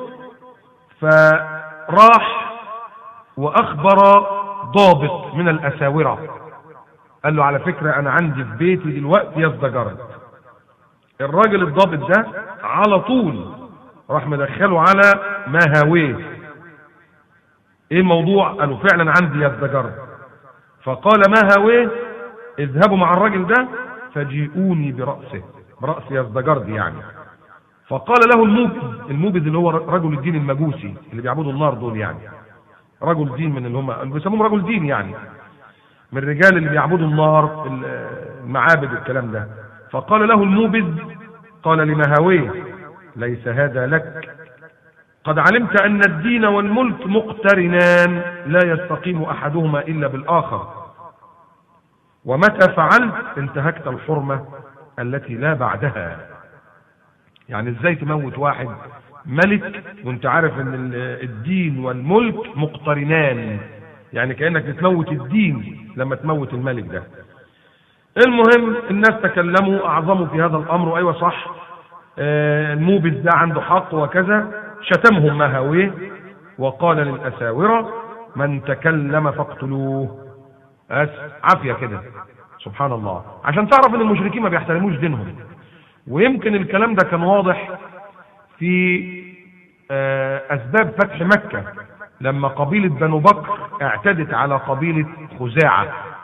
[SPEAKER 1] فراح واخبر ضابط من الاساوره قال له على فكره انا عندي في بيتي دلوقتي يزدجرد الراجل الضابط ده على طول راح مدخله على ما هاويه ايه الموضوع قالوا فعلا عندي يزدجرد فقال ما هاويه اذهبوا مع الراجل ده فجيئوني برأسه برأس يزدجرد يعني فقال له الموبز الموبز اللي هو رجل الدين المجوسي اللي بيعبدوا النار دول يعني رجل دين من اللي هم بيسموهم رجل دين يعني من الرجال اللي بيعبدوا النار في المعابد والكلام ده فقال له الموبز قال لمهاويه ليس هذا لك قد علمت أن الدين والملك مقترنان لا يستقيم أحدهما إلا بالآخر ومتى فعلت انتهكت الحرمة التي لا بعدها يعني ازاي تموت واحد ملك وانت عارف ان الدين والملك مقترنان يعني كأنك بتموت الدين لما تموت الملك ده المهم الناس تكلموا اعظموا في هذا الامر ايوه صح آه الموبز ده عنده حق وكذا شتمهم مهاويه وقال للاساوره من تكلم فاقتلوه بس عافيه كده سبحان الله عشان تعرف ان المشركين ما بيحترموش دينهم ويمكن الكلام ده كان واضح في آه اسباب فتح مكه لما قبيله بنو بكر اعتدت على قبيله خزاعه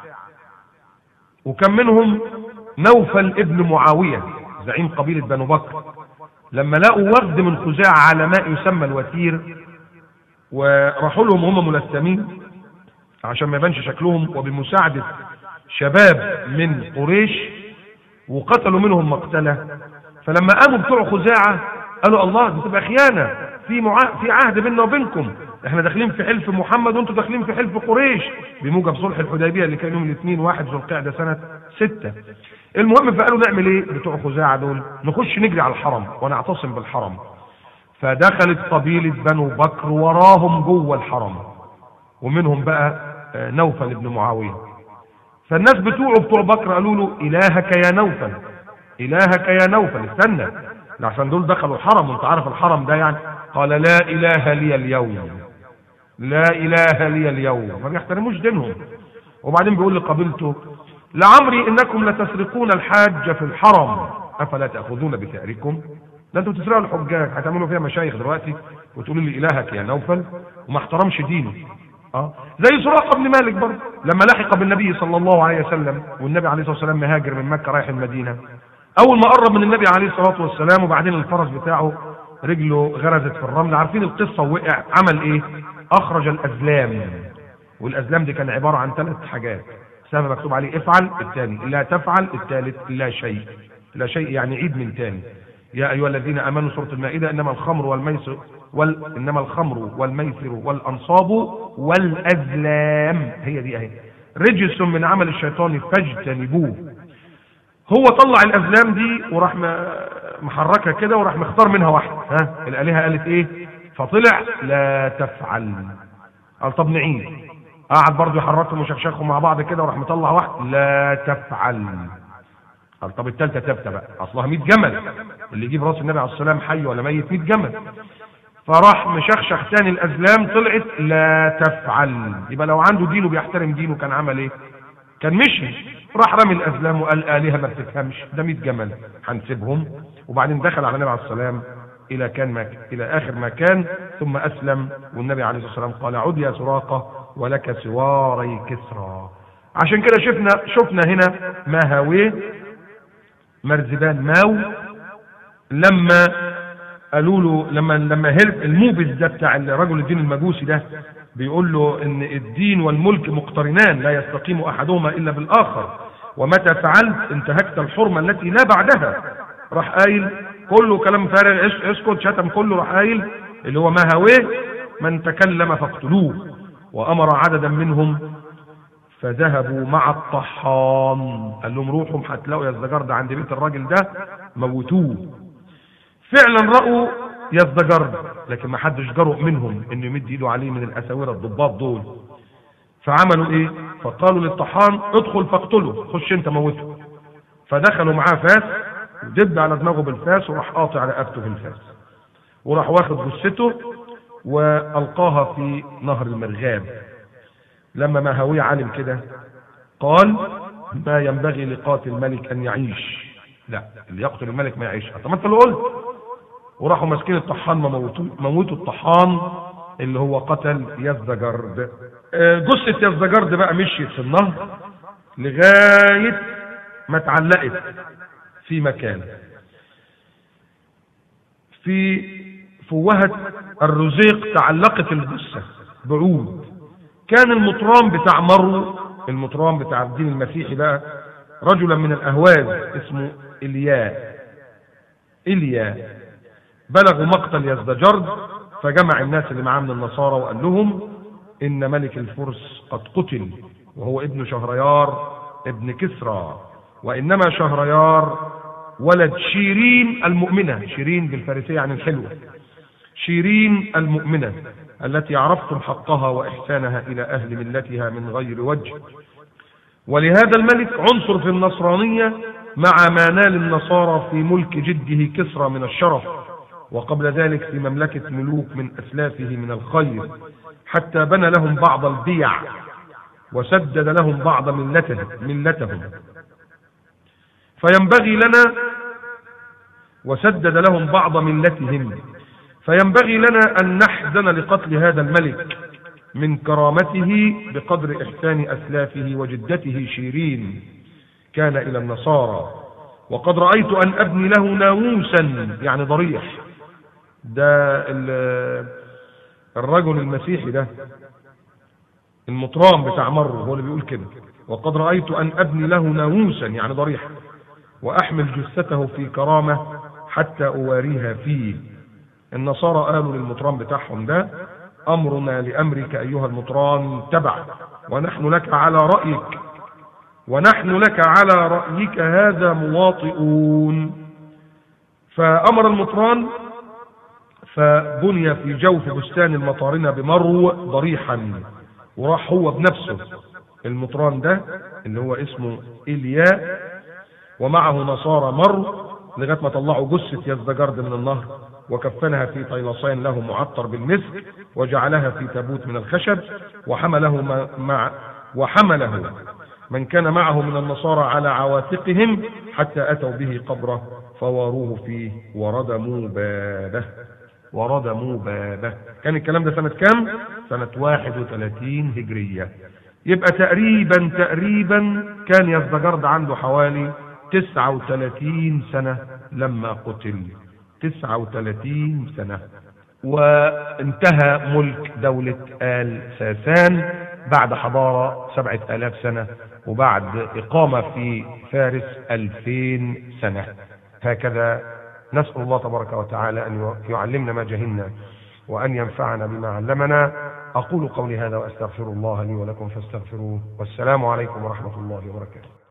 [SPEAKER 1] وكان منهم نوفل ابن معاويه زعيم قبيله بنو بكر لما لقوا وفد من خزاعه على ماء يسمى الوتير وراحوا لهم هم ملثمين عشان ما يبانش شكلهم وبمساعده شباب من قريش وقتلوا منهم مقتله فلما قاموا بتوع خزاعه قالوا الله دي تبقى خيانه في معا... في عهد بيننا وبينكم احنا داخلين في حلف محمد وانتم داخلين في حلف قريش بموجب صلح الحديبيه اللي كان يوم الاثنين واحد ذو القعده سنه ستة المهم فقالوا نعمل ايه بتوع خزاعه دول نخش نجري على الحرم ونعتصم بالحرم فدخلت قبيله بنو بكر وراهم جوه الحرم ومنهم بقى نوفل بن معاويه فالناس بتوعه بتوع بكر قالوا له الهك يا نوفل الهك يا نوفل استنى عشان دول دخلوا الحرم وانت عارف الحرم ده يعني قال لا اله لي اليوم لا اله لي اليوم ما بيحترموش دينهم وبعدين بيقول لقبيلته لعمري انكم لتسرقون الحاج في الحرم افلا تاخذون بثاركم ده انتوا بتسرقوا الحجاج هتعملوا فيها مشايخ دلوقتي وتقولوا لي الهك يا نوفل وما احترمش دينه اه زي سراقه بن مالك برضه لما لحق بالنبي صلى الله عليه وسلم والنبي عليه الصلاه والسلام مهاجر من مكه رايح المدينه اول ما قرب من النبي عليه الصلاه والسلام وبعدين الفرس بتاعه رجله غرزت في الرمل عارفين القصه ووقع عمل ايه اخرج الازلام والازلام دي كان عباره عن ثلاث حاجات سهم مكتوب عليه افعل الثاني لا تفعل الثالث لا شيء لا شيء يعني عيد من ثاني يا أيها الذين آمنوا سورة المائدة إنما الخمر والميسر وال... إنما الخمر والميسر والأنصاب والأزلام هي دي أهي رجس من عمل الشيطان فاجتنبوه هو طلع الأزلام دي وراح م- محركها كده وراح مختار منها واحدة ها الآلهة قالت إيه فطلع لا تفعل قال طب نعيد قعد برضه يحركهم وشخشخهم مع بعض كده وراح مطلع واحد لا تفعل قال طب التالتة تبتة بقى اصلها 100 جمل اللي يجيب راس النبي عليه الصلاه والسلام حي ولا ميت 100 جمل فراح مشخشخ تاني الازلام طلعت لا تفعل يبقى لو عنده دينه بيحترم دينه كان عمل ايه كان مشي راح رمي الازلام وقال الهه ما بتفهمش ده 100 جمل هنسيبهم وبعدين دخل على النبي عليه الصلاه والسلام الى كان ما الى اخر ما كان ثم اسلم والنبي عليه الصلاه والسلام قال عد يا سراقه ولك سواري كسرى عشان كده شفنا شفنا هنا ماهاويه مرزبان ماو لما قالوا له لما لما هرب الموبس ده بتاع رجل الدين المجوسي ده بيقول له ان الدين والملك مقترنان لا يستقيم احدهما الا بالاخر ومتى فعلت انتهكت الحرمه التي لا بعدها راح قايل كله كلام فارغ اس- اسكت شتم كله راح قايل اللي هو ما هواه من تكلم فاقتلوه وامر عددا منهم فذهبوا مع الطحان قال لهم روحوا هتلاقوا يا الزجرد عند بيت الراجل ده موتوه فعلا رأوا يزدجرد لكن ما حدش جرؤ منهم انه يمد ايده عليه من الاساوره الضباط دول فعملوا ايه فقالوا للطحان ادخل فاقتله خش انت موته فدخلوا معاه فاس ودب على دماغه بالفاس وراح قاطع رقبته في الفاس وراح واخد جثته والقاها في نهر المرغاب لما ماهوي علم كده قال ما ينبغي لقاتل الملك ان يعيش لا اللي يقتل الملك ما يعيش طب ما انت اللي قلت وراحوا ماسكين الطحان ما موتوا موتوا الطحان اللي هو قتل يزدجرد آه، جثة يزدجرد بقى مشيت في النهر لغاية ما اتعلقت في مكان في فوهة الرزيق تعلقت الجثة بعود كان المطران بتاع مرو المطران بتاع الدين المسيحي بقى رجلا من الاهواز اسمه الياء الياء بلغوا مقتل يزدجرد فجمع الناس اللي معاه من النصارى وقال لهم ان ملك الفرس قد قتل وهو ابن شهريار ابن كسرى وانما شهريار ولد شيرين المؤمنه شيرين بالفارسيه عن الحلوه شيرين المؤمنة التي عرفتم حقها وإحسانها إلى أهل ملتها من غير وجه ولهذا الملك عنصر في النصرانية مع ما نال النصارى في ملك جده كسرى من الشرف وقبل ذلك في مملكة ملوك من أسلافه من الخير حتى بنى لهم بعض البيع وسدد لهم بعض ملتهم ملتهم فينبغي لنا وسدد لهم بعض ملتهم فينبغي لنا أن نحزن لقتل هذا الملك من كرامته بقدر إحسان أسلافه وجدته شيرين كان إلى النصارى وقد رأيت أن أبني له ناموسا يعني ضريح ده ال- الرجل المسيحي ده المطران بتاع مر هو اللي بيقول كده وقد رأيت أن أبني له ناموسا يعني ضريح وأحمل جثته في كرامة حتى أواريها فيه النصارى قالوا للمطران بتاعهم ده أمرنا لأمرك أيها المطران تبع ونحن لك على رأيك ونحن لك على رأيك هذا مواطئون فأمر المطران فبني في جوف بستان المطارنة بمرو ضريحا وراح هو بنفسه المطران ده اللي هو اسمه إلياء ومعه نصارى مر لغايه ما طلعوا جثه يزدجرد من النهر وكفنها في طيلسين له معطر بالمسك وجعلها في تابوت من الخشب وحمله ما- مع وحمله من كان معه من النصارى على عواتقهم حتى اتوا به قبره فواروه فيه وردموا بابه وردموا بابه كان الكلام ده سنة كام؟ سنة 31 هجرية يبقى تقريبا تقريبا كان يزدجرد عنده حوالي 39 سنة لما قتل 39 سنة وانتهى ملك دولة آل ساسان بعد حضارة سبعة آلاف سنة وبعد إقامة في فارس ألفين سنة هكذا نسأل الله تبارك وتعالى أن يعلمنا ما جهلنا وأن ينفعنا بما علمنا أقول قولي هذا وأستغفر الله لي ولكم فاستغفروه والسلام عليكم ورحمة الله وبركاته